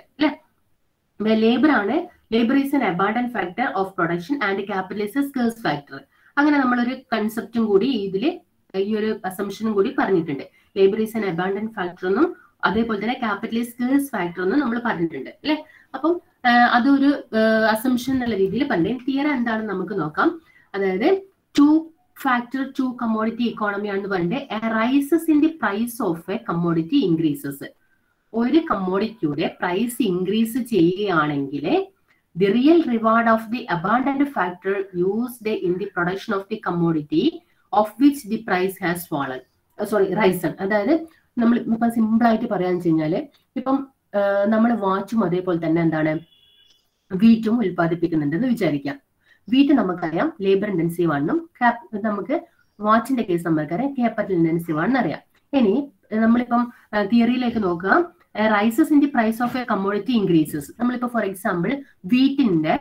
അല്ലെ ലേബർ ആണ് labour is an abundant factor of production and capital is a scarce factor അങ്ങനെ നമ്മളൊരു കൺസെപ്റ്റും കൂടി ഇതിൽ ഈ ഒരു അസംഷനും കൂടി പറഞ്ഞിട്ടുണ്ട് labour is an abundant factor എന്നും അതേപോലെ തന്നെ ക്യാപിറ്റൽ ഈസ് സ്കേഴ്സ് ഫാക്ടർ എന്നും നമ്മൾ പറഞ്ഞിട്ടുണ്ട് അല്ലെ അപ്പം ആഹ് അതൊരു അസംഷൻ എന്നുള്ള രീതിയിൽ പറഞ്ഞു തിയറ എന്താണെന്ന് നമുക്ക് നോക്കാം അതായത് two factor two commodity economy ആണെന്ന് പറഞ്ഞിട്ട് rises in the price of a commodity increases ഒരു കമ്മോഡിറ്റിയുടെ പ്രൈസ് ഇൻക്രീസ് ചെയ്യുകയാണെങ്കിൽ the real reward of the abundant factor used in the production of the commodity of which the price has fallen sorry risen അതായത് നമ്മൾ ഇപ്പൊ സിമ്പിൾ ആയിട്ട് പറയാന്ന് വെച്ച് കഴിഞ്ഞാല് ഇപ്പം നമ്മൾ വാച്ചും അതേപോലെ തന്നെ എന്താണ് വീറ്റും ഉൽപ്പാദിപ്പിക്കുന്നുണ്ടെന്ന് വിചാരിക്കാം വീറ്റ് നമുക്കറിയാം ലേബർ ഇന്റൻസീവ് ആണെന്നും cap- നമുക്ക് വാച്ചിന്റെ കേസ് നമുക്കറിയാം ക്യാപിറ്റൽ ഇന്റൻസീവ് ആണെന്ന് അറിയാം ഇനി നമ്മളിപ്പം തിയറിയിലേക്ക് നോക്കുക rises in the price of a commodity increases നമ്മളിപ്പോ ഫോർ എക്സാമ്പിൾ വീറ്റിന്റെ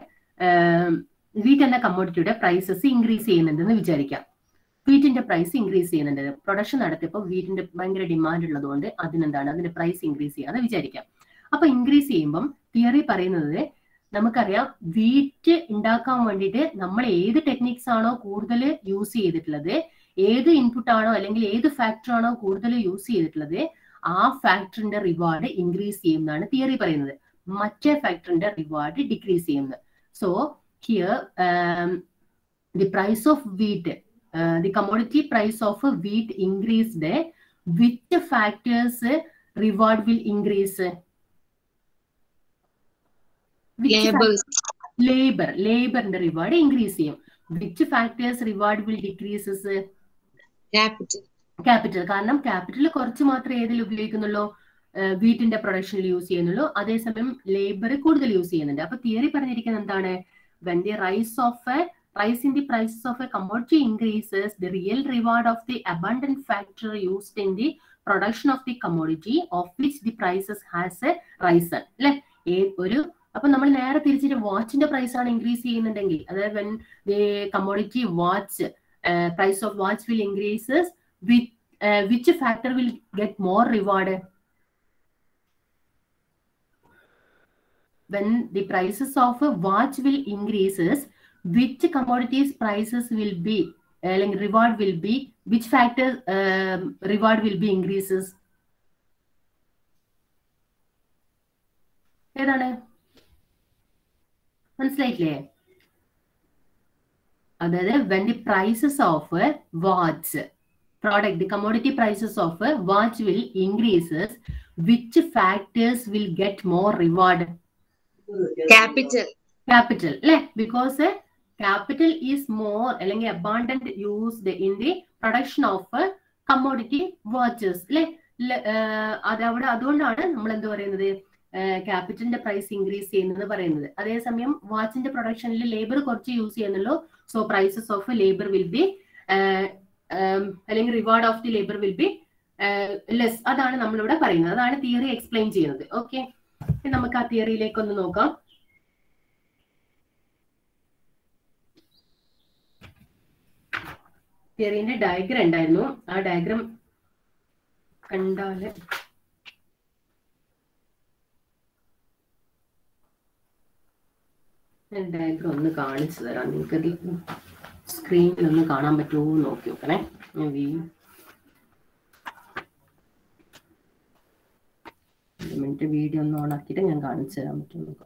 വീറ്റ് എന്ന കമ്മോഡിറ്റിയുടെ പ്രൈസസ് ഇൻക്രീസ് ചെയ്യുന്നുണ്ടെന്ന് വിചാരിക്കാം വീറ്റിന്റെ പ്രൈസ് ഇൻക്രീസ് ചെയ്യുന്നുണ്ട് പ്രൊഡക്ഷൻ നടത്തിയപ്പോൾ വീറ്റിന്റെ ഭയങ്കര ഡിമാൻഡ് ഉള്ളതുകൊണ്ട് അതിനെന്താണ് അതിന്റെ പ്രൈസ് ഇൻക്രീസ് ചെയ്യാന്ന് വിചാരിക്കാം അപ്പൊ ഇൻക്രീസ് ചെയ്യുമ്പം തിയറി പറയുന്നത് നമുക്കറിയാം വീറ്റ് ഉണ്ടാക്കാൻ വേണ്ടിയിട്ട് നമ്മൾ ഏത് ടെക്നിക്സ് ആണോ കൂടുതൽ യൂസ് ചെയ്തിട്ടുള്ളത് ഏത് ഇൻപുട്ട് ആണോ അല്ലെങ്കിൽ ഏത് ഫാക്ടർ ആണോ കൂടുതൽ യൂസ് ചെയ്തിട്ടുള്ളത് ആ ഫാക്ടറിന്റെ റിവാർഡ് ഇൻക്രീസ് ചെയ്യുന്നതാണ് തിയറി പറയുന്നത് മറ്റേ ഫാക്ടറിന്റെ റിവാർഡ് ഡിക്രീസ് ചെയ്യുന്നത് so here the price of wheat the commodity price of wheat increased which factors reward will increase Labels. Labour ലേബറിന്റെ റിവാർഡ് ഇൻക്രീസ് ചെയ്യും which factors reward will decreases Capital. Capital കാരണം ക്യാപിറ്റൽ കുറച്ച് മാത്രമേ ഏതിൽ ഉപയോഗിക്കുന്നുള്ളൂ ഏഹ് വീട്ടിന്റെ പ്രൊഡക്ഷനിൽ യൂസ് ചെയ്യുന്നുള്ളൂ അതേസമയം ലേബർ കൂടുതൽ യൂസ് ചെയ്യുന്നുണ്ട് അപ്പൊ തിയറി പറഞ്ഞിരിക്കുന്നത് എന്താണ് when the rise of a rise in the prices of a commodity increases the real reward of the abundant factor used in the production of the commodity of which the prices has a risen അല്ലെ ഒരു അപ്പൊ നമ്മൾ നേരെ തിരിച്ചിട്ട് വാച്ചിന്റെ പ്രൈസ് ആണ് ഇൻക്രീസ് ചെയ്യുന്നുണ്ടെങ്കിൽ അതായത് when the commodity watch price of watch will increases with uh, which factor will get more reward when the prices of a watch will increases which commodities prices will be uh, like reward will be which factor um, reward will be increases ഏതാണ് മനസ്സിലായില്ലേ അതായത് when the prices of watch product, the commodity prices of a watch will increases, which factors will get more reward? Capital. Capital, le? because uh, capital is more അല്ലെങ്കിൽ abundant used in the production of commodity watches അല്ലെ അത് അവിടെ അതുകൊണ്ടാണ് നമ്മൾ എന്ത് പറയുന്നത് ക്യാപിറ്റലിന്റെ പ്രൈസ് ഇൻക്രീസ് ചെയ്യുന്നത് പറയുന്നത് അതേസമയം വാച്ചിന്റെ പ്രൊഡക്ഷനിൽ ലേബർ കുറച്ച് യൂസ് ചെയ്യുന്നുള്ളൂ so prices of labour will be അല്ലെങ്കിൽ reward of the labour will be less അതാണ് നമ്മളിവിടെ പറയുന്നത് അതാണ് തിയറി എക്സ്പ്ലെയിൻ ചെയ്യുന്നത് ഓക്കെ നമുക്ക് ആ തിയറിയിലേക്ക് ഒന്ന് നോക്കാം തിയറിന്റെ ഡയഗ്രം ഉണ്ടായിരുന്നു ആ ഡയഗ്രം കണ്ടാല് ഡയഗ്രം ഒന്ന് കാണിച്ചു തരാം നിങ്ങൾക്കത് സ്ക്രീനിൽ ഒന്ന് കാണാൻ പറ്റുമോ എന്ന് നോക്കി നോക്കണേ ഞാൻ വീ- ഒരു മിനിറ്റ് വീഡിയോ ഒന്ന് ഓൺ ആക്കിയിട്ട് ഞാൻ കാണിച്ചു തരാൻ പറ്റും നോക്കാം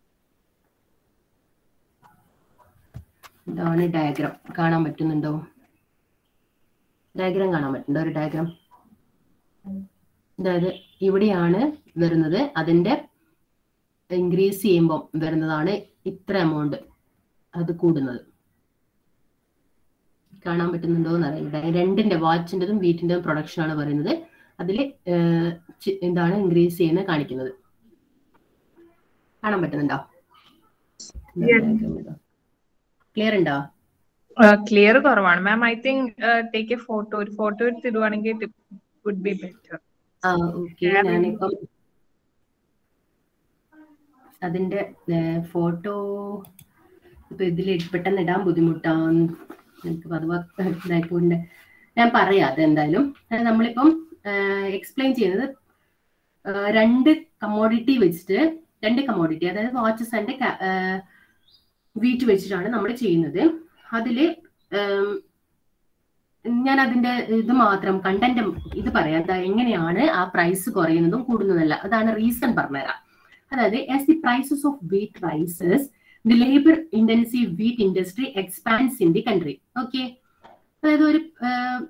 ഇതാണ് ഡയഗ്രാം കാണാൻ പറ്റുന്നുണ്ടോ ഡയഗ്രാം കാണാൻ പറ്റുന്നുണ്ടോ ഒരു ഡയഗ്രാം അതായത് ഇവിടെയാണ് വരുന്നത് അതിന്റെ ഇൻക്രീസ് ചെയ്യുമ്പോൾ വരുന്നതാണ് ഇത്ര എമൗണ്ട് അത് കൂടുന്നത് കാണാൻ പറ്റുന്നുണ്ടോ എന്ന് അറിയില്ല രണ്ടിന്റെ വാച്ചിന്റെതും വീറ്റിന്റെതും പ്രൊഡക്ഷൻ ആണ് പറയുന്നത് അതിൽ എന്താണ് ഇൻക്രീസ് ചെയ്യുന്നത് കാണിക്കുന്നത് കാണാൻ പറ്റുന്നുണ്ടോ ക്ലിയർ ഉണ്ടോ ക്ലിയർ കുറവാണ് ma'am I think take a photo ഒരു ഫോട്ടോ എടുത്ത് ഇടുവാണെങ്കിൽ വുഡ് ബി ബെറ്റർ ആ ഓക്കെ ഞാനിപ്പം അതിന്റെ ഫോട്ടോ ഇപ്പൊ ഇതിൽ പെട്ടെന്ന് ഇടാൻ ബുദ്ധിമുട്ടാന്ന് എനിക്ക് പതിവാ ഇതായിപ്പോണ്ട് ഞാൻ പറയാം അതെന്തായാലും അത് നമ്മളിപ്പം എക്സ്പ്ലെയിൻ ചെയ്യുന്നത് ആ, രണ്ട് കമ്മോഡിറ്റി വെച്ചിട്ട് രണ്ട് കമ്മോഡിറ്റി അതായത് വാച്ചസ് ആൻഡ് വീറ്റ് വെച്ചിട്ടാണ് നമ്മൾ ചെയ്യുന്നത് അതില് ഉം, ഞാൻ അതിന്റെ ഇത് മാത്രം കണ്ടന്റ് ഇത് പറയാം ദാ എങ്ങനെയാണ് ആ പ്രൈസ് കുറയുന്നതും കൂടുന്നതല്ല അതാണ് റീസൺ പറഞ്ഞുതരാം അതായത് as the prices of wheat rises the labour intensive wheat industry expands in the country okay അതായത് ഒരു ആഹ്,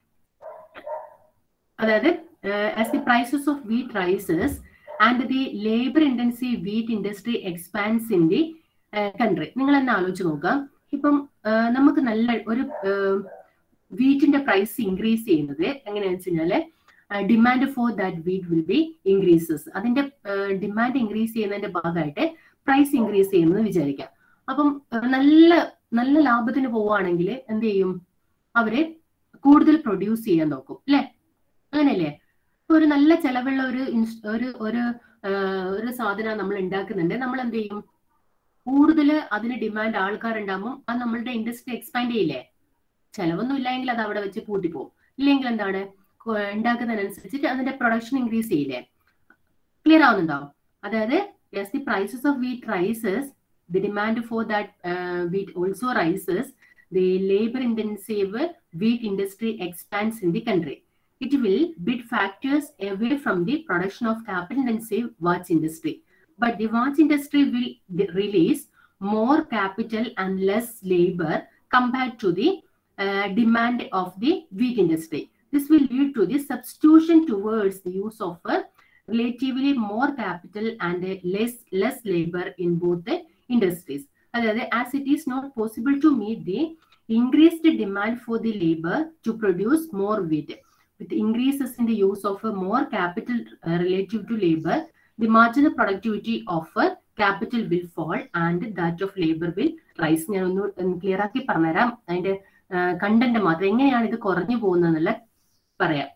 അതായത് as the prices of wheat rises and the labour intensive wheat industry expands in the country നിങ്ങൾ തന്നെ ആലോചിച്ച് നോക്കാം ഇപ്പം ആഹ്, നമുക്ക് നല്ല ഒരു വീറ്റിന്റെ പ്രൈസ് ഇൻക്രീസ് ചെയ്യുന്നത് എങ്ങനെയാണെന്ന് വെച്ച് കഴിഞ്ഞാല് demand for that wheat will be increases അതിന്റെ ഡിമാൻഡ് ഇൻക്രീസ് ചെയ്യുന്നതിന്റെ ഭാഗമായിട്ട് പ്രൈസ് ഇൻക്രീസ് ചെയ്യുന്നത് വിചാരിക്കാം അപ്പം ആഹ്, നല്ല നല്ല ലാഭത്തിന് പോവുകയാണെങ്കിൽ എന്ത് ചെയ്യും അവര് കൂടുതൽ പ്രൊഡ്യൂസ് ചെയ്യാൻ നോക്കും അല്ലെ അങ്ങനെയല്ലേ ഇപ്പൊ ഒരു നല്ല ചെലവുള്ള ഒരു ഇൻസ്- ഒരു ഒരു ആഹ്, ഒരു സാധനം നമ്മൾ ഉണ്ടാക്കുന്നുണ്ട് നമ്മൾ എന്ത് ചെയ്യും കൂടുതൽ അതിന് ഡിമാൻഡ് ആൾക്കാരുണ്ടാകുമ്പോൾ അത് നമ്മളുടെ ഇൻഡസ്ട്രി എക്സ്പാൻഡ് ചെയ്യില്ലേ ചെലവൊന്നും ഇല്ലെങ്കിൽ അത് അവിടെ വെച്ച് പൂട്ടിപ്പോവും ഇല്ലെങ്കിൽ എന്താണ് കൊ- ഉണ്ടാക്കുന്നതിനനുസരിച്ചിട്ട് അതിന്റെ പ്രൊഡക്ഷൻ ഇൻക്രീസ് ചെയ്യില്ലേ ക്ലിയർ ആവുന്നുണ്ടോ അതായത് yes the prices of wheat rises the demand for that uh, wheat also rises the labor intensive wheat industry expands in the country it will bid factors away from the production of capital intensive watch industry but the watch industry will de- release more capital and less labor compared to the uh, demand of the wheat industry. This will lead to the substitution towards the use of uh, relatively more capital and uh, less less labor in both the industries. അതായത് as it is not possible to meet the increased demand for the labor to produce more wheat. With increases in the use of uh, more capital uh, relative to labor, the marginal productivity of uh, capital will fall and that of labor will rise. ഞാൻ ഒന്ന് ക്ലിയർ ആക്കി പറഞ്ഞുതരാം അതിന്റെ കണ്ടന്റ് മാത്രം എങ്ങനെയാണ് ഇത് കുറഞ്ഞു പോകുന്നതെന്നുള്ള പറയാം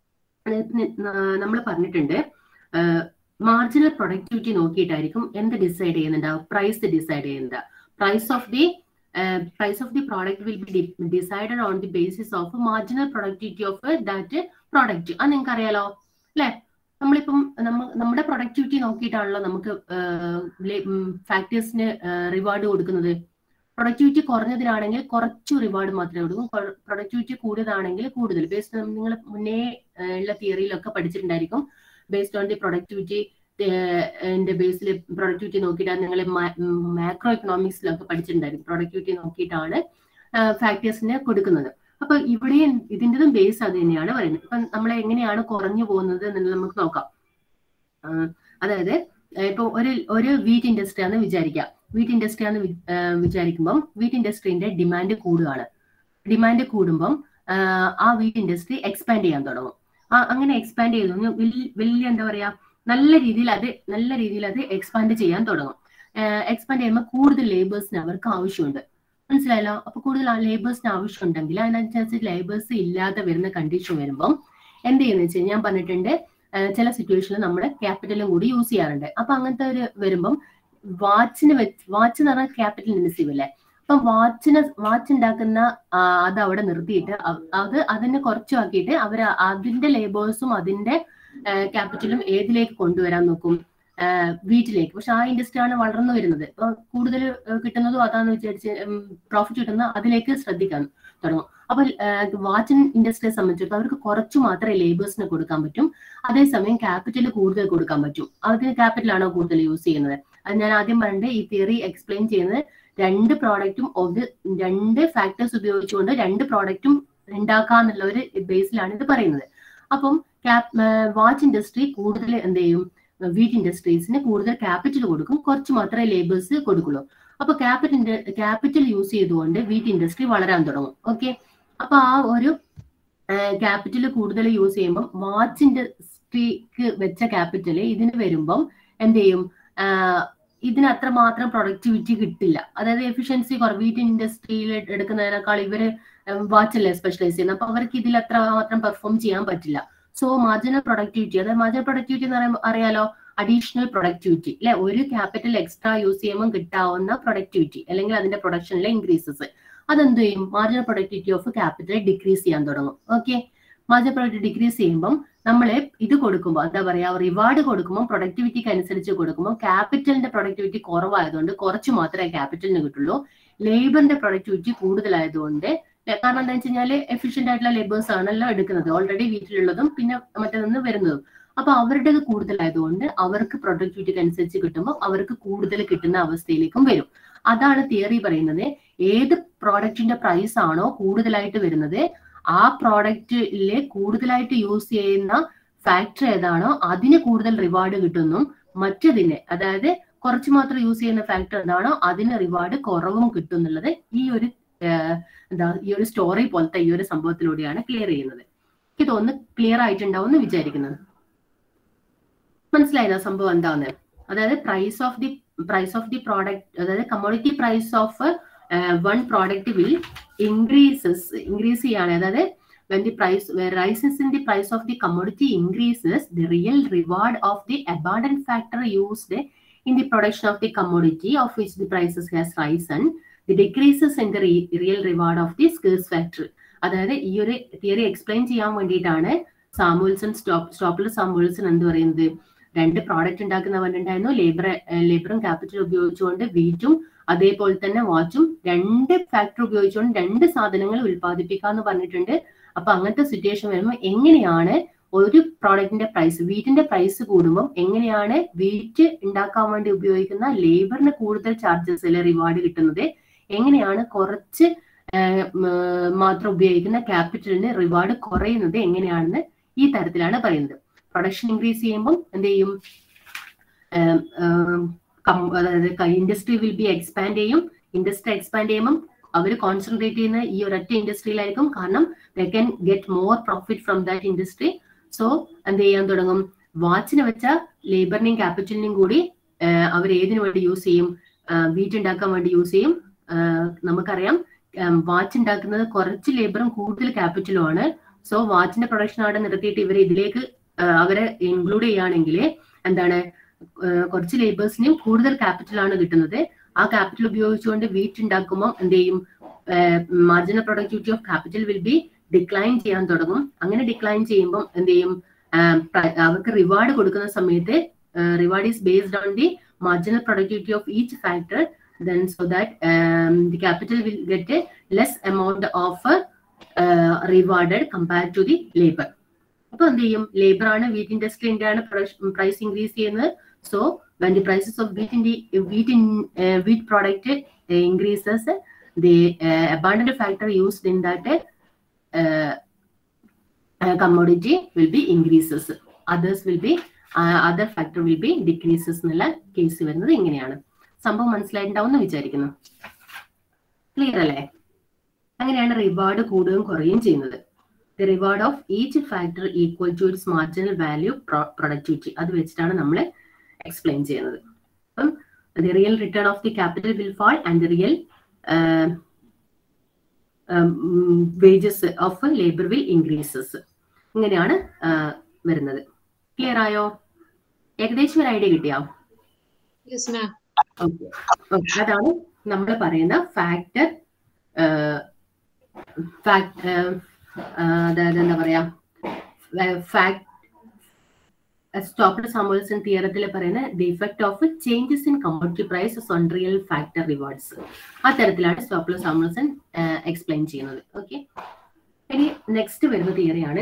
നമ്മൾ പറഞ്ഞിട്ടുണ്ട് മാർജിനൽ പ്രൊഡക്ടിവിറ്റി നോക്കിയിട്ടായിരിക്കും എന്ത് ഡിസൈഡ് ചെയ്യുന്നുണ്ടാവും പ്രൈസ് ഡിസൈഡ് ചെയ്യുന്നത് price of the price of the product will be decided on the basis of marginal productivity of that product അത് നിങ്ങൾക്ക് അറിയാലോ അല്ലെ നമ്മളിപ്പം നമ്മ നമ്മുടെ പ്രൊഡക്ടിവിറ്റി നോക്കിയിട്ടാണല്ലോ നമുക്ക് ഫാക്ടേഴ്സിന് റിവാർഡ് കൊടുക്കുന്നത് പ്രൊഡക്ടിവിറ്റി കുറഞ്ഞതിനാണെങ്കിൽ കുറച്ചു റിവാർഡ് മാത്രമേ കൊടുക്കും പ്രൊഡക്ടിവിറ്റി കൂടുതലാണെങ്കിൽ കൂടുതൽ ബേസ്ഡ് നിങ്ങൾ മുന്നേ ഏഹ്, ഉള്ള തിയറിയിലൊക്കെ പഠിച്ചിട്ടുണ്ടായിരിക്കും ബേസ്ഡ് ഓൺ ദി പ്രൊഡക്ടിവിറ്റി എന്റെ ബേസിൽ പ്രൊഡക്ടിവിറ്റി നോക്കിയിട്ടാണ് നിങ്ങൾ മാക്രോ എക്കണോമിക്സിലൊക്കെ പഠിച്ചിട്ടുണ്ടായിരിക്കും പ്രൊഡക്ടിവിറ്റി നോക്കിയിട്ടാണ് ഫാക്ടേഴ്സിന് കൊടുക്കുന്നത് അപ്പൊ ഇവിടെയും ഇതിൻ്റെതും ബേസ് അത് തന്നെയാണ് പറയുന്നത് ഇപ്പൊ നമ്മൾ എങ്ങനെയാണ് കുറഞ്ഞു പോകുന്നത് എന്നുള്ളത് നമുക്ക് നോക്കാം ആ, അതായത് ഇപ്പൊ ഒരു ഒരു വീറ്റ് ഇൻഡസ്ട്രി ആണെന്ന് വിചാരിക്കാം വീറ്റ് ഇൻഡസ്ട്രി ആണെന്ന് വി- ആ, വിചാരിക്കുമ്പം വീറ്റ് ഇൻഡസ്ട്രീന്റെ ഡിമാൻഡ് കൂടുകയാണ് ഡിമാൻഡ് കൂടുമ്പം ആ, ആ വീറ്റ് ഇൻഡസ്ട്രി എക്സ്പാൻഡ് ചെയ്യാൻ തുടങ്ങും ആ അങ്ങനെ എക്സ്പാൻഡ് ചെയ്തു കഴിഞ്ഞാൽ വലിയ വലിയ എന്താ പറയാ നല്ല രീതിയിൽ അത് നല്ല രീതിയിൽ അത് എക്സ്പാൻഡ് ചെയ്യാൻ തുടങ്ങും എക്സ്പാൻഡ് ചെയ്യുമ്പോൾ കൂടുതൽ ലേബേഴ്സിന് അവർക്ക് ആവശ്യമുണ്ട് മനസ്സിലായല്ലോ അപ്പൊ കൂടുതൽ ലേബേഴ്സിന് ആവശ്യമുണ്ടെങ്കിൽ അതിനനുസരിച്ച് ലേബേഴ്സ് ഇല്ലാതെ വരുന്ന കണ്ടീഷൻ വരുമ്പം എന്ത് ചെയ്യുന്ന വെച്ചാൽ ഞാൻ പറഞ്ഞിട്ടുണ്ട് ആ, ചില സിറ്റുവേഷനിൽ നമ്മുടെ ക്യാപിറ്റലും കൂടി യൂസ് ചെയ്യാറുണ്ട് അപ്പൊ അങ്ങനത്തെ ഒരു വരുമ്പം വാച്ചിന് വെച്ച് വാച്ച് എന്ന് പറഞ്ഞാൽ ക്യാപിറ്റൽ ഇൻവെസ്റ്റീവ് അല്ലേ അപ്പം വാച്ചിന് വാച്ച് ഉണ്ടാക്കുന്ന ആ, അത് അവിടെ നിർത്തിയിട്ട് അവ- അത് അതിനെ കുറച്ചാക്കിയിട്ട് അവർ അതിന്റെ ലേബേഴ്സും അതിന്റെ ക്യാപിറ്റലും ഏതിലേക്ക് കൊണ്ടുവരാൻ നോക്കും ആ, വീട്ടിലേക്ക് പക്ഷെ ആ ഇൻഡസ്ട്രി ആണ് വളർന്നു വരുന്നത് ഇപ്പൊ കൂടുതൽ കിട്ടുന്നതും അതാന്ന് വിചാരിച്ച് പ്രോഫിറ്റ് കിട്ടുന്ന അതിലേക്ക് ശ്രദ്ധിക്കാൻ തുടങ്ങും അപ്പൊ വാച്ച് ഇൻഡസ്ട്രിയെ സംബന്ധിച്ചിടത്തോളം അവർക്ക് കുറച്ച് മാത്രമേ ലേബേഴ്സിന് കൊടുക്കാൻ പറ്റും അതേസമയം ക്യാപിറ്റൽ കൂടുതൽ കൊടുക്കാൻ പറ്റും അതിന് capital ആണോ കൂടുതൽ യൂസ് ചെയ്യുന്നത് അത് ഞാൻ ആദ്യം പറഞ്ഞിട്ട് ഈ തിയറി എക്സ്പ്ലെയിൻ ചെയ്യുന്നത് രണ്ട് പ്രോഡക്റ്റും ഒരു രണ്ട് ഫാക്ടേഴ്സ് ഉപയോഗിച്ചുകൊണ്ട് രണ്ട് പ്രോഡക്റ്റും ഉണ്ടാക്കാന്നുള്ള ഒരു ബേസിലാണ് ഇത് പറയുന്നത് അപ്പം വാച്ച് ഇൻഡസ്ട്രി കൂടുതൽ എന്ത് ചെയ്യും വീറ്റ് ഇൻഡസ്ട്രീസിന് കൂടുതൽ ക്യാപിറ്റൽ കൊടുക്കും കുറച്ച് മാത്രമേ ലേബേഴ്സ് കൊടുക്കുള്ളൂ അപ്പൊ ക്യാപിറ്റൽ ക്യാപിറ്റൽ യൂസ് ചെയ്തുകൊണ്ട് വീറ്റ് ഇൻഡസ്ട്രി വളരാൻ തുടങ്ങും ഓക്കെ അപ്പൊ ആ ഒരു ക്യാപിറ്റൽ കൂടുതൽ യൂസ് ചെയ്യുമ്പോൾ വാച്ച് ഇൻഡസ്ട്രിക്ക് വെച്ച ക്യാപിറ്റൽ ഇതിന് വരുമ്പം എന്ത് ചെയ്യും ആഹ് ഇതിന് അത്രമാത്രം പ്രൊഡക്ടിവിറ്റി കിട്ടില്ല അതായത് എഫിഷ്യൻസി കുറവ് വീറ്റ് ഇൻഡസ്ട്രിയിൽ എടുക്കുന്നതിനേക്കാൾ ഇവര് വാച്ചല്ലേ സ്പെഷ്യലൈസ് ചെയ്യുന്നത് അപ്പൊ അവർക്ക് ഇതിൽ അത്ര മാത്രം പെർഫോം ചെയ്യാൻ പറ്റില്ല സോ മാർജിനൽ പ്രൊഡക്ടിവിറ്റി അതായത് മാർജിനൽ പ്രൊഡക്ടിവിറ്റി എന്ന് പറയുമ്പോൾ അറിയാലോ അഡീഷണൽ പ്രൊഡക്ടിവിറ്റി അല്ലെ ഒരു ക്യാപിറ്റൽ എക്സ്ട്രാ യൂസ് ചെയ്യുമ്പോൾ കിട്ടാവുന്ന പ്രൊഡക്ടിവിറ്റി അല്ലെങ്കിൽ അതിന്റെ പ്രൊഡക്ഷനിലെ ഇൻക്രീസസ് അതെന്ത് ചെയ്യും marginal productivity of capital decrease ചെയ്യാൻ തുടങ്ങും ഓക്കെ മാർജിനൽ പ്രൊഡക്റ്റ് ഡിക്രീസ് ചെയ്യുമ്പോൾ നമ്മൾ ഇത് കൊടുക്കുമ്പോൾ എന്താ പറയാ റിവാർഡ് കൊടുക്കുമ്പോൾ പ്രൊഡക്ടിവിറ്റിക്ക് അനുസരിച്ച് കൊടുക്കുമ്പോൾ ക്യാപിറ്റലിന്റെ പ്രൊഡക്ടിവിറ്റി കുറവായതുകൊണ്ട് കുറച്ച് മാത്രമേ ക്യാപിറ്റലിന് കിട്ടുള്ളൂ ലേബറിന്റെ പ്രൊഡക്ടിവിറ്റി കൂടുതലായതുകൊണ്ട് ലെ- കാരണം എന്താ വെച്ച് കഴിഞ്ഞാല് എഫിഷ്യന്റ് ആയിട്ടുള്ള ലേബേഴ്സ് ആണല്ലോ എടുക്കുന്നത് ഓൾറെഡി വീട്ടിലുള്ളതും പിന്നെ മറ്റേ നിന്ന് വരുന്നതും അപ്പൊ അവരുടേത് കൂടുതലായതുകൊണ്ട് അവർക്ക് പ്രൊഡക്ടിവിറ്റിക്ക് അനുസരിച്ച് കിട്ടുമ്പോൾ അവർക്ക് കൂടുതൽ കിട്ടുന്ന അവസ്ഥയിലേക്കും വരും അതാണ് തിയറി പറയുന്നത് ഏത് പ്രോഡക്റ്റിന്റെ പ്രൈസ് ആണോ കൂടുതലായിട്ട് വരുന്നത് ആ പ്രോഡക്റ്റിലെ കൂടുതലായിട്ട് യൂസ് ചെയ്യുന്ന ഫാക്ടറി ഏതാണോ അതിന് കൂടുതൽ റിവാർഡ് കിട്ടുന്നു മറ്റതിന് അതായത് കുറച്ച് മാത്രം യൂസ് ചെയ്യുന്ന ഫാക്ടർ ഏതാണോ അതിന് റിവാർഡ് കുറവും കിട്ടും എന്നുള്ളത് ഈ ഒരു ആഹ്, എന്താ ഈ ഒരു സ്റ്റോറി പോലത്തെ ഈ ഒരു സംഭവത്തിലൂടെയാണ് ക്ലിയർ ചെയ്യുന്നത് എനിക്ക് തോന്നുന്നു ക്ലിയർ ആയിട്ടുണ്ടാവും എന്ന് വിചാരിക്കുന്നത് മനസ്സിലായത് ആ സംഭവം എന്താന്ന് അതായത് price of the price of the product അതായത് commodity price of one product will increases increase ചെയ്യാണ് അതായത് when the price where rises in the price of the commodity increases the real reward of the abundant factor used in the production of the commodity of which the prices has risen the decreases in the re- real reward of the scarce factor അതായത് ഈ ഒരു തിയറി എക്സ്പ്ലെയിൻ ചെയ്യാൻ വേണ്ടിയിട്ടാണ് സാമുവൽസൺ സ്റ്റോപ്പ് സ്റ്റോപ്പിൽ സാമുവൽസൺ എന്ത് പറയുന്നത് രണ്ട് പ്രോഡക്റ്റ് ഉണ്ടാക്കുന്ന പറഞ്ഞിട്ടുണ്ടായിരുന്നു ലേബർ ലേബറും ക്യാപിറ്റൽ ഉപയോഗിച്ചുകൊണ്ട് വീറ്റും അതേപോലെ തന്നെ വാച്ചും രണ്ട് ഫാക്ടറി ഉപയോഗിച്ചുകൊണ്ട് രണ്ട് സാധനങ്ങൾ ഉൽപ്പാദിപ്പിക്കാന്ന് പറഞ്ഞിട്ടുണ്ട് അപ്പൊ അങ്ങനത്തെ സിറ്റുവേഷൻ വരുമ്പോൾ എങ്ങനെയാണ് ഒരു പ്രോഡക്റ്റിന്റെ പ്രൈസ് വീറ്റിന്റെ പ്രൈസ് കൂടുമ്പോൾ എങ്ങനെയാണ് വീറ്റ് ഉണ്ടാക്കാൻ വേണ്ടി ഉപയോഗിക്കുന്ന ലേബറിന് കൂടുതൽ ചാർജസ് അല്ലെ റിവാർഡ് കിട്ടുന്നത് എങ്ങനെയാണ് കുറച്ച് ആഹ് ഉം, മാത്രം ഉപയോഗിക്കുന്ന ക്യാപിറ്റലിന് റിവാർഡ് കുറയുന്നത് എങ്ങനെയാണെന്ന് ഈ തരത്തിലാണ് പറയുന്നത് പ്രൊഡക്ഷൻ ഇൻക്രീസ് ചെയ്യുമ്പോൾ എന്ത് ചെയ്യും ആം, ആം, കം- അതായത് ഇൻഡസ്ട്രി വിൽ ബി എക്സ്പാൻഡ് ചെയ്യും ഇൻഡസ്ട്രി എക്സ്പാൻഡ് ചെയ്യുമ്പോൾ അവർ കോൺസെൻട്രേറ്റ് ചെയ്യുന്ന ഈ ഒരൊറ്റ ഇൻഡസ്ട്രിയിലായിരിക്കും കാരണം they can get more profit from that industry so എന്ത് ചെയ്യാൻ തുടങ്ങും വാച്ചിന് വെച്ച ലേബറിനെയും ക്യാപിറ്റലിനെയും കൂടി അവർ ഏതിനു വേണ്ടി യൂസ് ചെയ്യും വീറ്റ് ഉണ്ടാക്കാൻ വേണ്ടി യൂസ് ചെയ്യും ആഹ് നമുക്കറിയാം വാച്ച് ഉണ്ടാക്കുന്നത് കുറച്ച് ലേബറും കൂടുതൽ ക്യാപിറ്റലും ആണ് സോ വാച്ചിന്റെ പ്രൊഡക്ഷൻ അവിടെ നിർത്തിയിട്ട് ഇവരെ ഇതിലേക്ക് ആഹ് അവരെ ഇൻക്ലൂഡ് ചെയ്യുകയാണെങ്കിൽ എന്താണ് ആഹ് കുറച്ച് ലേബേഴ്സിനും കൂടുതൽ ക്യാപിറ്റൽ ആണ് കിട്ടുന്നത് ആ ക്യാപിറ്റൽ ഉപയോഗിച്ചുകൊണ്ട് വീറ്റ് ഉണ്ടാക്കുമ്പോൾ എന്ത് ചെയ്യും marginal productivity of capital will be decline ചെയ്യാൻ തുടങ്ങും അങ്ങനെ ഡിക്ലൈൻ ചെയ്യുമ്പോൾ എന്ത് ചെയ്യും ആഹ് പ്ര- അവർക്ക് റിവാർഡ് കൊടുക്കുന്ന സമയത്ത് reward is based on the marginal productivity of each factor then so that um, the capital will get a less amount of uh, rewarded compared to the labor അപ്പൊ എന്ത് ചെയ്യും ലേബർ ആണ് വീറ്റ് ഇൻഡസ്ട്രീന്റെ ആണ് പ്രൈസ് ഇൻക്രീസ് ചെയ്യുന്നത് so when the prices of wheat in the wheat in wheat product increases the abundant factor used in that commodity will be increases others will be other factor will be decreases എന്നുള്ള കേസ് വരുന്നത് ഇങ്ങനെയാണ് സംഭവം മനസ്സിലായിട്ടുണ്ടാവും എന്ന് വിചാരിക്കുന്നു ക്ലിയർ അല്ലേ അങ്ങനെയാണ് റിവാർഡ് കൂടുകയും കുറയുകയും ചെയ്യുന്നത് the reward of each factor equal to its marginal value productivity അത് വെച്ചിട്ടാണ് നമ്മൾ എക്സ്പ്ലെയിൻ ചെയ്യുന്നത് അപ്പം the real return of the capital will fall and the real wages of labour will increases ഇങ്ങനെയാണ് വരുന്നത് ക്ലിയർ ആയോ ഏകദേശം ഒരു ഐഡിയ കിട്ടിയോ യെസ് മാം ഓക്കെ അതാണ് നമ്മൾ പറയുന്ന ഫാക്ടർ അതായത് എന്താ പറയാ ഫാക്ട് സ്റ്റോപ്പർ സാമുവൽസൺ തിയറത്തിൽ പറയുന്ന the effect of changes in commodity price on real factor rewards ആ തരത്തിലാണ് സ്റ്റോപ്പർ സാമുവൽസൺ എക്സ്പ്ലെയിൻ ചെയ്യുന്നത് ഓക്കെ ഇനി നെക്സ്റ്റ് വരുന്ന തിയറിയാണ്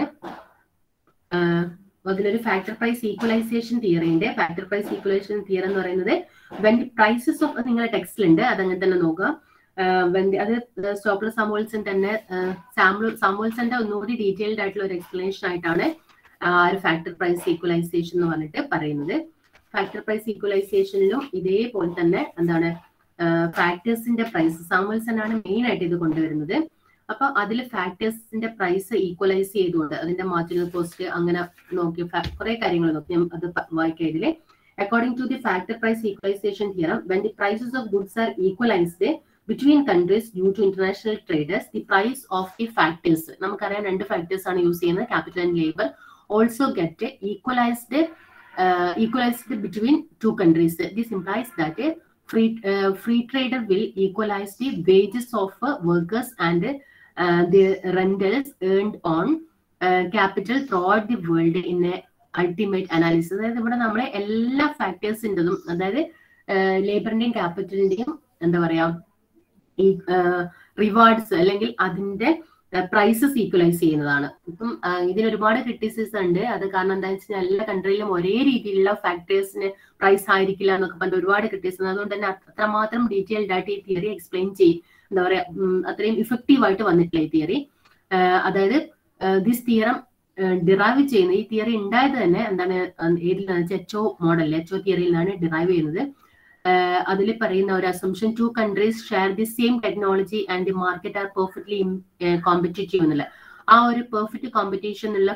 അതിലൊരു ഫാക്ടർ പ്രൈസ് ഈക്വലൈസേഷൻ തിയറി ഉണ്ട് ഫാക്ടർ പ്രൈസ് ഈക്വലൈസേഷൻ തിയറി എന്ന് പറയുന്നത് വെൻ പ്രൈസസ് ഓഫ് നിങ്ങളുടെ ടെക്സ്റ്റിലുണ്ട് അതങ്ങനെ തന്നെ നോക്കുക വെൻ അത് സ്റ്റോപ്പർ സാമുവൽസൺ തന്നെ സാമുൽ സാമുവൽസന്റെ ഒന്നുകൂടി ഡീറ്റെയിൽഡ് ആയിട്ടുള്ള ഒരു എക്സ്പ്ലനേഷൻ ആയിട്ടാണ് ആ ഒരു ഫാക്ടർ പ്രൈസ് ഈക്വലൈസേഷൻ എന്ന് പറഞ്ഞിട്ട് പറയുന്നത് ഫാക്ടർ പ്രൈസ് ഈക്വലൈസേഷനിലും ഇതേപോലെ തന്നെ എന്താണ് ഫാക്ടേഴ്സിന്റെ പ്രൈസ് സാമുവൽസൺ ആണ് മെയിൻ ആയിട്ട് ഇത് കൊണ്ടുവരുന്നത് അപ്പൊ അതിൽ ഫാക്ടേഴ്സിന്റെ പ്രൈസ് ഈക്വലൈസ് ചെയ്തുകൊണ്ട് അതിന്റെ മാർജിനൽ കോസ്റ്റ് അങ്ങനെ നോക്കി കുറെ കാര്യങ്ങൾ നോക്കി ഞാൻ അത് വായിക്കാം ഇതില് according to the factor price equalisation theorem when the prices of goods are equalised between countries due to international traders the price of the factors നമുക്കറിയാം രണ്ട് ഫാക്ടേഴ്സ് ആണ് യൂസ് ചെയ്യുന്നത് capital and labour also get equalised equalised between two countries this implies that free uh, free trader will equalize the wages of uh, workers and uh, the rentals earned on uh, capital throughout the world in a ultimate analysis അതായത് ഇവിടെ നമ്മളെ എല്ലാ ഫാക്ടേഴ്സിൻ്റെതും അതായത് ലേബറിന്റെയും ക്യാപിറ്റലിന്റെയും എന്താ പറയാ ഈ റിവാർഡ്സ് അല്ലെങ്കിൽ അതിന്റെ പ്രൈസസ് ഈക്വലൈസ് ചെയ്യുന്നതാണ് ഇപ്പം ഇതിന് ഒരുപാട് ക്രിറ്റിസിസം ഉണ്ട് അത് കാരണം എന്താ വെച്ചാൽ എല്ലാ കൺട്രിയിലും ഒരേ രീതിയിലുള്ള ഫാക്ടേഴ്സിന് പ്രൈസ് ആയിരിക്കില്ല എന്നൊക്കെ പറഞ്ഞിട്ട് ഒരുപാട് ക്രിറ്റിസിസം അതുകൊണ്ട് തന്നെ അത്രമാത്രം ഡീറ്റെയിൽഡ് ആയിട്ട് ഈ തിയറി എക്സ്പ്ലെയിൻ ചെയ്യും എന്താ പറയാ അത്രയും ഇഫക്റ്റീവ് ആയിട്ട് വന്നിട്ടില്ല ഈ തിയറി അതായത് ദിസ് തിയറം ഡിറൈവ് ചെയ്യുന്ന ഈ തിയറി ഉണ്ടായത് തന്നെ എന്താണ് ഏതിലാണെന്ന് വെച്ചാൽ H O model H O തിയറിയിൽ നിന്നാണ് ഡിറൈവ് ചെയ്യുന്നത് അതിൽ പറയുന്ന ഒരു assumption two countries share the same technology and the market are perfectly competitive എന്നുള്ള ആ ഒരു പെർഫെക്റ്റ് കോമ്പറ്റീഷൻ ഉള്ള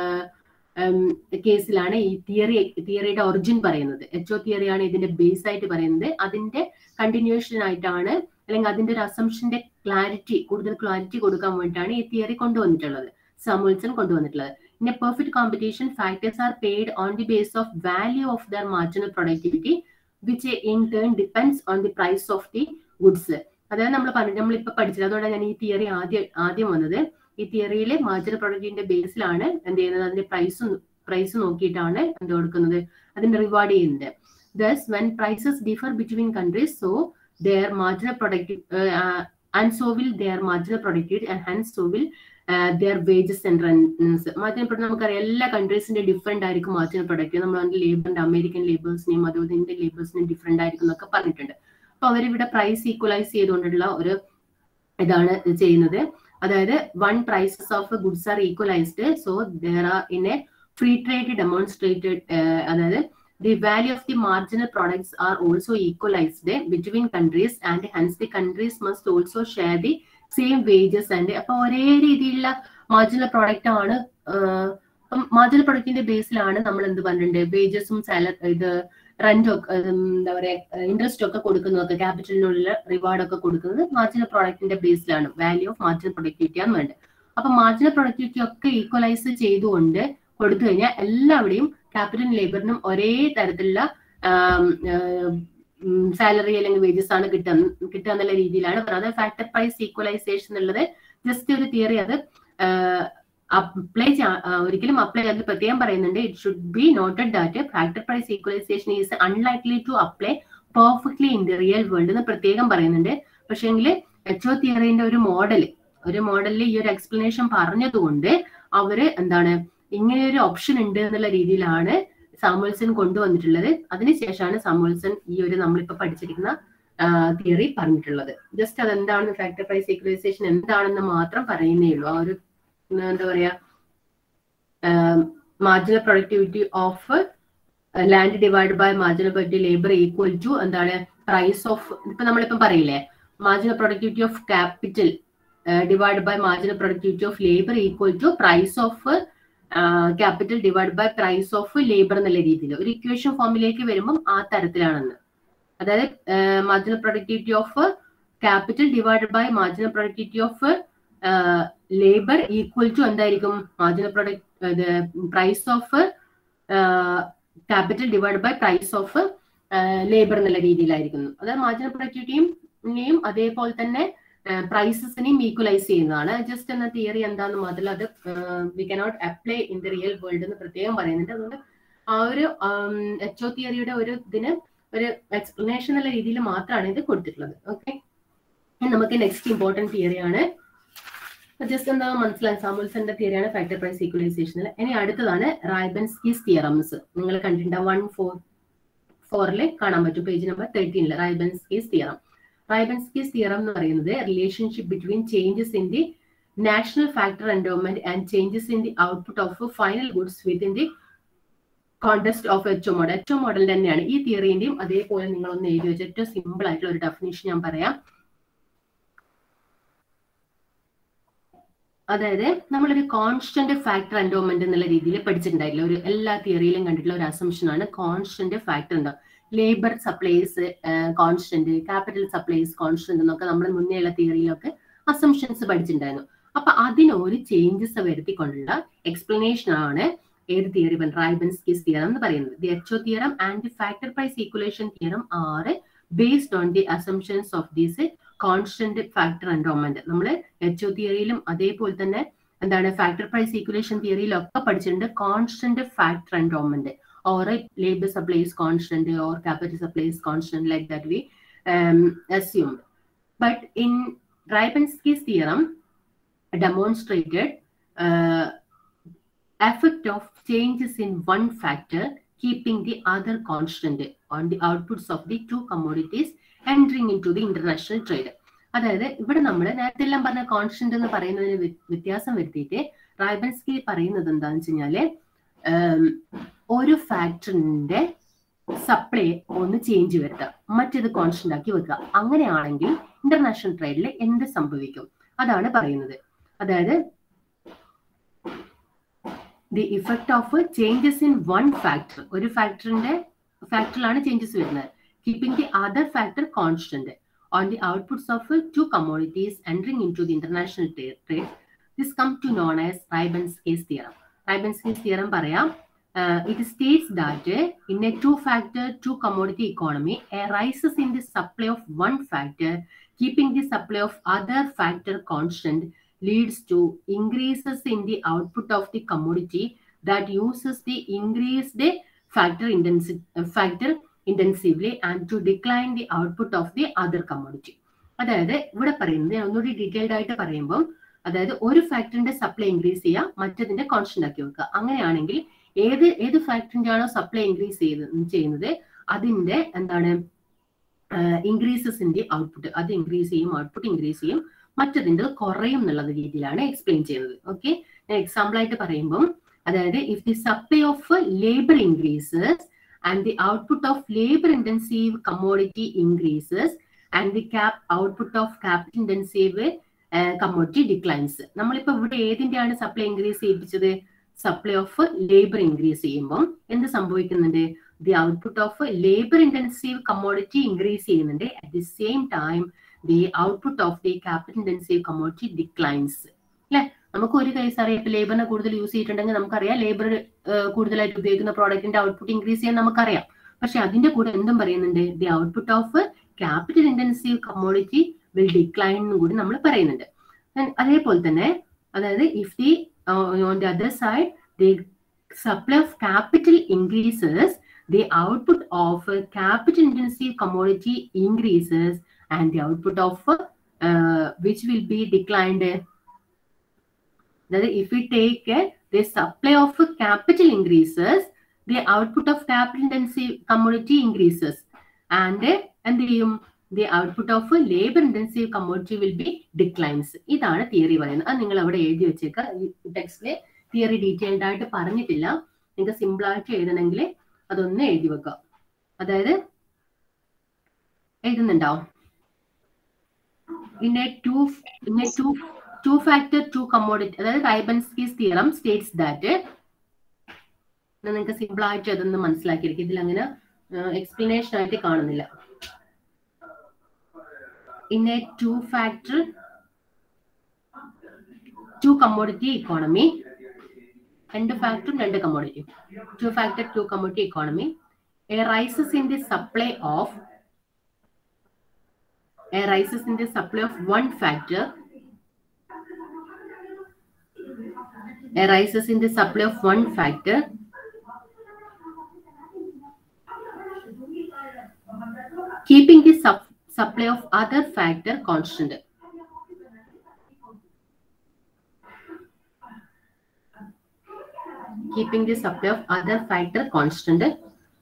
കേസിലാണ് ഈ തിയറി തിയറിയുടെ ഒറിജിൻ പറയുന്നത് എച്ച് ഒ തിയറിയാണ് ഇതിന്റെ ബേസ് ആയിട്ട് പറയുന്നത് അതിന്റെ കണ്ടിന്യൂഷൻ ആയിട്ടാണ് അല്ലെങ്കിൽ അതിന്റെ ഒരു അസംഷന്റെ ക്ലാരിറ്റി കൂടുതൽ ക്ലാരിറ്റി കൊടുക്കാൻ വേണ്ടിയിട്ടാണ് ഈ തിയറി കൊണ്ടുവന്നിട്ടുള്ളത് സാമുൽസൺ കൊണ്ടുവന്നിട്ടുള്ളത് in a perfect competition factors are paid on the base of value of their marginal productivity which in turn depends on the price of the goods അതായത് നമ്മൾ പറഞ്ഞു നമ്മൾ ഇപ്പൊ പഠിച്ചത് അതുകൊണ്ടാണ് ഞാൻ ഈ തിയറി ആദ്യം ആദ്യം വന്നത് ഈ തിയറിയിലെ മാർജിനൽ പ്രൊഡക്റ്റിന്റെ ബേസിലാണ് എന്ത് ചെയ്യുന്നത് അതിന്റെ പ്രൈസ് പ്രൈസ് നോക്കിയിട്ടാണ് എന്ത് കൊടുക്കുന്നത് അതിന്റെ റിവാർഡ് ചെയ്യുന്നത് thus when prices differ between countries so their marginal product and so will their marginal productivity and hence so will their wages and rents marginal product നമുക്കറിയാം എല്ലാ കൺട്രീസിന്റെ ഡിഫറെന്റ് ആയിരിക്കും മാർജിനൽ പ്രൊഡക്റ്റ് നമ്മൾ അതിന്റെ ലേബറിന്റെ അമേരിക്കൻ ലേബേഴ്സിനെയും അതുപോലെ ഇന്ത്യൻ ലേബേഴ്സിനെയും ഡിഫറെന്റ് ആയിരിക്കും എന്നൊക്കെ പറഞ്ഞിട്ടുണ്ട് അപ്പൊ അവരിവിടെ പ്രൈസ് ഈക്വലൈസ് ചെയ്തുകൊണ്ടുള്ള ഒരു ഇതാണ് ചെയ്യുന്നത് അതായത് once prices of goods are equalised so there are in a free trade demonstrated അതായത് the value of the marginal products are also equalised between countries and hence the countries must also share the same wages and അപ്പൊ ഒരേ രീതിയിലുള്ള മാർജിനൽ പ്രോഡക്റ്റ് ആണ് മാർജിനൽ പ്രൊഡക്റ്റിന്റെ ബേസിലാണ് നമ്മൾ എന്ത് പറഞ്ഞിട്ടുണ്ട് വേജസും സാലറി ഇത് റെന്റ് ഒക്കെ എന്താ പറയാ ഇൻട്രസ്റ്റ് ഒക്കെ കൊടുക്കുന്നതൊക്കെ ക്യാപിറ്റലിനുള്ള റിവാർഡ് ഒക്കെ കൊടുക്കുന്നത് മാർജിനൽ പ്രോഡക്റ്റിന്റെ ബേസിലാണ് വാല്യൂ ഓഫ് മാർജിനൽ പ്രൊഡക്ടിവിറ്റി ആണ് വേണ്ടത് അപ്പൊ മാർജിനൽ പ്രൊഡക്ടിവിറ്റി ഒക്കെ ഈക്വലൈസ് ചെയ്തുകൊണ്ട് കൊടുത്തു കഴിഞ്ഞാൽ എല്ലാവിടെയും ക്യാപിറ്റൽ ലേബറിനും ഒരേ തരത്തിലുള്ള സാലറി അല്ലെങ്കിൽ വേജസ് ആണ് കിട്ടുക കിട്ടുക എന്നുള്ള രീതിയിലാണ് പറയുന്നത് ഫാക്ടർ പ്രൈസ് ഈക്വലൈസേഷൻ എന്നുള്ളത് ജസ്റ്റ് ഒരു തിയറി അത് അപ്ലൈ ഒരിക്കലും അപ്ലൈ അതിൽ പ്രത്യേകം പറയുന്നുണ്ട് it should be noted that factor price equalisation is unlikely to apply perfectly in the real world എന്ന് പ്രത്യേകം പറയുന്നുണ്ട് പക്ഷേങ്കിൽ എച്ച് ഒ തിയറിന്റെ ഒരു മോഡൽ ഒരു മോഡലിൽ ഈ ഒരു എക്സ്പ്ലനേഷൻ പറഞ്ഞതുകൊണ്ട് അവര് എന്താണ് ഇങ്ങനെ ഒരു ഓപ്ഷൻ ഉണ്ട് എന്നുള്ള രീതിയിലാണ് സാമുവൽസൺ കൊണ്ടുവന്നിട്ടുള്ളത് അതിനുശേഷമാണ് സാമുവൽസൺ ഈ ഒരു നമ്മളിപ്പോ പഠിച്ചിരിക്കുന്ന തിയറി പറഞ്ഞിട്ടുള്ളത് ജസ്റ്റ് അതെന്താണെന്ന് ഫാക്ടർ പ്രൈസ് ഈക്വലൈസേഷൻ എന്താണെന്ന് മാത്രം പറയുന്നേ ഉള്ളൂ ആ ഒരു എന്താ പറയാ marginal productivity of land divide by marginal product labour equal to എന്താണ് പ്രൈസ് ഓഫ് ഇപ്പൊ നമ്മളിപ്പം പറയില്ലേ marginal productivity of capital divide by marginal productivity of labour equal to price of capital divide by price of labour എന്നുള്ള രീതിയിൽ ഒരു ഇക്വേഷൻ ഫോമിലേക്ക് വരുമ്പം ആ തരത്തിലാണെന്ന് അതായത് marginal productivity of capital divide by marginal productivity of labour equal to എന്തായിരിക്കും marginal product price of capital divide by price of labour എന്നുള്ള രീതിയിലായിരിക്കുന്നു അതായത് മാർജിനൽ പ്രൊഡക്ടിവിറ്റിയും അതേപോലെ തന്നെ പ്രൈസസിനെയും ഈക്വലൈസ് ചെയ്യുന്നതാണ് ജസ്റ്റ് എന്ന തിയറി എന്താന്ന് മാത്രമല്ല അത് we cannot apply in the real world എന്ന് പ്രത്യേകം പറയുന്നുണ്ട് അതുകൊണ്ട് ആ ഒരു എച്ച് ഒ തിയറിയുടെ ഒരു ഇതിന് ഒരു എക്സ്പ്ലനേഷൻ എന്നുള്ള രീതിയിൽ മാത്രമാണ് ഇത് കൊടുത്തിട്ടുള്ളത് ഓക്കെ നമുക്ക് നെക്സ്റ്റ് ഇമ്പോർട്ടൻറ്റ് തിയറിയാണ് ജസ്റ്റ് എന്താ മനസ്സിലായി സാമുൽസന്റെ തിയറിയാണ് ഫാക്ടർ പ്രൈസ് ഈക്വലൈസേഷൻ ഇനി അടുത്തതാണ് റൈബൻസ്കീസ് തിയറംസ് നിങ്ങൾ കണ്ടിട്ടുണ്ടാവും വൺ ഫോർ ഫോറിൽ കാണാൻ പറ്റും പേജ് നമ്പർ തേർട്ടീനിൽ റൈബൻസ്കീസ് തിയറം റൈബൻസ്കീസ് തിയറം എന്ന് പറയുന്നത് relationship between changes in the national factor endowment and changes in the output of final goods within the context of H O model H O model തന്നെയാണ് ഈ തിയറിന്റെയും അതേപോലെ നിങ്ങൾ ഒന്ന് എഴുതി വെച്ച ഏറ്റവും സിമ്പിൾ ആയിട്ടുള്ള ഒരു ഡെഫിനേഷൻ ഞാൻ പറയാം അതായത് നമ്മളൊരു കോൺസ്റ്റന്റ് ഫാക്ടർ എൻഡോമെന്റ് എന്നുള്ള രീതിയിൽ പഠിച്ചിട്ടുണ്ടായില്ല ഒരു എല്ലാ തിയറിയിലും കണ്ടിട്ടുള്ള ഒരു അസംഷൻ ആണ് കോൺസ്റ്റന്റ് ഫാക്ടർ ഉണ്ടോ labour supplies constant capital supplies constant എന്നൊക്കെ നമ്മൾ മുന്നേ ഉള്ള തിയറിയിലൊക്കെ അസംഷൻസ് പഠിച്ചിട്ടുണ്ടായിരുന്നു അപ്പൊ അതിനൊരു ചേഞ്ചസ് വരുത്തിക്കൊണ്ടുള്ള എക്സ്പ്ലനേഷൻ ആണ് ഏത് തിയറി റൈബൻസ്കീസ് തിയറം എന്ന് പറയുന്നത് the H O theorem and the factor price equalisation theorem are based on the assumptions of these constant factor endowment നമ്മൾ എച്ച് ഒ തിയറിയിലും അതേപോലെ തന്നെ എന്താണ് ഫാക്ടർ പ്രൈസ് ഈക്വലേഷൻ തിയറിയിലും ഒക്കെ പഠിച്ചിട്ടുണ്ട് constant factor endowment or labour supplies constant or capital supplies constant like that we assumed but in Rybinski's theorem demonstrated uh, effect of changes in one factor keeping the other constant on the outputs of the two commodities entering into the international trade അതായത് ഇവിടെ നമ്മൾ നേരത്തെ എല്ലാം പറഞ്ഞ കോൺസ്റ്റന്റ് എന്ന് പറയുന്നതിന് വ്യ- വ്യത്യാസം വരുത്തിയിട്ട് റൈബൻസ്കി പറയുന്നത് എന്താണെന്ന് വെച്ച് കഴിഞ്ഞാല് ഉം, ഒരു ഫാക്ടറിന്റെ സപ്ലൈ ഒന്ന് ചേഞ്ച് വരുത്തുക മറ്റേത് കോൺസ്റ്റന്റ് ആക്കി വെക്കുക അങ്ങനെയാണെങ്കിൽ ഇന്റർനാഷണൽ ട്രേഡിൽ എന്ത് സംഭവിക്കും അതാണ് പറയുന്നത് അതായത് the effect of changes in one factor ഒരു ഫാക്ടറിന്റെ ഫാക്ടറിലാണ് ചേഞ്ചസ് വരുന്നത് keeping the other factor constant on the outputs of two commodities entering into the international trade this come to known as Rybczynski's theorem Rybczynski's theorem പറയാം uh, it states that uh, in a two factor two commodity economy a rises in the supply of one factor keeping the supply of other factor constant leads to increases in the output of the commodity that uses the increased factor intensity uh, factor intensively and to decline the output of the other commodity അതായത് ഇവിടെ പറയുന്നത് ഞാൻ ഒന്നുകൂടി ഡീറ്റെയിൽഡ് ആയിട്ട് പറയുമ്പോൾ അതായത് ഒരു ഫാക്ടറിന്റെ സപ്ലൈ ഇൻക്രീസ് ചെയ്യുക മറ്റതിന്റെ കോൺസ്റ്റന്റ് ആക്കി വെക്കുക അങ്ങനെയാണെങ്കിൽ ഏത് ഏത് ഫാക്ടറിന്റെ ആണോ സപ്ലൈ ഇൻക്രീസ് ചെയ്ത് ചെയ്യുന്നത് അതിന്റെ എന്താണ് ഇൻക്രീസസ് ഇൻ ദി ഔട്ട്പുട്ട് അത് ഇൻക്രീസ് ചെയ്യും ഔട്ട്പുട്ട് ഇൻക്രീസ് ചെയ്യും മറ്റതിന്റെ കുറയും എന്നുള്ള രീതിയിലാണ് എക്സ്പ്ലെയിൻ ചെയ്യുന്നത് ഓക്കെ എക്സാമ്പിൾ ആയിട്ട് പറയുമ്പോൾ അതായത് if the supply of labour increases and the output of labour intensive commodity increases and the cap output of capital intensive commodity declines നമ്മളിപ്പോ ഇവിടെ ഏതിന്റെയാണ് സപ്ലൈ ഇൻക്രീസ് ചെയ്യിപ്പിച്ചത് സപ്ലൈ ഓഫ് ലേബർ ഇൻക്രീസ് ചെയ്യുമ്പോൾ എന്ത് സംഭവിക്കുന്നുണ്ട് the output of labour intensive commodity increase ചെയ്യുന്നുണ്ട് at the same time the output of the capital intensive commodity declines അല്ലെ നമുക്ക് ഒരു കേസ് അറിയാം ഇപ്പൊ ലേബറിനെ കൂടുതൽ യൂസ് ചെയ്തിട്ടുണ്ടെങ്കിൽ നമുക്കറിയാം ലേബർ കൂടുതലായിട്ട് ഉപയോഗിക്കുന്ന പ്രോഡക്റ്റിന്റെ ഔട്ട്പുട്ട് ഇൻക്രീസ് ചെയ്യാൻ നമുക്കറിയാം പക്ഷെ അതിന്റെ കൂടെ എന്തും പറയുന്നുണ്ട് the output of capital intensive commodity will decline എന്നും കൂടി നമ്മൾ പറയുന്നുണ്ട് And അതേപോലെ തന്നെ അതായത് if the on the other side, the supply of capital increases, the output of a capital intensive commodity increases, and the output of uh, which will be declined. That is, if we take uh, the supply of capital increases, the output of capital intensive commodity increases, and uh, and the um, the output of a labor intensive commodity will be declines ഇതാണ് തിയറി പറയുന്നത് അത് നിങ്ങൾ അവിടെ എഴുതി വെച്ചേക്കുക ടെക്സ്റ്റിലെ തിയറി ഡീറ്റെയിൽഡ് ആയിട്ട് പറഞ്ഞിട്ടില്ല നിങ്ങൾക്ക് സിമ്പിൾ ആയിട്ട് എഴുതണമെങ്കിൽ അതൊന്ന് എഴുതി വെക്കുക അതായത് എഴുതുന്നുണ്ടാവും in a two in a two two factor two commodity അതായത് റൈബൻസ്കീസ് തിയറം സ്റ്റേറ്റ്സ് ദാറ്റ് നിങ്ങൾക്ക് സിമ്പിൾ ആയിട്ട് അതൊന്ന് മനസ്സിലാക്കിയിരിക്കും ഇതിൽ അങ്ങനെ എക്സ്പ്ലനേഷൻ ആയിട്ട് കാണുന്നില്ല in a two factor two commodity economy രണ്ട് ഫാക്ടറും രണ്ട് commodity two factor two commodity economy arises in the supply of arises in the supply of one factor arises in the supply of one factor keeping the sup- supply of other factor constant keeping the supply of other factor constant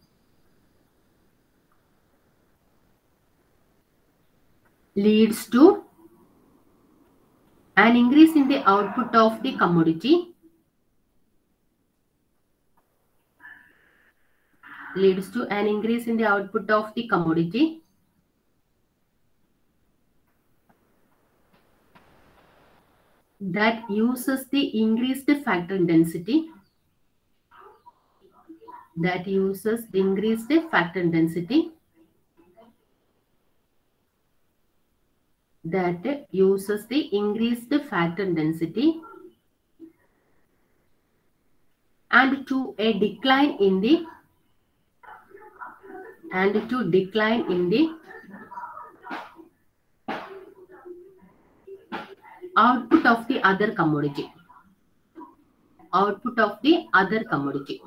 leads to an increase in the output of the commodity leads to an increase in the output of the commodity that uses the increased factor density that uses increased factor density that uses the increased factor density and to a decline in the and to decline in the output of the other commodity output of the other commodity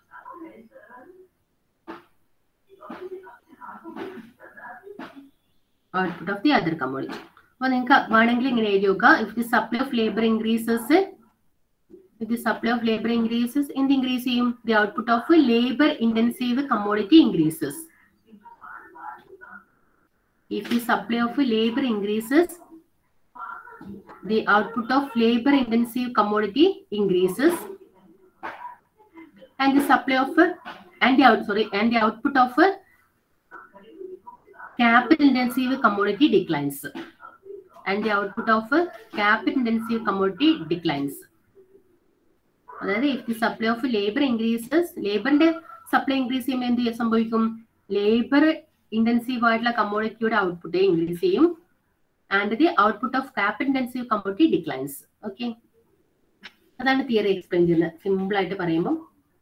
output of the other commodity അപ്പൊ നിങ്ങൾക്ക് വേണമെങ്കിൽ ഇങ്ങനെ എഴുതി നോക്കുക if the supply of labour increases if the supply of labour increases എന്ത് ഇൻക്രീസ് ചെയ്യും the output of labour intensive commodity increases if the supply of labour increases the output of labor intensive commodity increases and the supply of and the out sorry and the output of capital intensive commodity declines and the output of capital intensive commodity declines അതായത് if the supply of labour increases ലേബറിന്റെ സപ്ലൈ ഇൻക്രീസ് ചെയ്യുമ്പോൾ എന്ത് സംഭവിക്കും ലേബർ ഇന്റൻസീവ് ആയിട്ടുള്ള കമ്മോഡിറ്റിയുടെ ഔട്ട്പുട്ട് ഇൻക്രീസ് ചെയ്യും and the output of capital intensive commodity declines okay അതാണ് തിയറി എക്സ്പ്ലെയിൻ ചെയ്യുന്നത് സിമ്പിൾ ആയിട്ട് പറയുമ്പോൾ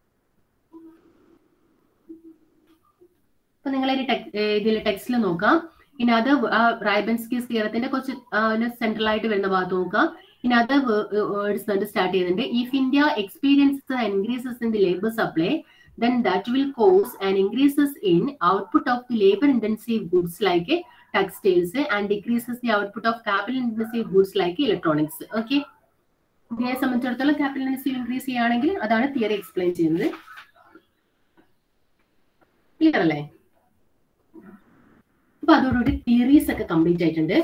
അപ്പൊ നിങ്ങൾ ഇതിൽ ടെക്സ്റ്റിൽ നോക്കാം ഇനി അത് റൈബൻസ്കീസ് തിയറത്തിന്റെ കുറച്ച് സെൻട്രൽ ആയിട്ട് വരുന്ന ഭാഗത്ത് നോക്കാം ഇനി അത് വേർഡ്സ് കണ്ട് സ്റ്റാർട്ട് ചെയ്യുന്നുണ്ട് if India experience increases in the labour supply then that will cause an increases in output of the labor intensive goods like textiles and decreases the output of capital intensive goods like electronics okay ഇതിനെ സംബന്ധിച്ചിടത്തോളം ക്യാപിറ്റൽ ഇൻറ്റൻസീവ് ഇൻക്രീസ് ചെയ്യുകയാണെങ്കിൽ അതാണ് തിയറി എക്സ്പ്ലെയിൻ ചെയ്യുന്നത് ക്ലിയർ അല്ലേ അപ്പൊ അതോടുകൂടി തിയറീസ് ഒക്കെ കംപ്ലീറ്റ് ആയിട്ടുണ്ട്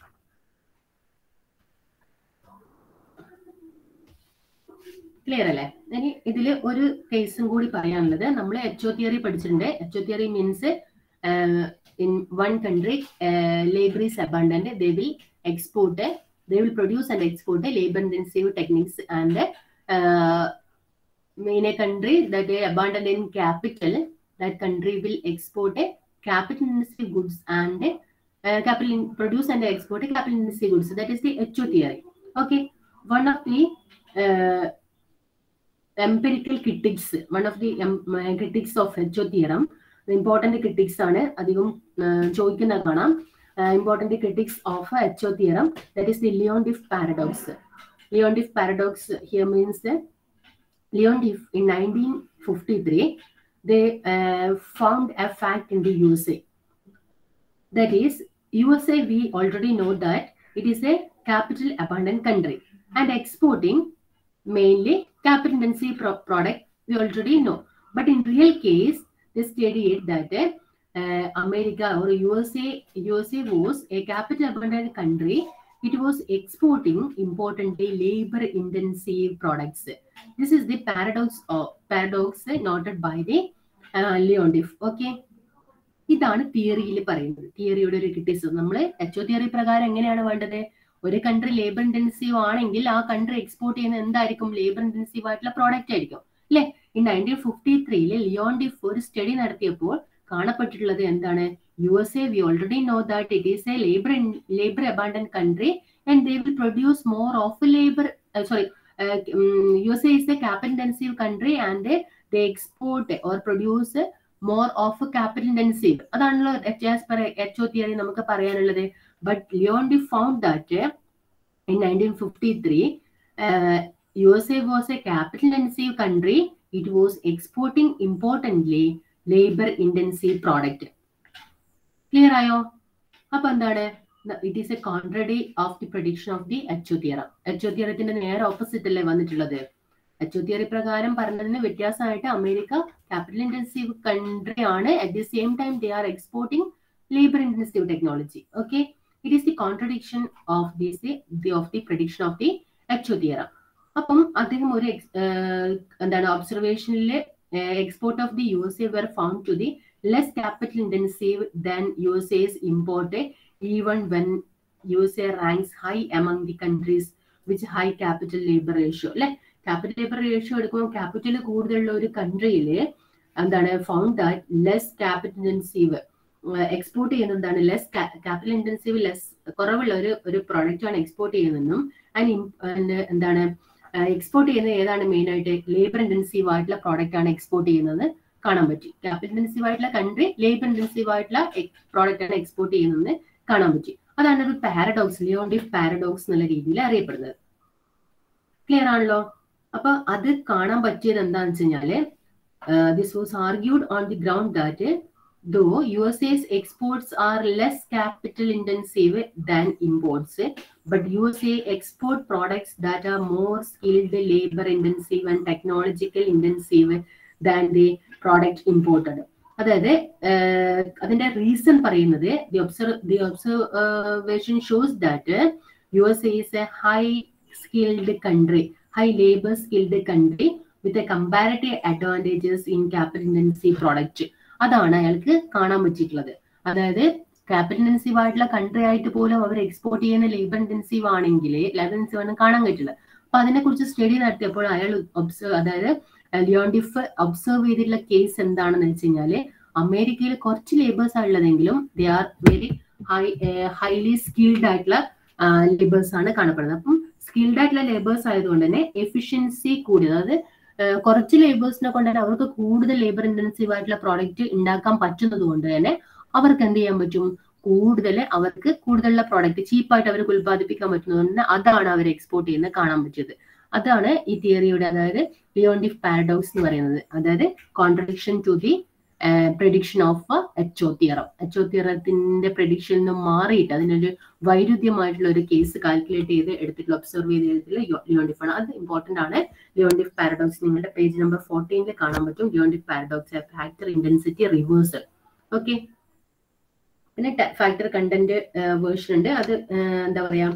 ക്ലിയർ അല്ലേ ഇനി ഇതിൽ ഒരു കേസും കൂടി പറയാനുള്ളത് നമ്മൾ എച്ച് ഒ തിയറി പഠിച്ചിട്ടുണ്ട് H O theory means in one country labour is abundant they will export they will produce and export the labor intensive techniques and uh, in a country that is abundant in capital that country will export a capital intensive goods and uh, capital in, produce and export a capital intensive goods that is the HO theory okay one of the uh, empirical critics one of the um, critics of HO theorem important critics ആണ് അധികം ചോദിക്കുന്ന കാണാം important critics of HO theorem, that is the Leon-Diff paradox. Leon-Diff paradox here means that Leon-Diff in 1953, they uh, found a fact in the USA. That is, USA, we already know that it is a capital abundant country and exporting mainly capital intensive pro product, we already know. But in real case, they stated that uh, uh, America or USA, USA was a capital abundant country. It was exporting importantly labor intensive products. This is the paradox of paradox noted by the Leontief okay ഇതാണ് തിയറിയിൽ പറയുന്നത് തിയറിയുടെ ഒരു ക്രിറ്റിസിസം നമ്മൾ എച്ച് ഒ തിയറി പ്രകാരം എങ്ങനെയാണ് വേണ്ടത് ഒരു കൺട്രി ലേബർ ഇന്റൻസീവ് ആണെങ്കിൽ ആ കൺട്രി എക്സ്പോർട്ട് ചെയ്യുന്ന എന്തായിരിക്കും ലേബർ ഇന്റൻസീവ് ആയിട്ടുള്ള പ്രോഡക്റ്റ് ആയിരിക്കും അല്ലെ ഈ നയൻറ്റീൻ ഫിഫ്റ്റി ത്രീയില് ലിയോണ്ടിഫ് ഒരു സ്റ്റഡി നടത്തിയപ്പോൾ കാണപ്പെട്ടിട്ടുള്ളത് എന്താണ് U S A we already know that it is a labour labour abundant country and they will produce more of labour sorry U S A is a capital intensive country and they export or produce more of capital intensive അതാണല്ലോ H as per H O theory നമുക്ക് പറയാനുള്ളത് but Leontief found that in nineteen fifty three U S A was a capital intensive country it was exporting importantly labour intensive product clear ആയോ അപ്പൊ എന്താണ് it is a contradiction of the prediction of the H O theorem H O തിയറത്തിന്റെ നേരെ ഓപ്പോസിറ്റ് അല്ലേ വന്നിട്ടുള്ളത് എച്ച് ഒ തിയറി പ്രകാരം പറഞ്ഞതിന് വ്യത്യാസമായിട്ട് അമേരിക്ക ക്യാപിറ്റൽ ഇന്റൻസീവ് കൺട്രി ആണ് at the same time they are exporting labour intensive technology okay it is the contradiction of this the of the prediction of the H O theorem അപ്പം അദ്ദേഹം ഒരു എന്താണ് ഒബ്സർവേഷനിലെ export of the U S A were found to the less capital intensive than U S S import even when U S A ranks high among the countries which high capital labour ratio അല്ലെ ക്യാപിറ്റൽ ലേബർ റേഷ്യോ എടുക്കുമ്പോൾ ക്യാപിറ്റൽ കൂടുതലുള്ള ഒരു കൺട്രിയിൽ എന്താണ് found that less capital intensive export ചെയ്യുന്നത് എന്താണ് ലെസ് ക്യാപിറ്റൽ ഇന്റൻസീവ് ലെസ് കുറവുള്ള ഒരു ഒരു പ്രോഡക്റ്റ് ആണ് എക്സ്പോർട്ട് ചെയ്യുന്നതെന്നും ആൻഡ് എന്താണ് എക്സ്പോർട്ട് ചെയ്യുന്നത് ഏതാണ് മെയിൻ ആയിട്ട് ലേബർ ഇന്റൻസീവ് ആയിട്ടുള്ള പ്രോഡക്റ്റ് ആണ് എക്സ്പോർട്ട് ചെയ്യുന്നത് കാണാൻ പറ്റി ക്യാപിറ്റൽ ഇന്റൻസീവ് ആയിട്ടുള്ള കൺട്രി ലേബർ ഇന്റൻസീവ് ആയിട്ടുള്ള പ്രോഡക്റ്റ് ആണ് എക്സ്പോർട്ട് ചെയ്യുന്നത് കാണാൻ പറ്റി അതാണ് ഒരു പാരഡോക്സ് ലിയോണ്ടിഫ് പാരഡോക്സ് എന്നുള്ള രീതിയിൽ അറിയപ്പെടുന്നത് ക്ലിയർ ആണല്ലോ അപ്പൊ അത് കാണാൻ പറ്റിയത് എന്താണെന്ന് വെച്ച് കഴിഞ്ഞാല് this was argued on the ground that though U S S exports are less capital intensive than imports but U S A export products that are more skilled labour intensive and technological intensive than the product imported അതായത് അതിന്റെ റീസൺ പറയുന്നത് the observe the observation shows that U S A is a high skilled country high labor skilled country with a comparative advantages in capital intensive product അതാണ് അയാൾക്ക് കാണാൻ പറ്റിയിട്ടുള്ളത് അതായത് ക്യാപിറ്റൽ ഇന്റൻസീവ് ആയിട്ടുള്ള കൺട്രി ആയിട്ട് പോലും അവർ എക്സ്പോർട്ട് ചെയ്യുന്ന ലേബർ ഇന്റൻസീവ് ആണെങ്കിൽ ലേബർ ഇന്റൻസീവ് ആണ് കാണാൻ പറ്റില്ല അപ്പൊ അതിനെ കുറിച്ച് സ്റ്റഡി നടത്തിയപ്പോൾ അയാൾ ഒബ്സർവ് അതായത് ലിയോണ്ടിഫ് ഒബ്സർവ് ചെയ്തിട്ടുള്ള കേസ് എന്താണെന്ന് വെച്ച് കഴിഞ്ഞാല് അമേരിക്കയിൽ കുറച്ച് ലേബേഴ്സ് ഉള്ളതെങ്കിലും they are very high highly skilled ആയിട്ടുള്ള ലേബേഴ്സ് ആണ് കാണപ്പെടുന്നത് അപ്പം സ്കിൽഡ് ആയിട്ടുള്ള ലേബേഴ്സ് ആയതുകൊണ്ട് തന്നെ എഫിഷ്യൻസി കൂടി അതായത് കുറച്ച് ലേബേഴ്സിനെ കൊണ്ട് തന്നെ അവർക്ക് കൂടുതൽ ലേബർ ഇന്റൻസീവ് ആയിട്ടുള്ള പ്രോഡക്റ്റ് ഉണ്ടാക്കാൻ പറ്റുന്നത് കൊണ്ട് തന്നെ അവർക്ക് എന്ത് ചെയ്യാൻ പറ്റും കൂടുതൽ അവർക്ക് കൂടുതലുള്ള പ്രോഡക്റ്റ് ചീപ്പായിട്ട് അവർക്ക് ഉത്പാദിപ്പിക്കാൻ പറ്റുന്നത് കൊണ്ട് അതാണ് അവർ എക്സ്പോർട്ട് ചെയ്യുന്നത് കാണാൻ പറ്റിയത് അതാണ് ഈ തിയറിയുടെ അതായത് ലിയോണ്ടിഫ് പാരഡോക്സ് എന്ന് പറയുന്നത് അതായത് contradiction to the prediction of H O theorem H O തിയറത്തിന്റെ പ്രഡിക്ഷനിൽ നിന്ന് മാറിയിട്ട് അതിനൊരു വൈരുദ്ധ്യമായിട്ടുള്ള ഒരു കേസ് കാൽക്കുലേറ്റ് ചെയ്ത് എടുത്തിട്ടുള്ള ഒബ്സർവ് ചെയ്ത് എടുത്തിട്ടുള്ള ലിയോണ്ടിഫ് ആണ് അത് ഇമ്പോർട്ടന്റ് ആണ് ലിയോണ്ടിഫ് പാരഡോക്സ് നിങ്ങളുടെ പേജ് നമ്പർ ഫോർട്ടീനിൽ കാണാൻ പറ്റും Leontief paradox factor intensity reversal okay പിന്നെ ഫാക്ടർ കണ്ടന്റ് വേർഷൻ ഉണ്ട് അത് എന്താ പറയാ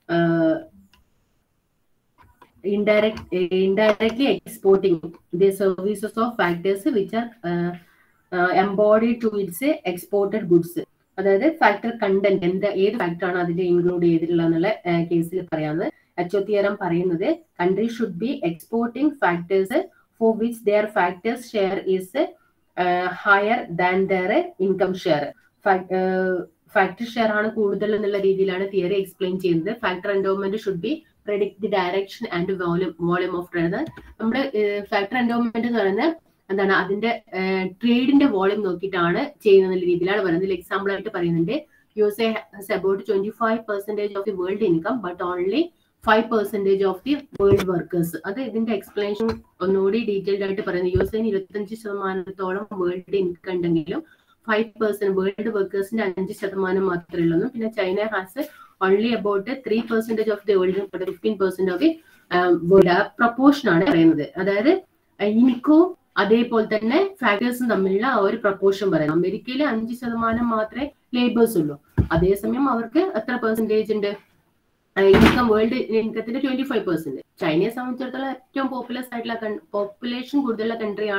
indirect indirectly exporting the services of factors which are uh, uh, embodied to its exported goods അതായത് ഫാക്ടർ കണ്ടന്റ് എന്ത് ഏത് ഫാക്ടർ ആണ് അതിൽ ഇൻക്ലൂഡ് ചെയ്തിട്ടുള്ളത് എന്നുള്ള കേസിൽ പറയാവുന്നത് എച്ച് ഒ തിയറം പറയുന്നത് country should be exporting factors for which their factors share is higher than their income share factor share ആണ് കൂടുതൽ എന്നുള്ള രീതിയിലാണ് തിയറി എക്സ്പ്ലെയിൻ ചെയ്യുന്നത് factor endowment should be predict the direction and volume volume of trade നമ്മുടെ ഫാക്ടർ എൻഡോമെന്റ് എന്ന് പറയുന്നത് എന്താണ് അതിന്റെ ട്രേഡിന്റെ വോളിയം നോക്കിയിട്ടാണ് ചെയ്യുന്ന രീതിയിലാണ് പറയുന്നത് എക്സാമ്പിൾ ആയിട്ട് പറയുന്നുണ്ട് U S A about twenty five percentage of the world income but only five percentage of the world workers അത് ഇതിന്റെ എക്സ്പ്ലനേഷൻ ഒന്നുകൂടി ഡീറ്റെയിൽഡ് ആയിട്ട് പറയുന്നത് യു എസ് എന് ഇരുപത്തഞ്ച് ശതമാനത്തോളം വേൾഡ് ഇൻകം ഉണ്ടെങ്കിലും ഫൈവ് പെർസെന്റ് വേൾഡ് വർക്കേഴ്സിന്റെ അഞ്ച് ശതമാനം മാത്രമേ ഉള്ളൂ പിന്നെ China has only about three percentage of the world fifteen percent of the world ആ പ്രൊപ്പോർഷൻ ആണ് പറയുന്നത് അതായത് ഇനിക്കോ അതേപോലെ തന്നെ ഫാക്ടേഴ്സും തമ്മിലുള്ള ആ ഒരു പ്രപ്പോർഷൻ പറയുന്നത് അമേരിക്കയിൽ അഞ്ച് ശതമാനം മാത്രമേ ലേബേഴ്സ് ഉള്ളൂ അതേസമയം അവർക്ക് എത്ര പെർസെന്റേജ് ഉണ്ട് ഇൻകം വേൾഡ് ഇൻകത്തിന്റെ ട്വന്റി ഫൈവ് പെർസെന്റ് ചൈനയെ സംബന്ധിച്ചിടത്തോളം ഏറ്റവും പോപ്പുലസ് ആയിട്ടുള്ള പോപ്പുലേഷൻ കൂടുതലുള്ള കൺട്രിയാണ്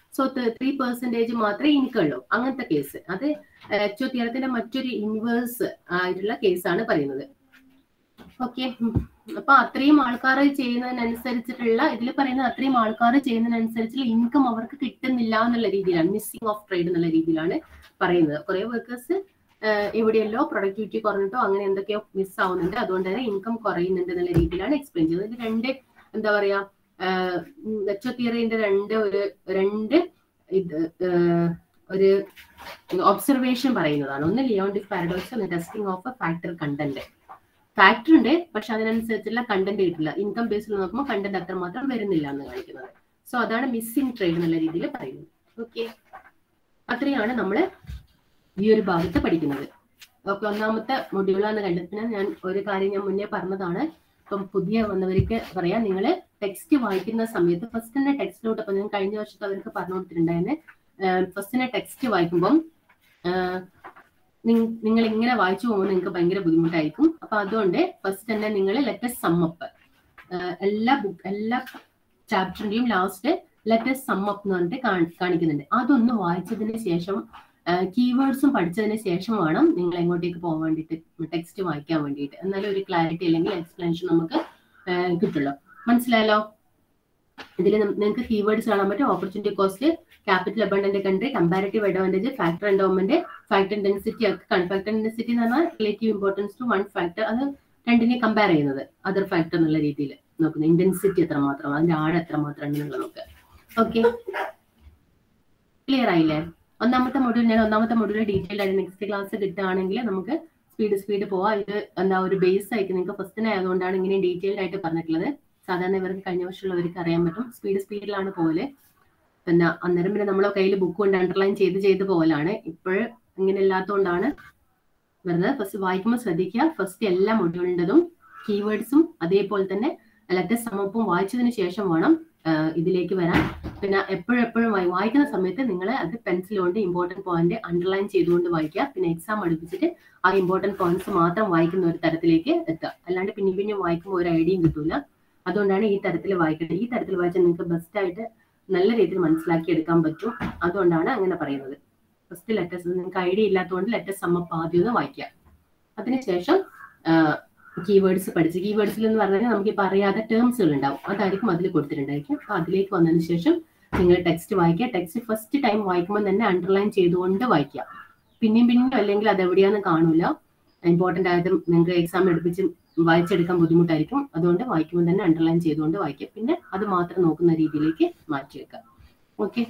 സോ ത്രീ പെർസെന്റേജ് മാത്രമേ ഇൻകം ഉള്ളൂ അങ്ങനത്തെ കേസ് അത് എച്ച് ഒ തിയറത്തിന്റെ മറ്റൊരു ഇൻവേഴ്സ് ആയിട്ടുള്ള കേസാണ് പറയുന്നത് ഓക്കെ അപ്പൊ അത്രയും ആൾക്കാർ ചെയ്യുന്നതിനനുസരിച്ചിട്ടുള്ള ഇതിൽ പറയുന്നത് അത്രയും ആൾക്കാർ ചെയ്യുന്നതിനനുസരിച്ചുള്ള ഇൻകം അവർക്ക് കിട്ടുന്നില്ല എന്നുള്ള രീതിയിലാണ് മിസ്സിംഗ് ഓഫ് ട്രേഡ് എന്നുള്ള രീതിയിലാണ് പറയുന്നത് കുറെ വർക്കേഴ്സ് എവിടെയല്ലോ പ്രൊഡക്ടിവിറ്റി കുറഞ്ഞിട്ടോ അങ്ങനെ എന്തൊക്കെയോ മിസ് ആവുന്നുണ്ട് അതുകൊണ്ട് തന്നെ ഇൻകം കുറയുന്നുണ്ട് എന്നുള്ള രീതിയിലാണ് എക്സ്പ്ലെയിൻ ചെയ്യുന്നത് ഇത് രണ്ട് എന്താ പറയാ എച്ച് തിയറിന്റെ രണ്ട് ഒരു രണ്ട് ഇത് ഒരു ഒബ്സർവേഷൻ പറയുന്നതാണ് ഒന്ന് ലിയോണ്ടിക് പാരഡോക്സ് ഒന്ന് testing of a factor content factor ഉണ്ട് പക്ഷെ അതിനനുസരിച്ചുള്ള കണ്ടന്റ് കിട്ടില്ല ഇൻകം ബേസിൽ നോക്കുമ്പോൾ കണ്ടന്റ് അത്രമാത്രം വരുന്നില്ല എന്ന് കാണിക്കുന്നത് സോ അതാണ് മിസ്സിംഗ് ട്രേഡ് എന്നുള്ള രീതിയിൽ പറയുന്നത് ഓക്കെ അത്രയാണ് നമ്മൾ ഈ ഒരു ഭാഗത്ത് പഠിക്കുന്നത് ഓക്കെ ഒന്നാമത്തെ മൊഡ്യൂളാണ് കണ്ടെത്തുന്നത് ഞാൻ ഒരു കാര്യം ഞാൻ മുന്നേ പറഞ്ഞതാണ് ഇപ്പം പുതിയ വന്നവർക്ക് പറയാം നിങ്ങൾ ടെക്സ്റ്റ് വായിക്കുന്ന സമയത്ത് ഫസ്റ്റ് തന്നെ ടെക്സ്റ്റിലോട്ട് ഇപ്പൊ ഞാൻ കഴിഞ്ഞ വർഷത്തെ അവർക്ക് പറഞ്ഞു കൊടുത്തിട്ടുണ്ടായിരുന്നു ഫസ്റ്റ് തന്നെ ടെക്സ്റ്റ് വായിക്കുമ്പം നിങ്ങൾ ഇങ്ങനെ വായിച്ചു പോകുമ്പോൾ നിങ്ങൾക്ക് ഭയങ്കര ബുദ്ധിമുട്ടായിരിക്കും അപ്പൊ അതുകൊണ്ട് ഫസ്റ്റ് തന്നെ നിങ്ങൾ ലെറ്റസ് സമ്മപ്പ് എല്ലാ ബുക്ക് എല്ലാ ചാപ്റ്ററിന്റെയും ലാസ്റ്റ് ലെറ്റസ് സമ്മപ്പ് എന്ന് പറഞ്ഞിട്ട് കാണിക്കുന്നുണ്ട് അതൊന്ന് വായിച്ചതിന് ശേഷം കീവേഡ്സും പഠിച്ചതിന് ശേഷം വേണം നിങ്ങൾ എങ്ങോട്ടേക്ക് പോകാൻ വേണ്ടിയിട്ട് ടെക്സ്റ്റ് വായിക്കാൻ വേണ്ടിയിട്ട് എന്നാലും ഒരു ക്ലാരിറ്റി അല്ലെങ്കിൽ എക്സ്പ്ലനേഷൻ നമുക്ക് കിട്ടുള്ളൂ മനസ്സിലായല്ലോ ഇതിൽ നിങ്ങൾക്ക് കീവേഡ്സ് കാണാൻ പറ്റും opportunity cost capital abundant country comparative advantage factor endowment factor intensity ഒക്കെ ഫാക്ടർ ഇന്റൻസിറ്റി എന്ന് പറഞ്ഞാൽ relative importance to one factor അത് രണ്ടിനെ കമ്പയർ ചെയ്യുന്നത് അതർ ഫാക്ടർ എന്നുള്ള രീതിയിൽ നോക്കുന്നത് ഇന്റൻസിറ്റി എത്രമാത്രം അതിന്റെ ആഴം എത്രമാത്രം ഉണ്ടെന്നുള്ള നോക്കുക ഓക്കെ ക്ലിയർ ആയില്ലേ ഒന്നാമത്തെ മൊഡ്യൂൾ ഞാൻ ഒന്നാമത്തെ മൊഡ്യൂൾ ഡീറ്റെയിൽ ആയിട്ട് നെക്സ്റ്റ് ക്ലാസ് കിട്ടുകയാണെങ്കിൽ നമുക്ക് സ്പീഡ് സ്പീഡ് പോവാം ഇത് എന്താ ഒരു ബേസ് ആയിട്ട് നിങ്ങൾക്ക് ഫസ്റ്റിനെ ആയതുകൊണ്ടാണ് ഇങ്ങനെ ഡീറ്റെയിൽഡ് ആയിട്ട് പറഞ്ഞിട്ടുള്ളത് സാധാരണ ഇവർക്ക് കഴിഞ്ഞ വർഷമുള്ളവർക്ക് അറിയാൻ പറ്റും സ്പീഡ് സ്പീഡിലാണ് പോലെ പിന്നെ അന്നേരം പിന്നെ നമ്മളെ കയ്യിൽ ബുക്ക് കൊണ്ട് അണ്ടർലൈൻ ചെയ്ത് ചെയ്ത് പോകലാണ് ഇപ്പോഴും ഇങ്ങനെ ഇല്ലാത്തതുകൊണ്ടാണ് വരുന്നത് ഫസ്റ്റ് വായിക്കുമ്പോൾ ശ്രദ്ധിക്കുക ഫസ്റ്റ് എല്ലാ മൊഡ്യൂളിൻ്റെതും കീവേഡ്സും അതേപോലെ തന്നെ ലെറ്റസ് സമപ്പും വായിച്ചതിന് ശേഷം വേണം ഇതിലേക്ക് വരാൻ പിന്നെ എപ്പോഴും എപ്പോഴും വായിക്കുന്ന സമയത്ത് നിങ്ങൾ അത് പെൻസിൽ കൊണ്ട് ഇമ്പോർട്ടൻറ്റ് പോയിന്റ് അണ്ടർലൈൻ ചെയ്തുകൊണ്ട് വായിക്കുക പിന്നെ എക്സാം അടുപ്പിച്ചിട്ട് ആ ഇമ്പോർട്ടൻറ്റ് പോയിന്റ്സ് മാത്രം വായിക്കുന്ന ഒരു തരത്തിലേക്ക് എത്തുക അല്ലാണ്ട് പിന്നെ പിന്നെ വായിക്കുമ്പോൾ ഒരു ഐഡിയയും കിട്ടൂല അതുകൊണ്ടാണ് ഈ തരത്തിൽ വായിക്കേണ്ടത് ഈ തരത്തിൽ വായിച്ചാൽ നിങ്ങൾക്ക് ബെസ്റ്റ് ആയിട്ട് നല്ല രീതിയിൽ മനസ്സിലാക്കി എടുക്കാൻ പറ്റും അതുകൊണ്ടാണ് അങ്ങനെ പറയുന്നത് ഫസ്റ്റ് ലെറ്റേഴ്സ് നിങ്ങൾക്ക് ഐഡിയ ഇല്ലാത്തതുകൊണ്ട് ലെറ്റേഴ്സ് സമ്മപ്പ് ആദ്യം ഒന്ന് വായിക്കുക അതിനുശേഷം കീവേഡ്സ് പഠിച്ച് കീവേഡ്സിൽ എന്ന് പറഞ്ഞാൽ നമുക്ക് ഇപ്പോൾ അറിയാത്ത ടേംസുകൾ ഉണ്ടാവും അതായിരിക്കും അതിൽ കൊടുത്തിട്ടുണ്ടായിരിക്കും അപ്പൊ അതിലേക്ക് വന്നതിന് ശേഷം നിങ്ങൾ ടെക്സ്റ്റ് വായിക്കുക ടെക്സ്റ്റ് ഫസ്റ്റ് ടൈം വായിക്കുമ്പോൾ തന്നെ അണ്ടർലൈൻ ചെയ്തുകൊണ്ട് വായിക്കുക പിന്നെയും പിന്നെയും അല്ലെങ്കിൽ അത് എവിടെയാന്ന് കാണൂല ഇമ്പോർട്ടന്റ് ആയതും നിങ്ങൾക്ക് എക്സാം എടുപ്പിച്ച് വായിച്ചെടുക്കാൻ ബുദ്ധിമുട്ടായിരിക്കും അതുകൊണ്ട് വായിക്കുമ്പോൾ തന്നെ അണ്ടർലൈൻ ചെയ്തുകൊണ്ട് വായിക്കുക പിന്നെ അത് മാത്രം നോക്കുന്ന രീതിയിലേക്ക് മാറ്റി വെക്കുക ഓക്കെ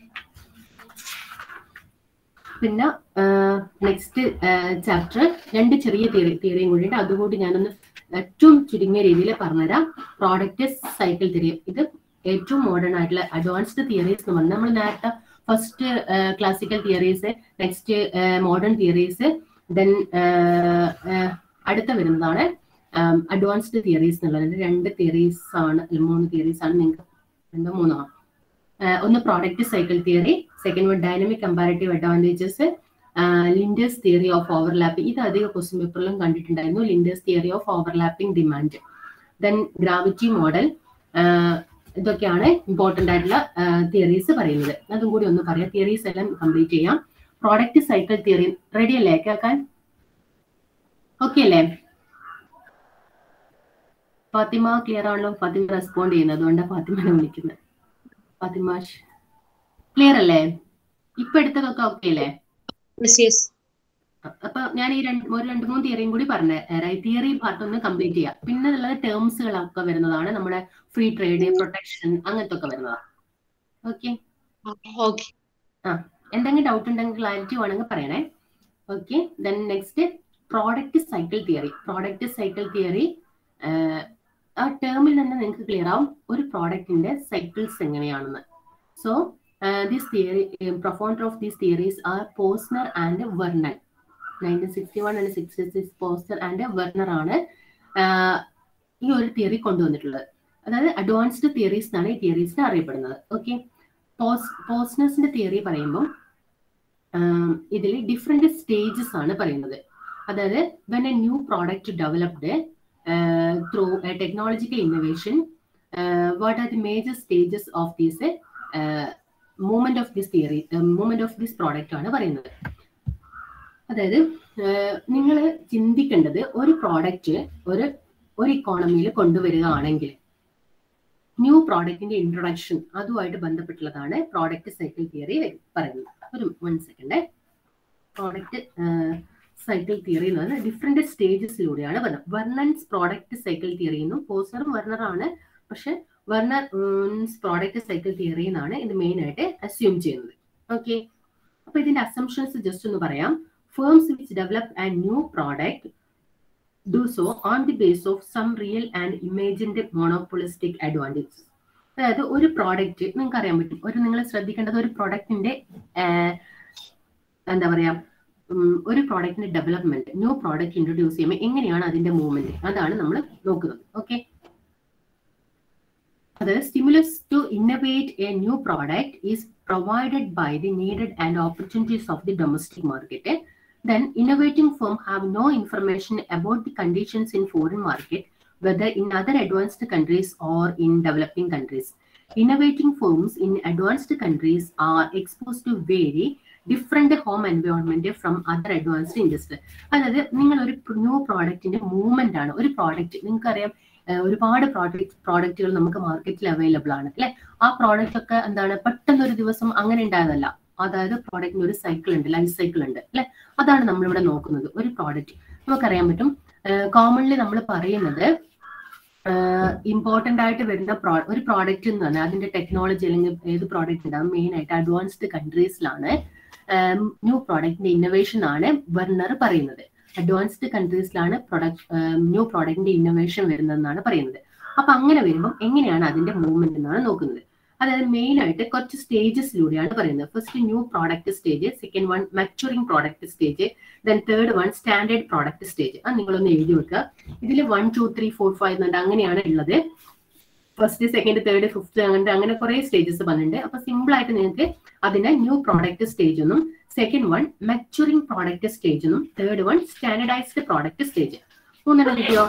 പിന്നെ നെക്സ്റ്റ് ചാപ്റ്റർ രണ്ട് ചെറിയ തിയറി തിയറിയും കൂടി ഉണ്ട് അതുകൂടി ഞാനൊന്ന് ഏറ്റവും ചുരുങ്ങിയ രീതിയിൽ പറഞ്ഞുതരാം പ്രോഡക്റ്റ് സൈക്കിൾ തിയറി ഇത് ഏറ്റവും മോഡേൺ ആയിട്ടുള്ള അഡ്വാൻസ്ഡ് തിയറീസ് എന്ന് പറഞ്ഞാൽ നമ്മൾ നേരത്തെ first classical theories next modern theories then അടുത്ത വരുന്നതാണ് അഡ്വാൻസ്ഡ് തിയറീസ് എന്നുള്ളത് രണ്ട് തിയറീസ് ആണ് മൂന്ന് തിയറീസ് ആണ് നിങ്ങൾക്ക് രണ്ടോ മൂന്നോ ഒന്ന് product cycle theory second one dynamic comparative advantages Linder's theory of overlapping ഇത് അധിക ക്വസ്റ്റ്യൻ പേപ്പറിലും കണ്ടിട്ടുണ്ടായിരുന്നു Linder's theory of overlapping demand then gravity model ഇതൊക്കെയാണ് ഇമ്പോർട്ടന്റ് ആയിട്ടുള്ള തിയറീസ് പറയുന്നത് അതും കൂടി ഒന്ന് പറയാം തിയറീസ് എല്ലാം കംപ്ലീറ്റ് ചെയ്യാം പ്രോഡക്റ്റ് സൈക്കിൾ തിയറി റെഡി അല്ലേ കേൾക്കാൻ ഓക്കെ അല്ലേ ഫാത്തിമ ക്ലിയർ ആണല്ലോ ഫാത്തിമ റെസ്പോണ്ട് ചെയ്യുന്നത് അതുകൊണ്ടാണ് ഫാത്തിമനെ വിളിക്കുന്നത് ഫാത്തിമ ക്ലിയർ അല്ലേ ഇപ്പൊ എടുത്തതൊക്കെ ഓക്കെ അല്ലേ അപ്പൊ ഞാൻ ഈ രണ്ട് ഒരു രണ്ട് മൂന്ന് തിയറിയും കൂടി പറഞ്ഞു തിയറി പാർട്ട് ഒന്ന് കംപ്ലീറ്റ് ചെയ്യാം പിന്നെ ഉള്ളത് ടേംസുകളൊക്കെ വരുന്നതാണ് നമ്മുടെ ഫ്രീ ട്രേഡ് പ്രൊട്ടക്ഷൻ അങ്ങനത്തെ ഒക്കെ വരുന്നതാണ് ഓക്കെ ആ എന്തെങ്കിലും ഡൗട്ട് ഉണ്ടെങ്കിൽ ക്ലാരിറ്റി വേണമെങ്കിൽ പറയണേ okay then next product cycle theory product cycle theory ആ ടേമിൽ തന്നെ നിങ്ങൾക്ക് ക്ലിയർ ആവും ഒരു പ്രോഡക്റ്റിന്റെ സൈക്കിൾസ് എങ്ങനെയാണെന്ന് so this theory propounder of these theories are Posner and Vernon nineteen sixty one and sixty six Posner and Werner ആണ് ഈ ഒരു തിയറി കൊണ്ടുവന്നിട്ടുള്ളത് അതായത് അഡ്വാൻസ്ഡ് തിയറീസ് എന്നാണ് ഈ തിയറീസിനെ അറിയപ്പെടുന്നത് ഓക്കെ പോസ് പോസ്നേഴ്സിന്റെ തിയറി പറയുമ്പോൾ ഇതിൽ ഡിഫറെന്റ് സ്റ്റേജസ് ആണ് പറയുന്നത് അതായത് when a new product developed through technological innovation what are the major stages of these movement of this theory movement of this product ആണ് പറയുന്നത് അതായത് നിങ്ങൾ ചിന്തിക്കേണ്ടത് ഒരു പ്രോഡക്റ്റ് ഒരു ഒരു ഇക്കോണമിയിൽ കൊണ്ടുവരികയാണെങ്കിൽ ന്യൂ പ്രോഡക്റ്റിന്റെ ഇൻട്രൊഡക്ഷൻ അതുമായിട്ട് ബന്ധപ്പെട്ടുള്ളതാണ് പ്രോഡക്റ്റ് സൈക്കിൾ തിയറി പറയുന്നത് ഒരു one second product cycle theory എന്ന് പറഞ്ഞാൽ ഡിഫറെന്റ് സ്റ്റേജസിലൂടെയാണ് വരുന്നത് വെർണൻസ് പ്രോഡക്റ്റ് സൈക്കിൾ തിയറി എന്നും പോസറും വെർണറാണ് പക്ഷെ വെർണർ പ്രോഡക്റ്റ് സൈക്കിൾ തിയറി എന്നാണ് ഇത് മെയിൻ ആയിട്ട് അസ്യൂം ചെയ്യുന്നത് ഓക്കെ അപ്പൊ ഇതിന്റെ അസംഷൻസ് ജസ്റ്റ് ഒന്ന് പറയാം firms which develop and new product do so on the base of some real and ഇമേജിന്റെ മോണോപ്പൊളിസ്റ്റിക് അഡ്വാൻറ്റേജസ് അതായത് ഒരു പ്രോഡക്റ്റ് നിങ്ങൾക്ക് അറിയാൻ പറ്റും ഒരു നിങ്ങൾ ശ്രദ്ധിക്കേണ്ടത് ഒരു പ്രോഡക്റ്റിന്റെ എന്താ പറയാ ഒരു പ്രോഡക്റ്റിന്റെ ഡെവലപ്മെന്റ് ന്യൂ പ്രോഡക്റ്റ് ഇൻട്രൊഡ്യൂസ് ചെയ്യുമ്പോൾ എങ്ങനെയാണ് അതിന്റെ മൂവ്മെന്റ് അതാണ് നമ്മൾ നോക്കുന്നത് ഓക്കെ അത് stimulus to innovate a new product is provided by the needed and opportunities of the domestic market then innovating firm have no information about the conditions in foreign market whether in other advanced countries or in developing countries innovating firms in advanced countries are exposed to very different home environment from other advanced industry അതായത് നിങ്ങൾ ഒരു ന്യൂ പ്രോഡക്റ്റിന്റെ മൂവ്മെന്റ് ആണ് ഒരു പ്രോഡക്റ്റ് നിങ്ങൾക്കറിയാം ഒരുപാട് പ്രോഡക്റ്റ് പ്രോഡക്റ്റുകൾ നമുക്ക് മാർക്കറ്റിൽ അവൈലബിൾ ആണ് അല്ലെ ആ പ്രോഡക്റ്റ് ഒക്കെ എന്താണ് പെട്ടെന്ന് ഒരു ദിവസം അങ്ങനെ ഉണ്ടായതല്ല അതായത് പ്രോഡക്റ്റിന് ഒരു സൈക്കിൾ ഉണ്ട് ലൈഫ് സൈക്കിൾ ഉണ്ട് അല്ലെ അതാണ് നമ്മളിവിടെ നോക്കുന്നത് ഒരു പ്രോഡക്റ്റ് നമുക്കറിയാൻ പറ്റും കോമൺലി നമ്മൾ പറയുന്നത് ഇമ്പോർട്ടന്റ് ആയിട്ട് വരുന്ന ഒരു പ്രോഡക്റ്റ് എന്ന് പറഞ്ഞാൽ അതിന്റെ ടെക്നോളജി അല്ലെങ്കിൽ ഏത് പ്രോഡക്റ്റ് ഉണ്ടാകും മെയിൻ ആയിട്ട് അഡ്വാൻസ്ഡ് കൺട്രീസിലാണ് ന്യൂ പ്രോഡക്റ്റിന്റെ ഇന്നോവേഷൻ ആണ് വെർണർ പറയുന്നത് അഡ്വാൻസ്ഡ് കൺട്രീസിലാണ് പ്രൊഡക്റ്റ് ന്യൂ പ്രോഡക്റ്റിന്റെ ഇന്നോവേഷൻ വരുന്നതെന്നാണ് പറയുന്നത് അപ്പൊ അങ്ങനെ വരുമ്പോൾ എങ്ങനെയാണ് അതിന്റെ മൂവ്മെന്റ് എന്നാണ് നോക്കുന്നത് അതായത് മെയിൻ ആയിട്ട് കുറച്ച് സ്റ്റേജസിലൂടെയാണ് പറയുന്നത് first new product stage second one maturing product stage then third one standard product stage അത് നിങ്ങളൊന്ന് എഴുതി വെക്കുക ഇതിൽ one two three four five എന്നുണ്ട് അങ്ങനെയാണ് ഉള്ളത് ഫസ്റ്റ് സെക്കൻഡ് തേർഡ് ഫിഫ്ത്ത് അങ്ങനത്തെ അങ്ങനെ കുറെ സ്റ്റേജസ് പറഞ്ഞിട്ടുണ്ട് അപ്പൊ സിമ്പിൾ ആയിട്ട് നിങ്ങൾക്ക് അതിനെ ന്യൂ പ്രോഡക്റ്റ് സ്റ്റേജ് എന്നും second one maturing product stage എന്നും third one standardised product stage മൂന്നെണ്ണം കിട്ടിയോ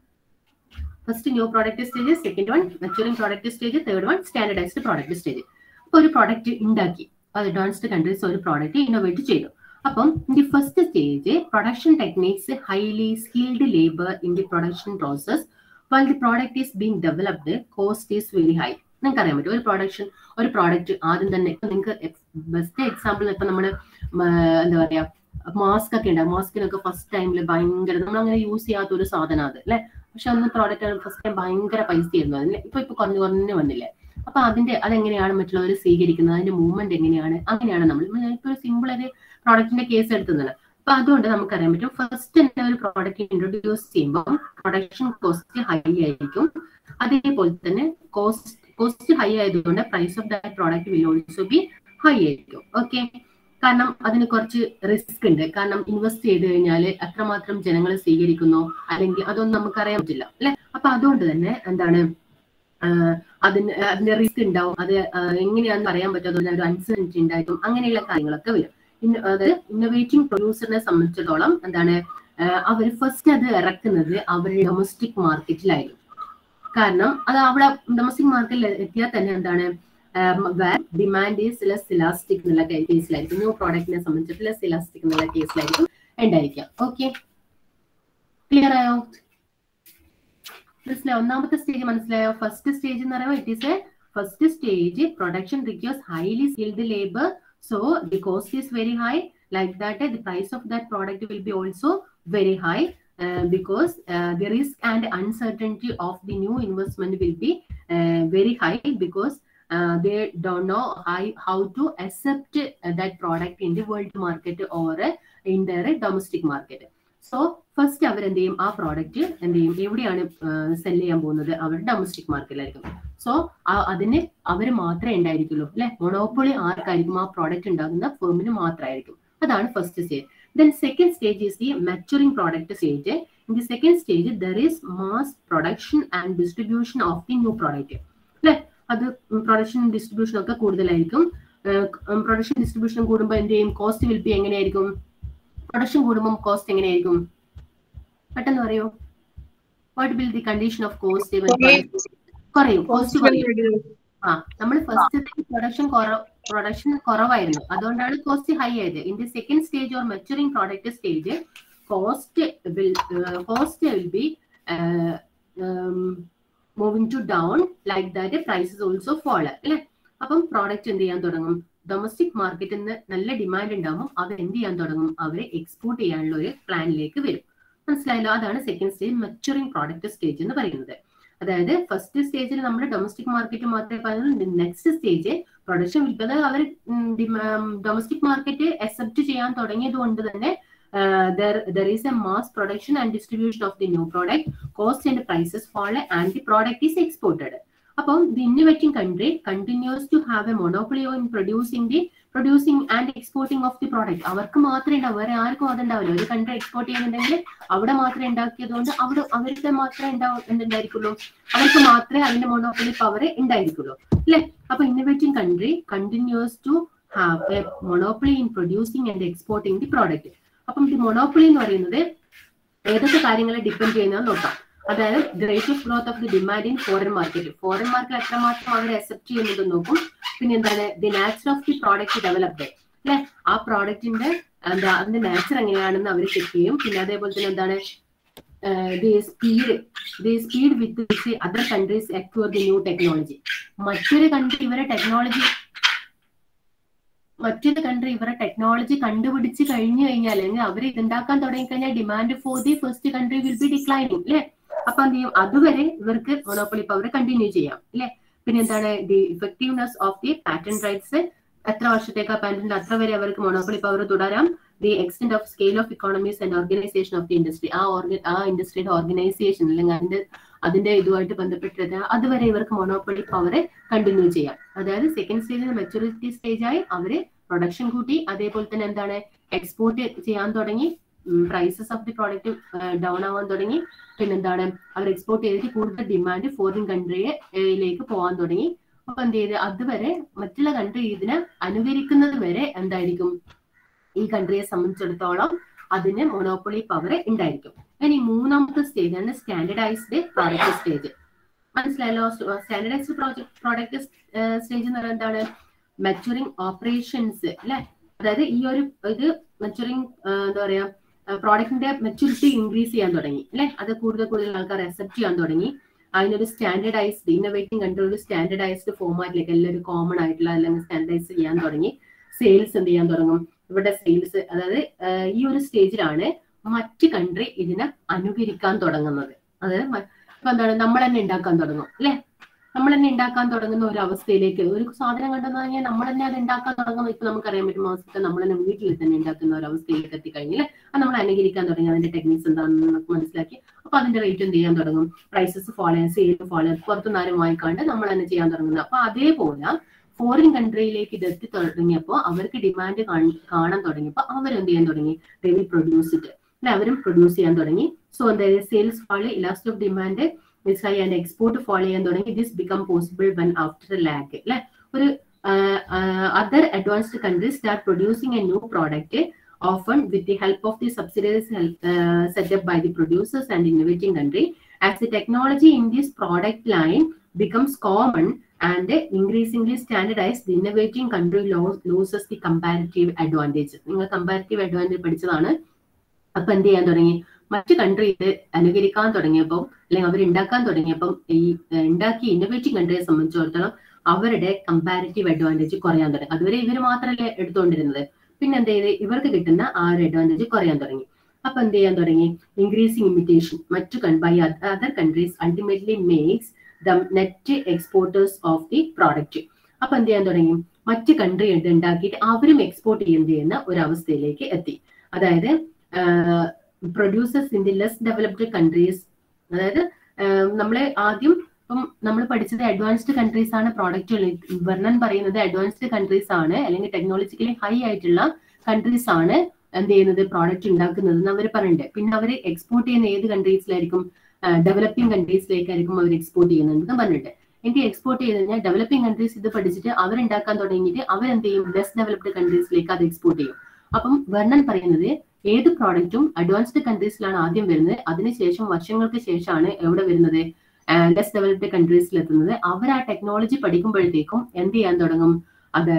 first new product stage second one maturing product stage third one standardised product stage അപ്പൊ ഒരു പ്രോഡക്റ്റ് ഉണ്ടാക്കി അഡ്വാൻസ്ഡ് കൺട്രീസ് ഒരു പ്രോഡക്റ്റ് ഇന്നോവേറ്റ് ചെയ്തു അപ്പം the first stage production techniques highly skilled labour in the production process while the product is being developed cost is very high നിങ്ങൾക്ക് അറിയാൻ പറ്റും ഒരു പ്രൊഡക്ഷൻ ഒരു പ്രോഡക്റ്റ് ആദ്യം തന്നെ ഇപ്പൊ നിങ്ങൾക്ക് ബെസ്റ്റ് എക്സാമ്പിൾ ഇപ്പൊ നമ്മള് എന്താ പറയാ മാസ്ക് ഒക്കെ ഉണ്ടാവും മാസ്കിനൊക്കെ ഫസ്റ്റ് ടൈമിൽ ഭയങ്കര നമ്മൾ അങ്ങനെ യൂസ് ചെയ്യാത്ത ഒരു സാധനം അത് അല്ലെ പക്ഷെ അന്ന് പ്രോഡക്റ്റ് ഫസ്റ്റ് ടൈം ഭയങ്കര പൈസ ആയിരുന്നു അതിന് ഇപ്പൊ ഇപ്പൊ കുറഞ്ഞു കുറഞ്ഞു വന്നില്ലേ അപ്പൊ അതിന്റെ അതെങ്ങനെയാണ് മറ്റുള്ളവർ സ്വീകരിക്കുന്നത് അതിന്റെ മൂവ്മെന്റ് എങ്ങനെയാണ് അങ്ങനെയാണ് നമ്മൾ ഇപ്പൊ ഒരു സിമ്പിൾ ഒരു പ്രോഡക്റ്റിന്റെ കേസ് എടുത്തുന്നത് അപ്പൊ അതുകൊണ്ട് നമുക്കറിയാൻ പറ്റും ഫസ്റ്റ് തന്നെ ഒരു പ്രോഡക്റ്റ് ഇൻട്രൊഡ്യൂസ് ചെയ്യുമ്പോൾ പ്രൊഡക്ഷൻ കോസ്റ്റ് ഹൈ ആയിരിക്കും അതേപോലെ തന്നെ കോസ്റ്റ് കോസ്റ്റ് ഹൈ ആയതുകൊണ്ട് price of that product will also be high ആയിരിക്കും ഓക്കെ കാരണം അതിന് കുറച്ച് റിസ്ക് ഉണ്ട് കാരണം ഇൻവെസ്റ്റ് ചെയ്ത് കഴിഞ്ഞാൽ എത്രമാത്രം ജനങ്ങൾ സ്വീകരിക്കുന്നോ അല്ലെങ്കിൽ അതൊന്നും നമുക്ക് അറിയാൻ പറ്റില്ല അല്ലെ അപ്പൊ അതുകൊണ്ട് തന്നെ എന്താണ് അതിന് അതിന്റെ റിസ്ക് ഉണ്ടാവും അത് എങ്ങനെയാണെന്ന് അറിയാൻ പറ്റാതെ ഒരു അൺസർട്ടനിറ്റി ഉണ്ടായിട്ടും അങ്ങനെയുള്ള കാര്യങ്ങളൊക്കെ വരും അതായത് ഇന്നോവേറ്റിംഗ് പ്രൊഡ്യൂസറിനെ സംബന്ധിച്ചിടത്തോളം എന്താണ് അവർ ഫസ്റ്റ് അത് ഇറക്കുന്നത് അവരുടെ ഡൊമസ്റ്റിക് മാർക്കറ്റിലായിരിക്കും കാരണം അത് അവിടെ ഡൊമസ്റ്റിക് മാർക്കറ്റിൽ എത്തിയാൽ തന്നെ എന്താണ് ഡിമാൻഡ് ഈസ് ലെസ് ഇലാസ്റ്റിക് എന്നുള്ള കേസിലായിരിക്കും ന്യൂ പ്രോഡക്റ്റിനെ സംബന്ധിച്ചിട്ട് ലെസ് ഇലാസ്റ്റിക് എന്നുള്ള കേസിലായിരിക്കും ഉണ്ടായിരിക്കാം ഓക്കെ ക്ലിയർ ആയോ മനസ്സിലായോ ഒന്നാമത്തെ സ്റ്റേജ് മനസ്സിലായോ ഫസ്റ്റ് സ്റ്റേജ് എന്ന് പറയുമ്പോൾ it is a first stage production requires highly skilled labour so the cost is very high like that the price of that product will be also very high uh, because uh, the risk and uncertainty of the new investment will be uh, very high because they don't know how, how to accept that product in the world market or in their domestic market. So first അവർ എന്ത് ചെയ്യും ആ പ്രോഡക്റ്റ് എന്ത് ചെയ്യും എവിടെയാണ് സെല് ചെയ്യാൻ പോകുന്നത് അവരുടെ ഡൊമസ്റ്റിക് മാർക്കറ്റിലായിരിക്കും സോ അതിന് അവർ മാത്രമേ ഉണ്ടായിരിക്കുള്ളൂ അല്ലെ മൊണോപ്പൊളി ആർക്കായിരിക്കും ആ പ്രോഡക്റ്റ് ഉണ്ടാകുന്ന ഫേമിന് മാത്രമായിരിക്കും അതാണ് first stage Then second stage is the maturing product stage. In the second stage, there is mass production and distribution of the new product. അല്ലെ അത് പ്രൊഡക്ഷൻ ഡിസ്ട്രിബ്യൂഷൻ ഒക്കെ കൂടുതലായിരിക്കും പ്രൊഡക്ഷൻ ഡിസ്ട്രിബ്യൂഷൻ കൂടുമ്പോൾ എന്ത് ചെയ്യും കോസ്റ്റ് വിൽ ബി എങ്ങനെയായിരിക്കും പ്രൊഡക്ഷൻ കൂടുമ്പോൾ കോസ്റ്റ് എങ്ങനെയായിരിക്കും പെട്ടെന്ന് പറയൂ what will the condition of cost കുറയും കോസ്റ്റ് കുറയും ആ നമ്മൾ ഫസ്റ്റ് പ്രൊഡക്ഷൻ പ്രൊഡക്ഷൻ കുറവായിരുന്നു അതുകൊണ്ടാണ് കോസ്റ്റ് ഹൈ ആയത് in the second stage or maturing product stage cost will cost will be moving to down like that prices also fall അല്ലെ അപ്പം പ്രോഡക്റ്റ് എന്ത് ചെയ്യാൻ തുടങ്ങും ഡൊമസ്റ്റിക് മാർക്കറ്റിൽ നിന്ന് നല്ല ഡിമാൻഡ് ഉണ്ടാകും അവർ എന്ത് ചെയ്യാൻ തുടങ്ങും അവരെ എക്സ്പോർട്ട് ചെയ്യാനുള്ള ഒരു പ്ലാനിലേക്ക് വരും മനസ്സിലായല്ലോ അതാണ് second stage maturing product stage എന്ന് പറയുന്നത് അതായത് ഫസ്റ്റ് സ്റ്റേജിൽ നമ്മൾ ഡൊമസ്റ്റിക് മാർക്കറ്റ് മാത്രമേ പറയുള്ളൂ നെക്സ്റ്റ് സ്റ്റേജ് പ്രൊഡക്ഷൻ വിൽപ്പന അവർ ഡൊമസ്റ്റിക് മാർക്കറ്റ് അക്സെപ്റ്റ് ചെയ്യാൻ തുടങ്ങിയത് കൊണ്ട് തന്നെ there is a mass production and distribution of the new product cost and prices fall and the product is exported അപ്പം the innovating country continues to have a monopoly in producing the producing and exporting of the product അവർക്ക് മാത്രമേ ഉണ്ടാവും വേറെ ആർക്കും അതുണ്ടാവില്ല ഒരു കൺട്രി എക്സ്പോർട്ട് ചെയ്യുന്നുണ്ടെങ്കിൽ അവിടെ മാത്രമേ ഉണ്ടാക്കിയത് കൊണ്ട് അവിടെ അവർക്ക് മാത്രമേ ഉണ്ടാവും എന്തുണ്ടായിരിക്കുള്ളൂ അവർക്ക് മാത്രമേ അതിന്റെ മൊണോപ്പൊളി പവർ ഉണ്ടായിരിക്കുള്ളൂ അല്ലെ അപ്പൊ innovating country continues to have a monopoly in producing and exporting the product അപ്പം ദി മൊണോപ്പൊളി എന്ന് പറയുന്നത് ഏതൊക്കെ കാര്യങ്ങളെ ഡിപ്പെൻഡ് ചെയ്യുന്നത് നോക്കാം അതായത് the rate of growth of the demand in foreign market foreign market എത്രമാത്രം അവർ അക്സെപ്റ്റ് ചെയ്യുന്നത് നോക്കും പിന്നെ എന്താണ് the nature of the product developed അല്ലെ ആ പ്രോഡക്റ്റിന്റെ എന്താ അതിന്റെ നാച്ചർ എങ്ങനെയാണെന്ന് അവർ ചെക്ക് ചെയ്യും പിന്നെ അതേപോലെ തന്നെ എന്താണ് the speed the speed with which other countries acquire the new technology മറ്റൊരു കൺട്രി ഇവരെ ടെക്നോളജി മറ്റൊരു കൺട്രി ഇവരെ ടെക്നോളജി കണ്ടുപിടിച്ച് കഴിഞ്ഞു കഴിഞ്ഞാൽ അല്ലെങ്കിൽ അവർ ഇതുണ്ടാക്കാൻ തുടങ്ങിക്കഴിഞ്ഞാൽ demand for the first country will be declining അല്ലെ അപ്പൊ എന്ത് ചെയ്യും അതുവരെ ഇവർക്ക് മൊണോപ്പൊളി പവർ കണ്ടിന്യൂ ചെയ്യാം അല്ലെ പിന്നെ എന്താണ് the effectiveness of the patent rights എത്ര വർഷത്തേക്ക് ആ പാറ്റന്റ് അത്ര വരെ അവർക്ക് മൊണോപ്പൊളി പവർ തുടരാം the extent of scale of economies and organisation of the industry ആ ഓർഗ ആ ഇൻഡസ്ട്രിയുടെ ഓർഗനൈസേഷൻ അല്ലെങ്കിൽ അതിന്റെ അതിന്റെ ഇതുമായിട്ട് ബന്ധപ്പെട്ടത് അതുവരെ ഇവർക്ക് മൊണോപ്പൊളി പവർ കണ്ടിന്യൂ ചെയ്യാം അതായത് സെക്കൻഡ് സ്റ്റേജിൽ മെച്ചൂരിറ്റി സ്റ്റേജായി അവര് പ്രൊഡക്ഷൻ കൂട്ടി അതേപോലെ തന്നെ എന്താണ് എക്സ്പോർട്ട് ചെയ്യാൻ തുടങ്ങി prices of the product down ആവാൻ തുടങ്ങി പിന്നെന്താണ് അവർ എക്സ്പോർട്ട് ചെയ്തിട്ട് കൂടുതൽ ഡിമാൻഡ് ഫോറിൻ കൺട്രിയിലേക്ക് പോകാൻ തുടങ്ങി അപ്പൊ എന്ത് ചെയ്ത് അതുവരെ മറ്റുള്ള കൺട്രി ഇതിനെ അനുകരിക്കുന്നത് വരെ എന്തായിരിക്കും ഈ കൺട്രിയെ സംബന്ധിച്ചിടത്തോളം അതിന് മൊണോപ്പൊളി പവർ ഉണ്ടായിരിക്കും ഇനി മൂന്നാമത്തെ സ്റ്റേജ് ആണ് സ്റ്റാൻഡർഡൈസ്ഡ് പ്രോഡക്റ്റ് സ്റ്റേജ് മനസ്സിലായല്ലോ സ്റ്റാൻഡർഡൈസ്ഡ് പ്രോഡക്റ്റ് സ്റ്റേജ് എന്ന് പറയുന്നത് എന്താണ് മെച്ചുറിങ് ഓപ്പറേഷൻസ് അല്ലെ അതായത് ഈ ഒരു ഇത് മെച്ചുറിങ് എന്താ പറയാ പ്രോഡക്റ്റിന്റെ മെച്ചൂരിറ്റി ഇൻക്രീസ് ചെയ്യാൻ തുടങ്ങി അല്ലെ അത് കൂടുതൽ കൂടുതൽ ആൾക്കാർ അക്സെപ്റ്റ് ചെയ്യാൻ തുടങ്ങി അതിനൊരു സ്റ്റാൻഡർഡൈസ്ഡ് ഇന്നോവേറ്റിംഗ് കൺട്രി ഒരു സ്റ്റാൻഡർഡൈസ്ഡ് ഫോമാറ്റിലേക്ക് എല്ലാവരും കോമൺ ആയിട്ടുള്ള അല്ലെങ്കിൽ സ്റ്റാൻഡർഡൈസ് ചെയ്യാൻ തുടങ്ങി സെയിൽസ് എന്ത് ചെയ്യാൻ തുടങ്ങും ഇവിടെ സെയിൽസ് അതായത് ഈ ഒരു സ്റ്റേജിലാണ് മറ്റ് കൺട്രി ഇതിനെ അനുകരിക്കാൻ തുടങ്ങുന്നത് അതായത് ഇപ്പൊ എന്താണ് നമ്മൾ തന്നെ ഉണ്ടാക്കാൻ തുടങ്ങും അല്ലെ നമ്മൾ തന്നെ ഉണ്ടാക്കാൻ തുടങ്ങുന്ന ഒരു അവസ്ഥയിലേക്ക് ഒരു സാധനം കണ്ടെന്ന് കഴിഞ്ഞാൽ നമ്മൾ തന്നെ അത് ഉണ്ടാക്കാൻ തുടങ്ങുന്ന ഇപ്പൊ നമുക്കറിയാൻ പറ്റും മാസത്തെ നമ്മൾ തന്നെ വീട്ടിൽ തന്നെ ഉണ്ടാക്കുന്ന ഒരു അവസ്ഥയിലേക്ക് എത്തിക്കഴിഞ്ഞാൽ അത് നമ്മൾ അനുകരിക്കാൻ തുടങ്ങി അതിന്റെ ടെക്നിക്സ് എന്താണെന്ന് നമുക്ക് മനസ്സിലാക്കി അപ്പൊ അതിന്റെ റേറ്റ് എന്ത് ചെയ്യാൻ തുടങ്ങും പ്രൈസസ് ഫോളോ ചെയ്യാൻ സെയിൽ ഫോളോ ചെയ്യാൻ പുറത്തുനിന്ന് ആരും വാങ്ങിക്കാണ്ട് നമ്മൾ തന്നെ ചെയ്യാൻ തുടങ്ങുന്നത് അപ്പൊ അതേപോലെ ഫോറിൻ കൺട്രിയിലേക്ക് ഇത് എത്തി തുടങ്ങിയപ്പോൾ അവർക്ക് ഡിമാൻഡ് കാണാൻ തുടങ്ങിയപ്പോൾ അവരെന്ത് ചെയ്യാൻ തുടങ്ങി ദേ വിൽ പ്രൊഡ്യൂസ് ഇറ്റ് അല്ലെ അവരും പ്രൊഡ്യൂസ് ചെയ്യാൻ തുടങ്ങി സോ എന്തായാലും sales follow elastic of demand is high and export follow ചെയ്യാൻ തുടങ്ങി this become possible when after lack അല്ലെ ഒരു other advanced countries start producing a new product often with the help of the subsidiaries uh, set up by the producers and innovating country as the technology in this product line becomes common and increasingly standardized the innovating country loses the comparative advantage നിങ്ങൾ കമ്പാരിറ്റീവ് അഡ്വാൻറ്റേജ് പഠിച്ചതാണ് അപ്പൊ എന്ത് ചെയ്യാൻ തുടങ്ങി മറ്റു കൺട്രി ഇത് അനുകരിക്കാൻ തുടങ്ങിയപ്പം അല്ലെങ്കിൽ അവർ ഉണ്ടാക്കാൻ തുടങ്ങിയപ്പം ഈ ഉണ്ടാക്കിയ ഇന്നോവേറ്റീവ് കൺട്രിയെ സംബന്ധിച്ചിടത്തോളം അവരുടെ കമ്പാരിറ്റീവ് അഡ്വാൻറ്റേജ് കുറയാൻ തുടങ്ങി അതുവരെ ഇവർ മാത്രമല്ലേ എടുത്തുകൊണ്ടിരുന്നത് പിന്നെ എന്ത് ചെയ്ത് ഇവർക്ക് കിട്ടുന്ന ആ ഒരു അഡ്വാൻറ്റേജ് കുറയാൻ തുടങ്ങി അപ്പൊ എന്ത് ചെയ്യാൻ തുടങ്ങി ഇൻക്രീസിങ് ഇമിറ്റേഷൻ മറ്റു by other countries ultimately makes the net exporters of the product അപ്പൊ എന്ത് ചെയ്യാൻ തുടങ്ങി മറ്റ് കൺട്രി ഉണ്ടാക്കിയിട്ട് അവരും എക്സ്പോർട്ട് ചെയ്യുന്ന ചെയ്യുന്ന ഒരു അവസ്ഥയിലേക്ക് എത്തി അതായത് producers in the less developed countries അതായത് നമ്മളെ ആദ്യം ഇപ്പം നമ്മൾ പഠിച്ചത് അഡ്വാൻസ്ഡ് കൺട്രീസ് ആണ് പ്രോഡക്റ്റുകൾ വർണ്ണൻ പറയുന്നത് അഡ്വാൻസ്ഡ് കൺട്രീസ് ആണ് അല്ലെങ്കിൽ ടെക്നോളജിക്കലി ഹൈ ആയിട്ടുള്ള കൺട്രീസ് ആണ് എന്ത് ചെയ്യുന്നത് പ്രോഡക്റ്റ് ഉണ്ടാക്കുന്നത് എന്ന് അവർ പറയുന്നുണ്ട് പിന്നെ അവർ എക്സ്പോർട്ട് ചെയ്യുന്ന ഏത് കൺട്രീസിലായിരിക്കും ഡെവലപ്പിംഗ് കൺട്രീസിലേക്കായിരിക്കും അവർ എക്സ്പോർട്ട് ചെയ്യുന്നത് പറഞ്ഞിട്ട് എനിക്ക് എക്സ്പോർട്ട് ചെയ്ത് കഴിഞ്ഞാൽ ഡെവലപ്പിംഗ് കൺട്രീസ് ഇത് പഠിച്ചിട്ട് അവരുണ്ടാക്കാൻ തുടങ്ങിയിട്ട് അവരെന്ത് ചെയ്യും ലെസ് ഡെവലപ്ഡ് കൺട്രീസിലേക്ക് അത് എക്സ്പോർട്ട് ചെയ്യും അപ്പം വർണ്ണൻ പറയുന്നത് ഏത് പ്രോഡക്റ്റും അഡ്വാൻസ്ഡ് കൺട്രീസിലാണ് ആദ്യം വരുന്നത് അതിനുശേഷം വർഷങ്ങൾക്ക് ശേഷമാണ് എവിടെ വരുന്നത് ലെസ് ഡെവലപ്ഡ് കൺട്രീസിൽ എത്തുന്നത് അവർ ആ ടെക്നോളജി പഠിക്കുമ്പോഴത്തേക്കും എന്ത് ചെയ്യാൻ തുടങ്ങും അതായത്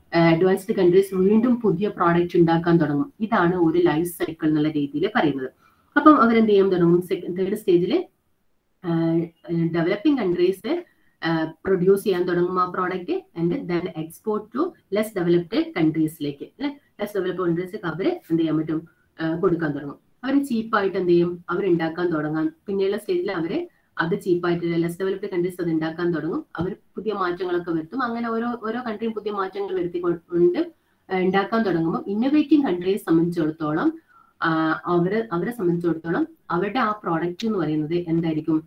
അഡ്വാൻസ്ഡ് കൺട്രീസ് വീണ്ടും പുതിയ പ്രോഡക്റ്റ് ഉണ്ടാക്കാൻ തുടങ്ങും ഇതാണ് ഒരു ലൈഫ് സൈക്കിൾ എന്നുള്ള രീതിയിൽ പറയുന്നത് അപ്പം അവരെന്ത് ചെയ്യാൻ തുടങ്ങും തേർഡ് സ്റ്റേജിൽ ഡെവലപ്പിംഗ് കൺട്രീസ് പ്രൊഡ്യൂസ് ചെയ്യാൻ തുടങ്ങും ആ product and then export to less developed കൺട്രീസിലേക്ക് അല്ലെ ലെസ് ഡെവലപ്ഡ് കൺട്രീസിലേക്ക് അവർ എന്ത് ചെയ്യാൻ പറ്റും കൊടുക്കാൻ തുടങ്ങും അവർ ചീപ്പായിട്ട് എന്ത് ചെയ്യും അവർ ഉണ്ടാക്കാൻ തുടങ്ങാൻ പിന്നെയുള്ള സ്റ്റേജിൽ അവര് അത് ചീപ്പായിട്ട് ലെസ് ഡെവലപ്ഡ് കൺട്രീസ് അത് ഉണ്ടാക്കാൻ തുടങ്ങും അവർ പുതിയ മാറ്റങ്ങളൊക്കെ വരുത്തും അങ്ങനെ ഓരോ ഓരോ കൺട്രിയും പുതിയ മാറ്റങ്ങൾ വരുത്തിക്കൊണ്ട് ഉണ്ടാക്കാൻ തുടങ്ങുമ്പോൾ ഇന്നോവേറ്റിംഗ് കൺട്രീസ് സംബന്ധിച്ചിടത്തോളം അവര് അവരെ സംബന്ധിച്ചിടത്തോളം അവരുടെ ആ പ്രോഡക്റ്റ് എന്ന് പറയുന്നത് എന്തായിരിക്കും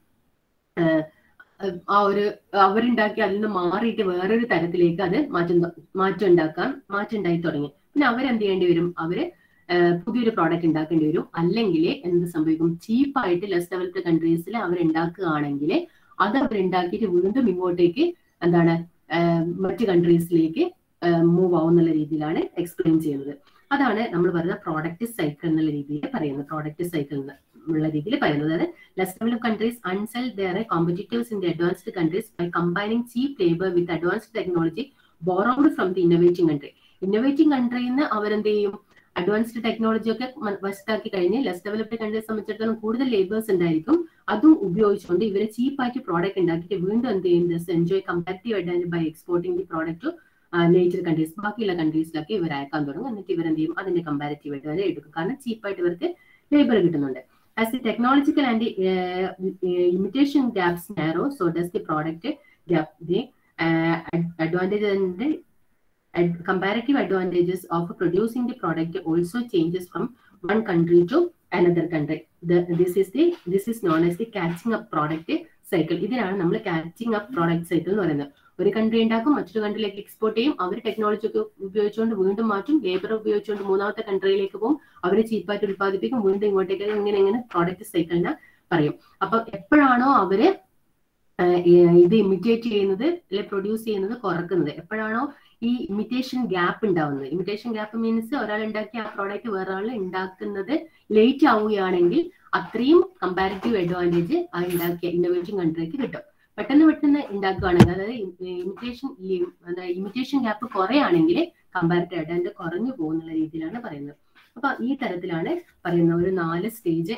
ആ ഒരു അവരുണ്ടാക്കി അതിൽ നിന്ന് മാറിയിട്ട് വേറൊരു തരത്തിലേക്ക് അത് മാറ്റം മാറ്റം ഉണ്ടാക്കാൻ മാറ്റം ഉണ്ടായി തുടങ്ങി പിന്നെ അവരെന്ത് ചെയ്യേണ്ടി വരും അവര് പുതിയൊരു പ്രോഡക്റ്റ് ഉണ്ടാക്കേണ്ടി വരും അല്ലെങ്കിൽ എന്ത് സംഭവിക്കും ചീപ്പായിട്ട് ലെസ് ഡെവലപ്ഡ് കൺട്രീസിൽ അവർ ഉണ്ടാക്കുകയാണെങ്കിൽ അത് അവർ ഉണ്ടാക്കിയിട്ട് വീണ്ടും ഇങ്ങോട്ടേക്ക് എന്താണ് മറ്റ് കൺട്രീസിലേക്ക് മൂവ് ആവുന്നുള്ള രീതിയിലാണ് എക്സ്പ്ലെയിൻ ചെയ്യുന്നത് അതാണ് നമ്മൾ പറയുന്ന പ്രോഡക്റ്റ് സൈക്കിൾ എന്നുള്ള രീതിയിൽ പറയുന്നത് പ്രോഡക്റ്റ് സൈക്കിൾ എന്നുള്ള രീതിയിൽ പറയുന്നത് അതായത് less develop countries undersell their competitors in the advanced countries by combining cheap labour with advanced technology borrowed from the innovating country innovating കൺട്രിയിൽ നിന്ന് അവരെന്ത് ചെയ്യും അഡ്വാൻസ്ഡ് ടെക്നോളജി ഒക്കെ വസ്റ്റാക്കി കഴിഞ്ഞ് ലെസ് ഡെവലപ്ഡ് കൺട്രീസ് സംബന്ധിച്ചിടത്തോളം കൂടുതൽ ലേബേഴ്സ് ഉണ്ടായിരിക്കും അതും ഉപയോഗിച്ചുകൊണ്ട് ഇവരെ ചീപ്പായിട്ട് പ്രോഡക്റ്റ് ഉണ്ടാക്കിയിട്ട് വീണ്ടും എന്ത് ചെയ്യും this enjoy comparative advantage by exporting the product to nature countries ബാക്കിയുള്ള കൺട്രീസിലൊക്കെ ഇവർ അയക്കാൻ തുടങ്ങും എന്നിട്ട് ഇവരെന്ത് ചെയ്യും അതിന്റെ കമ്പാരിറ്റീവ് അഡ്വാൻറ്റേജ് എടുക്കും കാരണം ചീപ്പായിട്ട് ഇവർക്ക് ലേബർ കിട്ടുന്നുണ്ട് as the technological and imitation gaps narrow so does the product gap the advantage and comparative advantages of producing the product also changes from one country to another country. The, this is the this is known as the catching up product cycle. ഇതിനാണ് നമ്മൾ കാച്ചിങ് അപ്പ് പ്രോഡക്റ്റ് സൈക്കിൾ എന്ന് പറയുന്നത് ഒരു കൺട്രി ഉണ്ടാക്കും മറ്റൊരു കൺട്രിയിലേക്ക് എക്സ്പോർട്ട് ചെയ്യും അവർ ടെക്നോളജി ഒക്കെ ഉപയോഗിച്ചുകൊണ്ട് വീണ്ടും മാറ്റും ലേബർ ഉപയോഗിച്ചുകൊണ്ട് മൂന്നാമത്തെ കൺട്രിയിലേക്ക് പോകും അവർ ചീപ്പായിട്ട് ഉത്പാദിപ്പിക്കും വീണ്ടും ഇങ്ങോട്ടേക്ക് ഇങ്ങനെ ഇങ്ങനെ പ്രോഡക്റ്റ് സൈക്കിളിനെ പറയും അപ്പൊ എപ്പോഴാണോ അവര് ഇത് ഇമിറ്റേറ്റ് ചെയ്യുന്നത് അല്ലെ പ്രൊഡ്യൂസ് ചെയ്യുന്നത് കുറക്കുന്നത് എപ്പോഴാണോ ഈ ഇമിറ്റേഷൻ ഗ്യാപ്പ് ഉണ്ടാവുന്നത് ഇമിറ്റേഷൻ ഗ്യാപ്പ് മീൻസ് ഒരാൾ ഉണ്ടാക്കിയ ആ പ്രോഡക്റ്റ് വേറെ ആൾ ഉണ്ടാക്കുന്നത് ലേറ്റ് ആവുകയാണെങ്കിൽ അത്രയും കമ്പാരിറ്റീവ് അഡ്വാൻറ്റേജ് ആ ഉണ്ടാക്കിയ ഇന്നോവേഷൻ കൺട്രിക്ക് കിട്ടും പെട്ടെന്ന് പെട്ടെന്ന് ഉണ്ടാക്കുകയാണെങ്കിൽ അതായത് ഇമിറ്റേഷൻ ഇമിറ്റേഷൻ ഗ്യാപ്പ് കുറയാണെങ്കിൽ കമ്പാരിറ്റീവ് അഡ്വാൻറ്റേജ് കുറഞ്ഞു പോകുന്നുള്ള രീതിയിലാണ് പറയുന്നത് അപ്പൊ ഈ തരത്തിലാണ് പറയുന്ന ഒരു നാല് സ്റ്റേജ്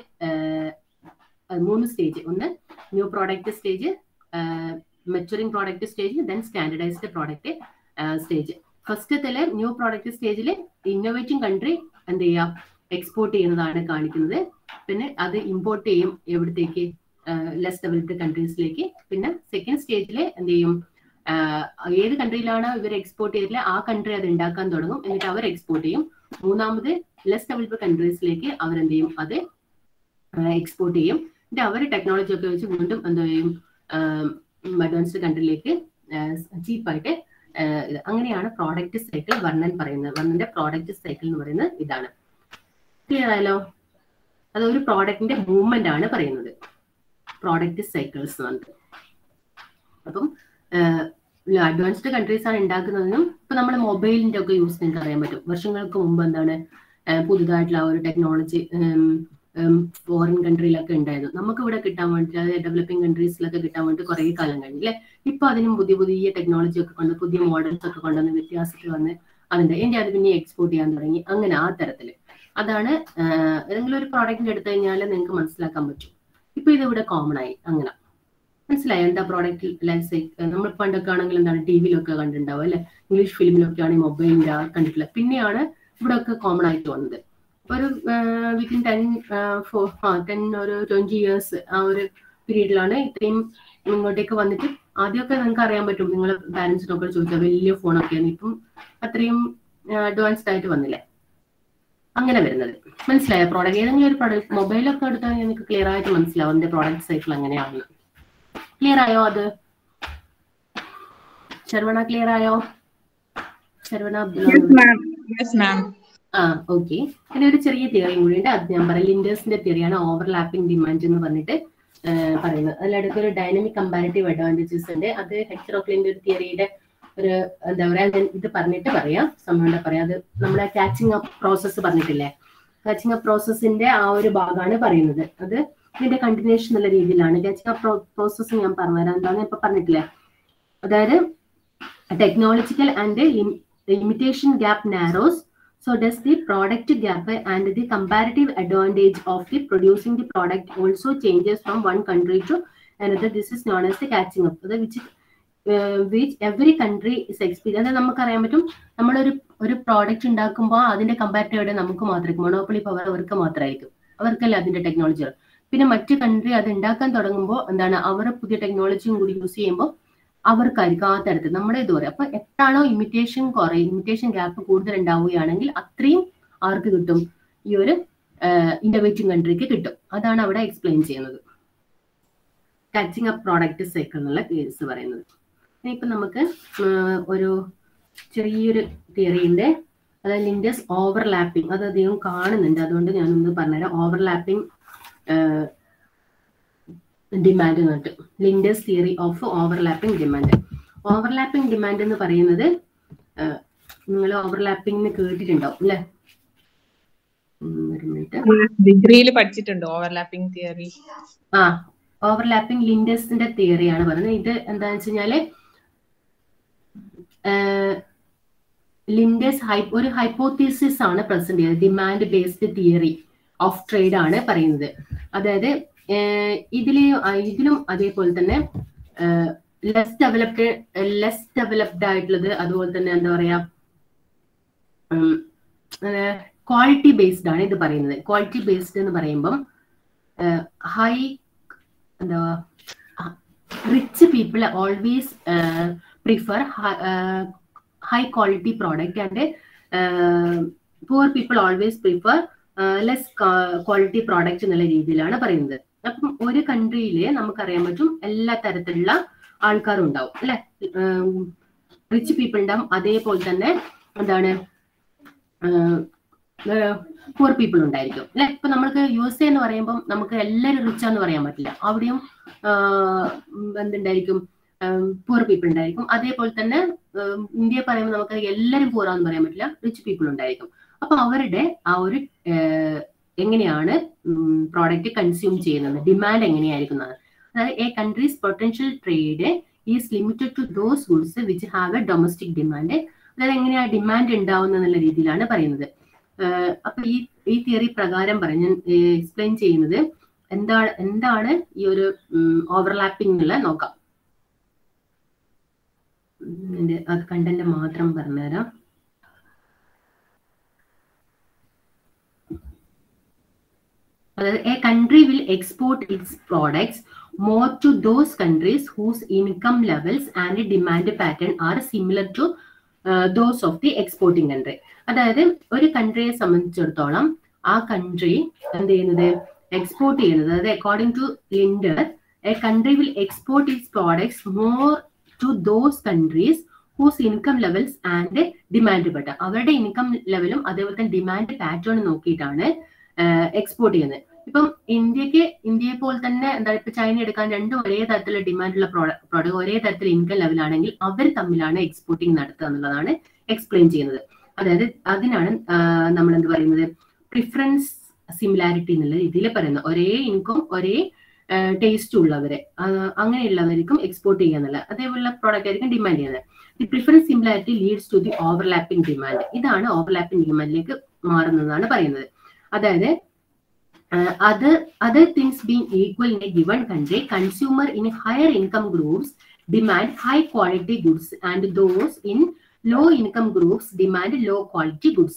മൂന്ന് സ്റ്റേജ് ഒന്ന് new product stage maturing product stage then standardised product stage ഫസ്റ്റത്തില് ന്യൂ പ്രോഡക്റ്റ് സ്റ്റേജിൽ ഇന്നോവേറ്റിംഗ് കൺട്രി എന്ത് ചെയ്യാം എക്സ്പോർട്ട് ചെയ്യുന്നതാണ് കാണിക്കുന്നത് പിന്നെ അത് ഇമ്പോർട്ട് ചെയ്യും എവിടത്തേക്ക് ലെസ് ഡെവലപ്ഡ് കൺട്രീസിലേക്ക് പിന്നെ സെക്കൻഡ് സ്റ്റേജിൽ എന്ത് ചെയ്യും ഏത് കൺട്രിയിലാണ് ഇവർ എക്സ്പോർട്ട് ചെയ്തില്ല ആ കൺട്രി അത് ഉണ്ടാക്കാൻ തുടങ്ങും എന്നിട്ട് അവർ എക്സ്പോർട്ട് ചെയ്യും മൂന്നാമത് ലെസ് ഡെവലപ്ഡ് കൺട്രീസിലേക്ക് അവർ എന്ത് ചെയ്യും അത് എക്സ്പോർട്ട് ചെയ്യും എന്നിട്ട് അവർ ടെക്നോളജി ഒക്കെ വെച്ച് വീണ്ടും എന്താ ചെയ്യും അഡ്വാൻസ്ഡ് കൺട്രിയിലേക്ക് ചീപ്പായിട്ട് അങ്ങനെയാണ് പ്രോഡക്റ്റ് സൈക്കിൾ വർണ്ണൻ പറയുന്നത് വർണ്ണന്റെ പ്രോഡക്റ്റ് സൈക്കിൾ എന്ന് പറയുന്നത് ഇതാണ് ക്ലിയർ ആയല്ലോ അത് ഒരു പ്രോഡക്റ്റിന്റെ മൂവ്മെന്റ് ആണ് പറയുന്നത് പ്രോഡക്റ്റ് സൈക്കിൾസ് എന്ന് പറഞ്ഞിട്ട് അപ്പം അഡ്വാൻസ്ഡ് കൺട്രീസ് ആണ് ഉണ്ടാക്കുന്നതിനും ഇപ്പൊ നമ്മൾ മൊബൈലിന്റെ ഒക്കെ യൂസ് നിങ്ങൾക്ക് അറിയാൻ പറ്റും വർഷങ്ങൾക്ക് മുമ്പ് എന്താണ് പുതുതായിട്ടുള്ള ഒരു ടെക്നോളജി ഫോറിൻ കൺട്രിയിലൊക്കെ ഉണ്ടായിരുന്നു നമുക്ക് ഇവിടെ കിട്ടാൻ വേണ്ടി അതായത് ഡെവലപ്പിംഗ് കൺട്രീസിലൊക്കെ കിട്ടാൻ വേണ്ടി കുറെ കാലം കഴിഞ്ഞു അല്ലെ ഇപ്പൊ അതിനും പുതിയ പുതിയ ടെക്നോളജി ഒക്കെ കൊണ്ട് പുതിയ മോഡൽസ് ഒക്കെ കൊണ്ടുവന്ന് വ്യത്യാസത്തിൽ വന്ന് അതിന്റെ എന്റെ അത് പിന്നെ എക്സ്പോർട്ട് ചെയ്യാൻ തുടങ്ങി അങ്ങനെ ആ തരത്തില് അതാണ് ഏതെങ്കിലും ഒരു പ്രോഡക്റ്റിന്റെ എടുത്തു കഴിഞ്ഞാൽ നിങ്ങൾക്ക് മനസ്സിലാക്കാൻ പറ്റും ഇപ്പൊ ഇത് ഇവിടെ കോമൺ ആയി അങ്ങനെ മനസ്സിലായി എന്താ പ്രോഡക്റ്റ് ലൈഫ് സൈക്കിൾ നമ്മൾ പണ്ടൊക്കെ ആണെങ്കിൽ എന്താണ് ടി വിയിലൊക്കെ കണ്ടിട്ടുണ്ടാവും അല്ലെ ഇംഗ്ലീഷ് ഫിലിമിലൊക്കെ ആണെങ്കിൽ മൊബൈലിന്റെ കണ്ടിട്ടില്ല പിന്നെയാണ് ഇവിടെ ഒക്കെ കോമൺ ആയിട്ട് വന്നത് ഒരു വിത്തിൻ ടെൻ ഫോർ ആ ടെൻ ഒരു ട്വന്റി ഇയേഴ്സ് ആ ഒരു പീരീഡിലാണ് ഇത്രയും ഇങ്ങോട്ടേക്ക് വന്നിട്ട് ആദ്യമൊക്കെ നിങ്ങൾക്ക് അറിയാൻ പറ്റും നിങ്ങൾ പാരന്റ്സിനൊക്കെ ചോദിച്ചാൽ വലിയ ഫോണൊക്കെയാണ് ഇപ്പം അത്രയും അഡ്വാൻസ്ഡ് ആയിട്ട് വന്നില്ലേ അങ്ങനെ വരുന്നത് മനസ്സിലായോ പ്രോഡക്റ്റ് ഏതെങ്കിലും ഒരു പ്രോഡക്റ്റ് മൊബൈലൊക്കെ എടുത്താൽ എനിക്ക് ക്ലിയർ ആയിട്ട് മനസ്സിലാവും എന്റെ പ്രോഡക്റ്റ് സൈക്കിൾ എങ്ങനെയാണെന്ന് ക്ലിയർ ആയോ അത് ശർവണ ക്ലിയർ ആയോ ശർവണ ആ ഓക്കെ പിന്നെ ഒരു ചെറിയ തിയറി കൂടി ഉണ്ട് അത് ഞാൻ പറയാം ലിൻഡേഴ്സിന്റെ തിയറിയാണ് ഓവർലാപ്പിംഗ് ഡിമാൻഡ് എന്ന് പറഞ്ഞിട്ട് പറയുന്നത് അതിലടുത്ത് ഒരു ഡൈനമിക് കമ്പാരിറ്റീവ് അഡ്വാൻറ്റേജസ് ഉണ്ട് അത് ഹെക്ടർ ഓക്ലിന്റെ ഒരു തിയറിയുടെ ഒരു എന്താ പറയാ ഞാൻ ഇത് പറഞ്ഞിട്ട് പറയാം സമയം പറയാം അത് നമ്മുടെ കാച്ചിങ് അപ്പ് പ്രോസസ്സ് പറഞ്ഞിട്ടില്ലേ കാച്ചിങ് അപ്പ് പ്രോസസ്സിന്റെ ആ ഒരു ഭാഗമാണ് പറയുന്നത് അത് ഇതിന്റെ കണ്ടിന്യൂഷൻ എന്നുള്ള രീതിയിലാണ് കാച്ചിങ് അപ്പ് പ്രോസസ്സ് ഞാൻ പറഞ്ഞുതരാം എന്താണ് ഇപ്പൊ പറഞ്ഞിട്ടില്ലേ അതായത് technological and the imitation gap narrows so does the product gap and the comparative advantage of the producing the product also changes from one country to another this is known as the catching up that which uh, which every country is experiencing അത് നമുക്കറിയാൻ പറ്റും നമ്മളൊരു ഒരു പ്രോഡക്റ്റ് ഉണ്ടാക്കുമ്പോൾ അതിന്റെ കമ്പാരിറ്റീവ് നമുക്ക് മാത്രമായിരിക്കും മൊണോപ്പൊളി പവർ അവർക്ക് മാത്രമായിരിക്കും അവർക്കല്ല അതിന്റെ ടെക്നോളജികൾ പിന്നെ മറ്റു കൺട്രി അത് ഉണ്ടാക്കാൻ തുടങ്ങുമ്പോൾ എന്താണ് അവർ പുതിയ ടെക്നോളജിയും കൂടി യൂസ് ചെയ്യുമ്പോൾ അവർക്കായിരിക്കും ആ തരത്തിൽ നമ്മുടെ ഇത് പറയും അപ്പൊ എപ്പോഴാണോ ഇമിറ്റേഷൻ കുറയും ഇമിറ്റേഷൻ ഗ്യാപ്പ് കൂടുതൽ ഉണ്ടാവുകയാണെങ്കിൽ അത്രയും ആർക്ക് കിട്ടും ഈ ഒരു ഇന്നോവേറ്റീവ് കൺട്രിക്ക് കിട്ടും അതാണ് അവിടെ എക്സ്പ്ലെയിൻ ചെയ്യുന്നത് കാച്ചിങ് അപ്പ് പ്രോഡക്റ്റ് സൈക്കിൾ എന്നുള്ള കേസ് പറയുന്നത് ഇനിയിപ്പോ നമുക്ക് ആഹ് ഒരു ചെറിയൊരു തിയറി ഉണ്ട് അതായത് ലിൻഡസ് ഓവർലാപ്പിംഗ് അത് അധികം കാണുന്നുണ്ട് അതുകൊണ്ട് ഞാനൊന്ന് പറഞ്ഞുതരാം ഓവർലാപ്പിംഗ് ഡിമാൻഡ് എന്ന് പറഞ്ഞിട്ട് Linder's theory of overlapping demand overlapping demand എന്ന് പറയുന്നത് നിങ്ങൾ ഓവർലാപ്പിംഗ് കേട്ടിട്ടുണ്ടാവും അല്ലെ ഒരു മിനിറ്റ് ഡിഗ്രിയിൽ പഠിച്ചിട്ടുണ്ട് ഓവർലാപ്പിംഗ് തിയറി ആ ഓവർലാപ്പിംഗ് ലിൻഡസിന്റെ തിയറിയാണ് പറയുന്നത് ഇത് എന്താണെന്ന് വെച്ച് കഴിഞ്ഞാല് ലിൻഡസ് ഹൈ ഒരു ഹൈപ്പോത്തീസിസ് ആണ് പ്രസന്റ് ചെയ്തത് demand based theory of trade ആണ് പറയുന്നത് അതായത് ഇതില് ഇതിലും അതേപോലെ തന്നെ ലെസ് ഡെവലപ്ഡ് ലെസ് ഡെവലപ്ഡ് ആയിട്ടുള്ളത് അതുപോലെ തന്നെ എന്താ പറയാ ക്വാളിറ്റി ബേസ്ഡ് ആണ് ഇത് പറയുന്നത് ക്വാളിറ്റി ബേസ്ഡ് എന്ന് പറയുമ്പം ഹൈ എന്താ rich people always prefer high quality product and poor people always prefer less quality product എന്നുള്ള രീതിയിലാണ് പറയുന്നത് അപ്പം ഒരു കൺട്രിയില് നമുക്കറിയാൻ പറ്റും എല്ലാ തരത്തിലുള്ള ആൾക്കാരും ഉണ്ടാവും അല്ലെ റിച്ച് പീപ്പിൾ ഉണ്ടാവും അതേപോലെ തന്നെ എന്താണ് പുവർ പീപ്പിൾ ഉണ്ടായിരിക്കും അല്ലെ ഇപ്പൊ നമ്മൾക്ക് യു എസ് എ എന്ന് പറയുമ്പോൾ നമുക്ക് എല്ലാവരും റിച്ച് ആന്ന് പറയാൻ പറ്റില്ല അവിടെയും എന്തുണ്ടായിരിക്കും പുവർ പീപ്പിൾ ഉണ്ടായിരിക്കും അതേപോലെ തന്നെ ഇന്ത്യയെ പറയുമ്പോൾ നമുക്ക് എല്ലാവരും പൂറാന്ന് പറയാൻ പറ്റില്ല റിച്ച് പീപ്പിൾ ഉണ്ടായിരിക്കും അപ്പൊ അവരുടെ ആ ഒരു എങ്ങനെയാണ് പ്രോഡക്റ്റ് കൺസ്യൂം ചെയ്യുന്നത് ഡിമാൻഡ് എങ്ങനെയായിരിക്കുന്നത് അതായത് a country's potential trade is limited to those goods which have a domestic demand അതായത് എങ്ങനെയാ ഡിമാൻഡ് ഉണ്ടാവുന്ന എന്നുള്ള രീതിയിലാണ് പറയുന്നത് അപ്പൊ ഈ ഈ തിയറി പ്രകാരം പറഞ്ഞ് എക്സ്പ്ലെയിൻ ചെയ്യുന്നത് എന്താണ് എന്താണ് ഈ ഒരു ഓവർലാപ്പിംഗ് എന്നുള്ള നോക്കാം അത് കണ്ടന്റ് മാത്രം പറഞ്ഞുതരാം അതായത് a country will export its products more to those countries whose income levels and demand pattern are similar to those of the exporting country അതായത് ഒരു കൺട്രിയെ സംബന്ധിച്ചിടത്തോളം ആ കൺട്രി എന്ത് ചെയ്യുന്നത് എക്സ്പോർട്ട് ചെയ്യുന്നത് അതായത് according to Linder a country will export its products more to those countries whose income levels and demand പെട്ട അവരുടെ ഇൻകം ലെവലും അതേപോലെ തന്നെ ഡിമാൻഡ് പാറ്റേൺ നോക്കിയിട്ടാണ് എക്സ്പോർട്ട് ചെയ്യുന്നത് ഇപ്പം ഇന്ത്യക്ക് ഇന്ത്യയെ പോലെ തന്നെ എന്താ ഇപ്പൊ ചൈന എടുക്കാൻ രണ്ടും ഒരേ തരത്തിലുള്ള ഡിമാൻഡുള്ള പ്രോഡക്റ്റ് ഒരേ തരത്തിൽ ഇൻകം ലെവലാണെങ്കിൽ അവർ തമ്മിലാണ് എക്സ്പോർട്ടിങ് നടത്തുക എന്നുള്ളതാണ് എക്സ്പ്ലെയിൻ ചെയ്യുന്നത് അതായത് അതിനാണ് നമ്മൾ എന്ത് പറയുന്നത് പ്രിഫറൻസ് സിമിലാരിറ്റി എന്നുള്ള രീതിയിൽ പറയുന്നത് ഒരേ ഇൻകം ഒരേ ടേസ്റ്റ് ഉള്ളവരെ അങ്ങനെയുള്ളവർക്കും എക്സ്പോർട്ട് ചെയ്യാന്നുള്ള അതേപോലുള്ള പ്രോഡക്റ്റ് ആയിരിക്കും ഡിമാൻഡ് ചെയ്യുന്നത് the preference similarity leads to the overlapping demand ഇതാണ് ഓവർലാപ്പിംഗ് ഡിമാൻഡിലേക്ക് മാറുന്നതാണ് പറയുന്നത് അതായത് other other things being equal in a given country consumer in higher income groups demand high quality goods and those in low income groups demand low quality goods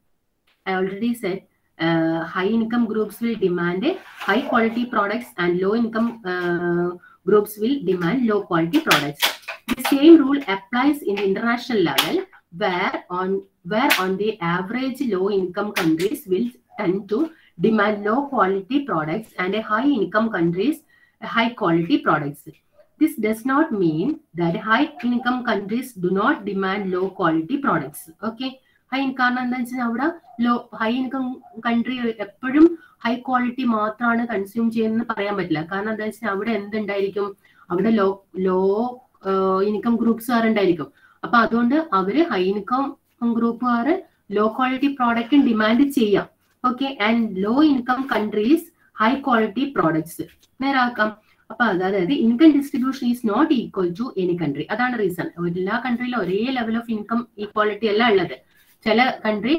i already said uh, high income groups will demand high quality products and low income uh, groups will demand low quality products the same rule applies in the international level where on where on the average low income countries will tend to demand low quality products and a high income countries high quality products. This does not mean that high income countries do not demand low quality products. Okay. ഹൈ കാരണം എന്താ വെച്ചാൽ അവിടെ ലോ ഹൈ ഇൻകം കൺട്രി എപ്പോഴും ഹൈ ക്വാളിറ്റി മാത്രമാണ് കൺസ്യൂം ചെയ്യുന്നത് പറയാൻ പറ്റില്ല കാരണം എന്താ വെച്ചാൽ അവിടെ എന്തുണ്ടായിരിക്കും അവിടെ ലോ ലോ ഇൻകം ഗ്രൂപ്പ്സുകാർ ഉണ്ടായിരിക്കും അപ്പൊ അതുകൊണ്ട് അവര് ഹൈ ഇൻകം ഗ്രൂപ്പുകാർ ലോ ക്വാളിറ്റി പ്രോഡക്റ്റും ഡിമാൻഡ് ചെയ്യാം okay and low income countries high quality products നേരാക്കാം അപ്പൊ അതായത് income distribution is not equal to any country അതാണ് റീസൺ എല്ലാ കൺട്രിയിലും ഒരേ ലെവൽ ഓഫ് ഇൻകം ഈക്വാളിറ്റി അല്ല ഉള്ളത് ചില കൺട്രി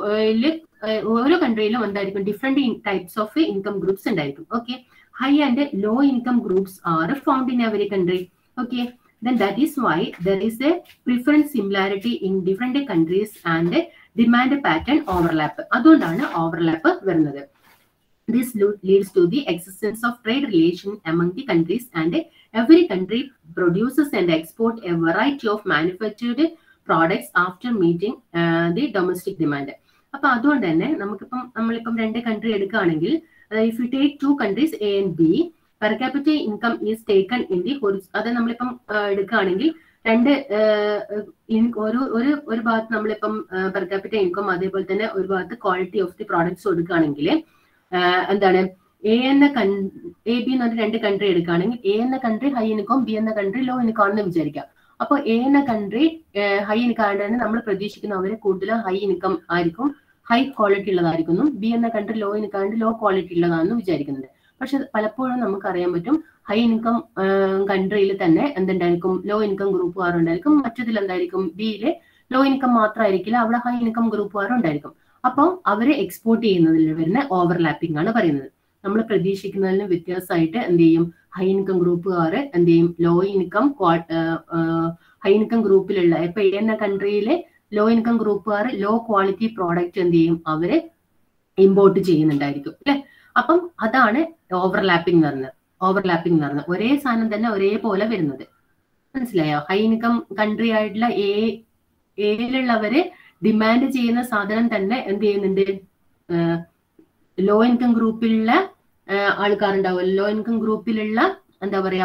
ഓരോ കൺട്രിയിലും എന്തായിരിക്കും different types of income groups ഉണ്ടായിരിക്കും okay high and low income groups are found in every country okay then that is why there is a preference similarity in different countries and demand pattern overlap അതുകൊണ്ടാണ് overlap വരുന്നത് this lo- leads to the existence of trade relation among the countries and every country produces and export a variety of manufactured products after meeting uh, the domestic demand അപ്പൊ അതുകൊണ്ട് തന്നെ നമുക്കിപ്പം നമ്മളിപ്പം രണ്ട് കൺട്രി എടുക്കുകയാണെങ്കിൽ if you take two countries A and B per capital income is taken in the അത് നമ്മളിപ്പം ആ, എടുക്കുകയാണെങ്കിൽ രണ്ട് ആ, in- ഒരു ഒരു ഒരു ഭാഗത്ത് നമ്മളിപ്പം പെർ ക്യാപിറ്റൽ ഇൻകം അതേപോലെ തന്നെ ഒരു ഭാഗത്ത് ക്വാളിറ്റി ഓഫ് ദി പ്രോഡക്ട്സ് കൊടുക്കുകയാണെങ്കിൽ എന്താണ് എ എന്ന കൺ എ ബി എന്ന് പറഞ്ഞ രണ്ട് കൺട്രി എടുക്കുകയാണെങ്കിൽ എ എന്ന കൺട്രി ഹൈ ഇൻകം ബി എന്ന കൺട്രി ലോ ഇൻകം ആണെന്ന് വിചാരിക്കാം അപ്പോൾ എ എന്ന കൺട്രി ഹൈ ഇൻകം ആയതുകൊണ്ട് തന്നെ നമ്മൾ പ്രതീക്ഷിക്കുന്ന അവര് കൂടുതൽ ഹൈ ഇൻകം ആയിരിക്കും ഹൈ ക്വാളിറ്റി ഉള്ളതായിരിക്കുന്നു ബി എന്ന കൺട്രി ലോ ഇൻകം ആയതുകൊണ്ട് ലോ ക്വാളിറ്റി ഉള്ളതാണെന്ന് വിചാരിക്കുന്നുണ്ട് പക്ഷെ പലപ്പോഴും നമുക്ക് അറിയാൻ പറ്റും ഹൈ ഇൻകം കൺട്രിയിൽ തന്നെ എന്തുണ്ടായിരിക്കും ലോ ഇൻകം ഗ്രൂപ്പുകാർ ഉണ്ടായിരിക്കും മറ്റതിൽ എന്തായിരിക്കും ബിയില് ലോ ഇൻകം മാത്രമായിരിക്കില്ല അവിടെ ഹൈ ഇൻകം ഗ്രൂപ്പുകാർ ഉണ്ടായിരിക്കും അപ്പോൾ അവരെ എക്സ്പോർട്ട് ചെയ്യുന്നതിൽ വരുന്ന ഓവർലാപ്പിംഗ് ആണ് പറയുന്നത് നമ്മൾ പ്രതീക്ഷിക്കുന്നതിന് വ്യത്യാസമായിട്ട് എന്ത് ചെയ്യും ഹൈ ഇൻകം ഗ്രൂപ്പുകാർ എന്ത് ചെയ്യും ലോ ഇൻകം ഹൈ ഇൻകം ഗ്രൂപ്പിലുള്ള ഇപ്പൊ എന്ന കൺട്രിയിലെ ലോ ഇൻകം ഗ്രൂപ്പുകാർ ലോ ക്വാളിറ്റി പ്രോഡക്റ്റ് എന്ത് ചെയ്യും അവര് ഇമ്പോർട്ട് ചെയ്യുന്നുണ്ടായിരിക്കും അല്ലെ അപ്പം അതാണ് ഓവർലാപ്പിംഗ് എന്ന് പറയുന്നത് ഓവർലാപ്പിംഗ് എന്ന് പറയുന്നത് ഒരേ സാധനം തന്നെ ഒരേപോലെ വരുന്നത് മനസ്സിലായോ ഹൈ ഇൻകം കൺട്രി ആയിട്ടുള്ള എ എയിലുള്ളവര് ഡിമാൻഡ് ചെയ്യുന്ന സാധനം തന്നെ എന്ത് ചെയ്യുന്നുണ്ട് ലോ ഇൻകം ഗ്രൂപ്പിലുള്ള ആൾക്കാരുണ്ടാവും ലോ ഇൻകം ഗ്രൂപ്പിലുള്ള എന്താ പറയാ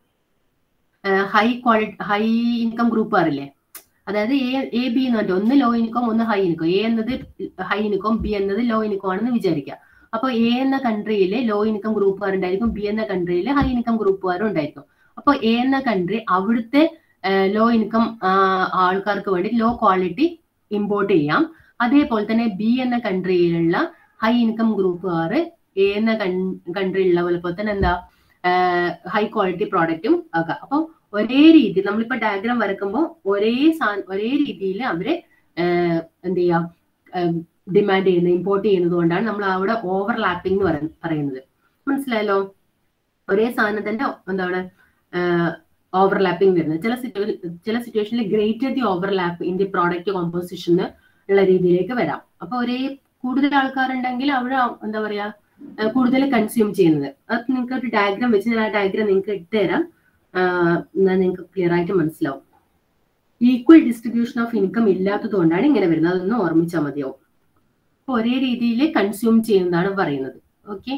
ഹൈ ക്വാളിറ്റി ഹൈ ഇൻകം ഗ്രൂപ്പുകാരില്ലേ അതായത് എ എ ബി എന്ന് പറഞ്ഞിട്ട് ഒന്ന് ലോ ഇൻകം ഒന്ന് ഹൈ ഇൻകം എ എന്നത് ഹൈ ഇൻകം ബി എന്നത് ലോ ഇൻകം ആണെന്ന് വിചാരിക്കുക അപ്പൊ എ എന്ന കൺട്രിയിലെ ലോ ഇൻകം ഗ്രൂപ്പുകാരുണ്ടായിരിക്കും ബി എന്ന കൺട്രിയിലെ ഹൈ ഇൻകം ഗ്രൂപ്പുകാരും ഉണ്ടായിരിക്കും അപ്പൊ എ എന്ന കൺട്രി അവിടുത്തെ ലോ ഇൻകം ആൾക്കാർക്ക് വേണ്ടി ലോ ക്വാളിറ്റി ഇമ്പോർട്ട് ചെയ്യാം അതേപോലെ തന്നെ ബി എന്ന കൺട്രിയിലുള്ള ഹൈ ഇൻകം ഗ്രൂപ്പുകാർ എ എന്ന കൺട്രിയിലുള്ള പോലെ തന്നെ എന്താ ഹൈ ക്വാളിറ്റി പ്രോഡക്റ്റും ആക്കാം അപ്പൊ ഒരേ രീതി നമ്മളിപ്പോ ഡയഗ്രാം വരക്കുമ്പോൾ ഒരേ സാ ഒരേ രീതിയിൽ അവര് ആഹ് എന്ത് ചെയ്യാ ഡിമാൻഡ് ചെയ്യുന്നത് ഇമ്പോർട്ട് ചെയ്യുന്നത് കൊണ്ടാണ് നമ്മൾ അവിടെ ഓവർലാപ്പിംഗ് എന്ന് പറയ- പറയുന്നത് മനസ്സിലായല്ലോ ഒരേ സാധനം തന്നെ എന്താണ് ഓവർലാപ്പിംഗ് വരുന്നത് ചില സിറ്റുവേ- ചില സിറ്റുവേഷനിൽ greater the overlap in the product composition ഉള്ള രീതിയിലേക്ക് വരാം അപ്പൊ ഒരേ കൂടുതൽ ആൾക്കാരുണ്ടെങ്കിൽ അവിടെ എന്താ പറയാ ആഹ് കൂടുതൽ കൺസ്യൂം ചെയ്യുന്നത് അത് നിങ്ങൾക്ക് ഒരു ഡയഗ്രാം വെച്ച് ഞാൻ ആ ഡയഗ്രാം നിങ്ങൾക്ക് ഇട്ടുതരാം ആഹ് എന്നാൽ നിങ്ങൾക്ക് ക്ലിയർ ആയിട്ട് മനസ്സിലാവും ഈക്വൽ ഡിസ്ട്രിബ്യൂഷൻ ഓഫ് ഇൻകം ഇല്ലാത്തത് കൊണ്ടാണ് ഇങ്ങനെ വരുന്നത് അതൊന്ന് ഓർമ്മിച്ചാൽ മതിയാവും അപ്പൊ ഒരേ രീതിയിൽ കൺസ്യൂം ചെയ്യുന്നതാണ് പറയുന്നത് ഓക്കെ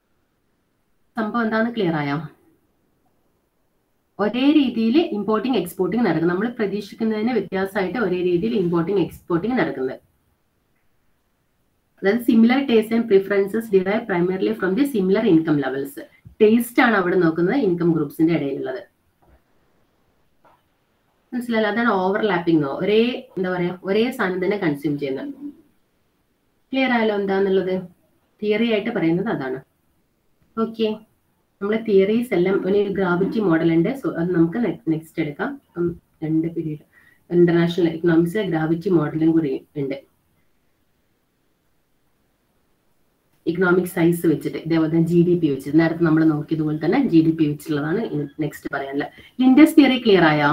സംഭവം എന്താന്ന് ക്ലിയർ ആയോ ഒരേ രീതിയിൽ ഇമ്പോർട്ടിങ് എക്സ്പോർട്ടിങ് നടക്കും നമ്മൾ പ്രതീക്ഷിക്കുന്നതിന് വ്യത്യാസമായിട്ട് ഒരേ രീതിയിൽ ഇമ്പോർട്ടിങ് എക്സ്പോർട്ടിങ് നടക്കുന്നത് അതായത് similar taste and preferences derive primarily from the similar income levels taste ആണ് അവിടെ നോക്കുന്നത് ഇൻകം ഗ്രൂപ്പ്സിന്റെ ഇടയിലുള്ളത് മനസ്സിലായല്ലോ അതാണ് ഓവർലാപ്പിംഗ് ഒരേ എന്താ പറയാ ഒരേ സാധനം തന്നെ കൺസ്യൂം ചെയ്യുന്നത് ക്ലിയർ ആയാലോ എന്താന്നുള്ളത് തിയറി ആയിട്ട് പറയുന്നത് അതാണ് ഓക്കെ നമ്മളെ തിയറീസ് എല്ലാം ഒരു ഗ്രാവിറ്റി മോഡൽ ഉണ്ട് സോ അത് നമുക്ക് നെക്സ്റ്റ് എടുക്കാം ഇപ്പം രണ്ട് പീരീഡ് ഇന്റർനാഷണൽ എക്കണോമിക്സ് ഗ്രാവിറ്റി മോഡലും കൂടി ഉണ്ട് ഇക്കണോമിക് സൈസ് വെച്ചിട്ട് ഇതേപോലെ തന്നെ ജി ഡി പി വെച്ചിട്ട് നേരത്തെ നമ്മൾ നോക്കിയതുപോലെ തന്നെ ജി ഡി പി വെച്ചിട്ടുള്ളതാണ് നെക്സ്റ്റ് പറയാനുള്ളത് ലിൻഡസ് തിയറി ക്ലിയർ ആയോ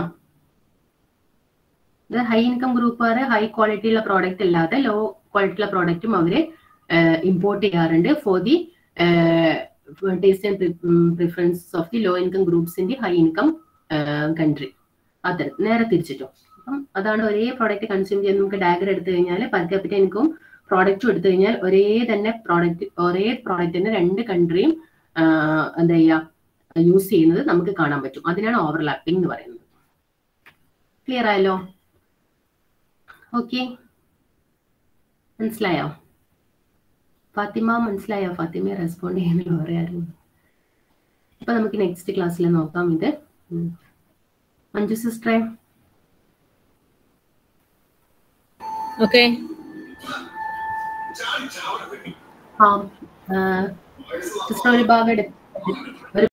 ഇത് ഹൈ ഇൻകം ഗ്രൂപ്പുകാർ ഹൈ ക്വാളിറ്റി ഉള്ള പ്രോഡക്റ്റ് അല്ലാതെ ലോ ക്വാളിറ്റി ഉള്ള പ്രോഡക്റ്റും അവര് ഇമ്പോർട്ട് ചെയ്യാറുണ്ട് for the taste and preferences of the low income groups in the high income country അത് നേരെ തിരിച്ചിട്ടോ അപ്പം അതാണ് ഒരേ പ്രോഡക്റ്റ് കൺസ്യൂം ചെയ്യുന്ന നമുക്ക് ഡയഗ്രം എടുത്തു കഴിഞ്ഞാൽ പെർ ക്യാപിറ്റൽ ഇൻകം പ്രോഡക്റ്റും എടുത്തു കഴിഞ്ഞാൽ ഒരേ തന്നെ പ്രോഡക്റ്റ് ഒരേ പ്രോഡക്റ്റിന്റെ രണ്ട് കൺട്രിയും എന്താ ചെയ്യുക യൂസ് ചെയ്യുന്നത് നമുക്ക് കാണാൻ പറ്റും അതിനാണ് ഓവർലാപ്പിംഗ് എന്ന് പറയുന്നത് ക്ലിയർ ആയല്ലോ ഓക്കെ മനസ്സിലായോ ഫാത്തിമ മനസ്സിലായോ ഫാത്തിമ റെസ്പോണ്ട് ചെയ്യുന്നില്ല പറയാറും അപ്പൊ നമുക്ക് നെക്സ്റ്റ് ക്ലാസ്സിൽ നോക്കാം ഇത് ഉം. മഞ്ജു സിസ്റ്ററെ Okay. ആ സിസ്റ്റർ ഒരു ഭാഗം എടു- ഒരു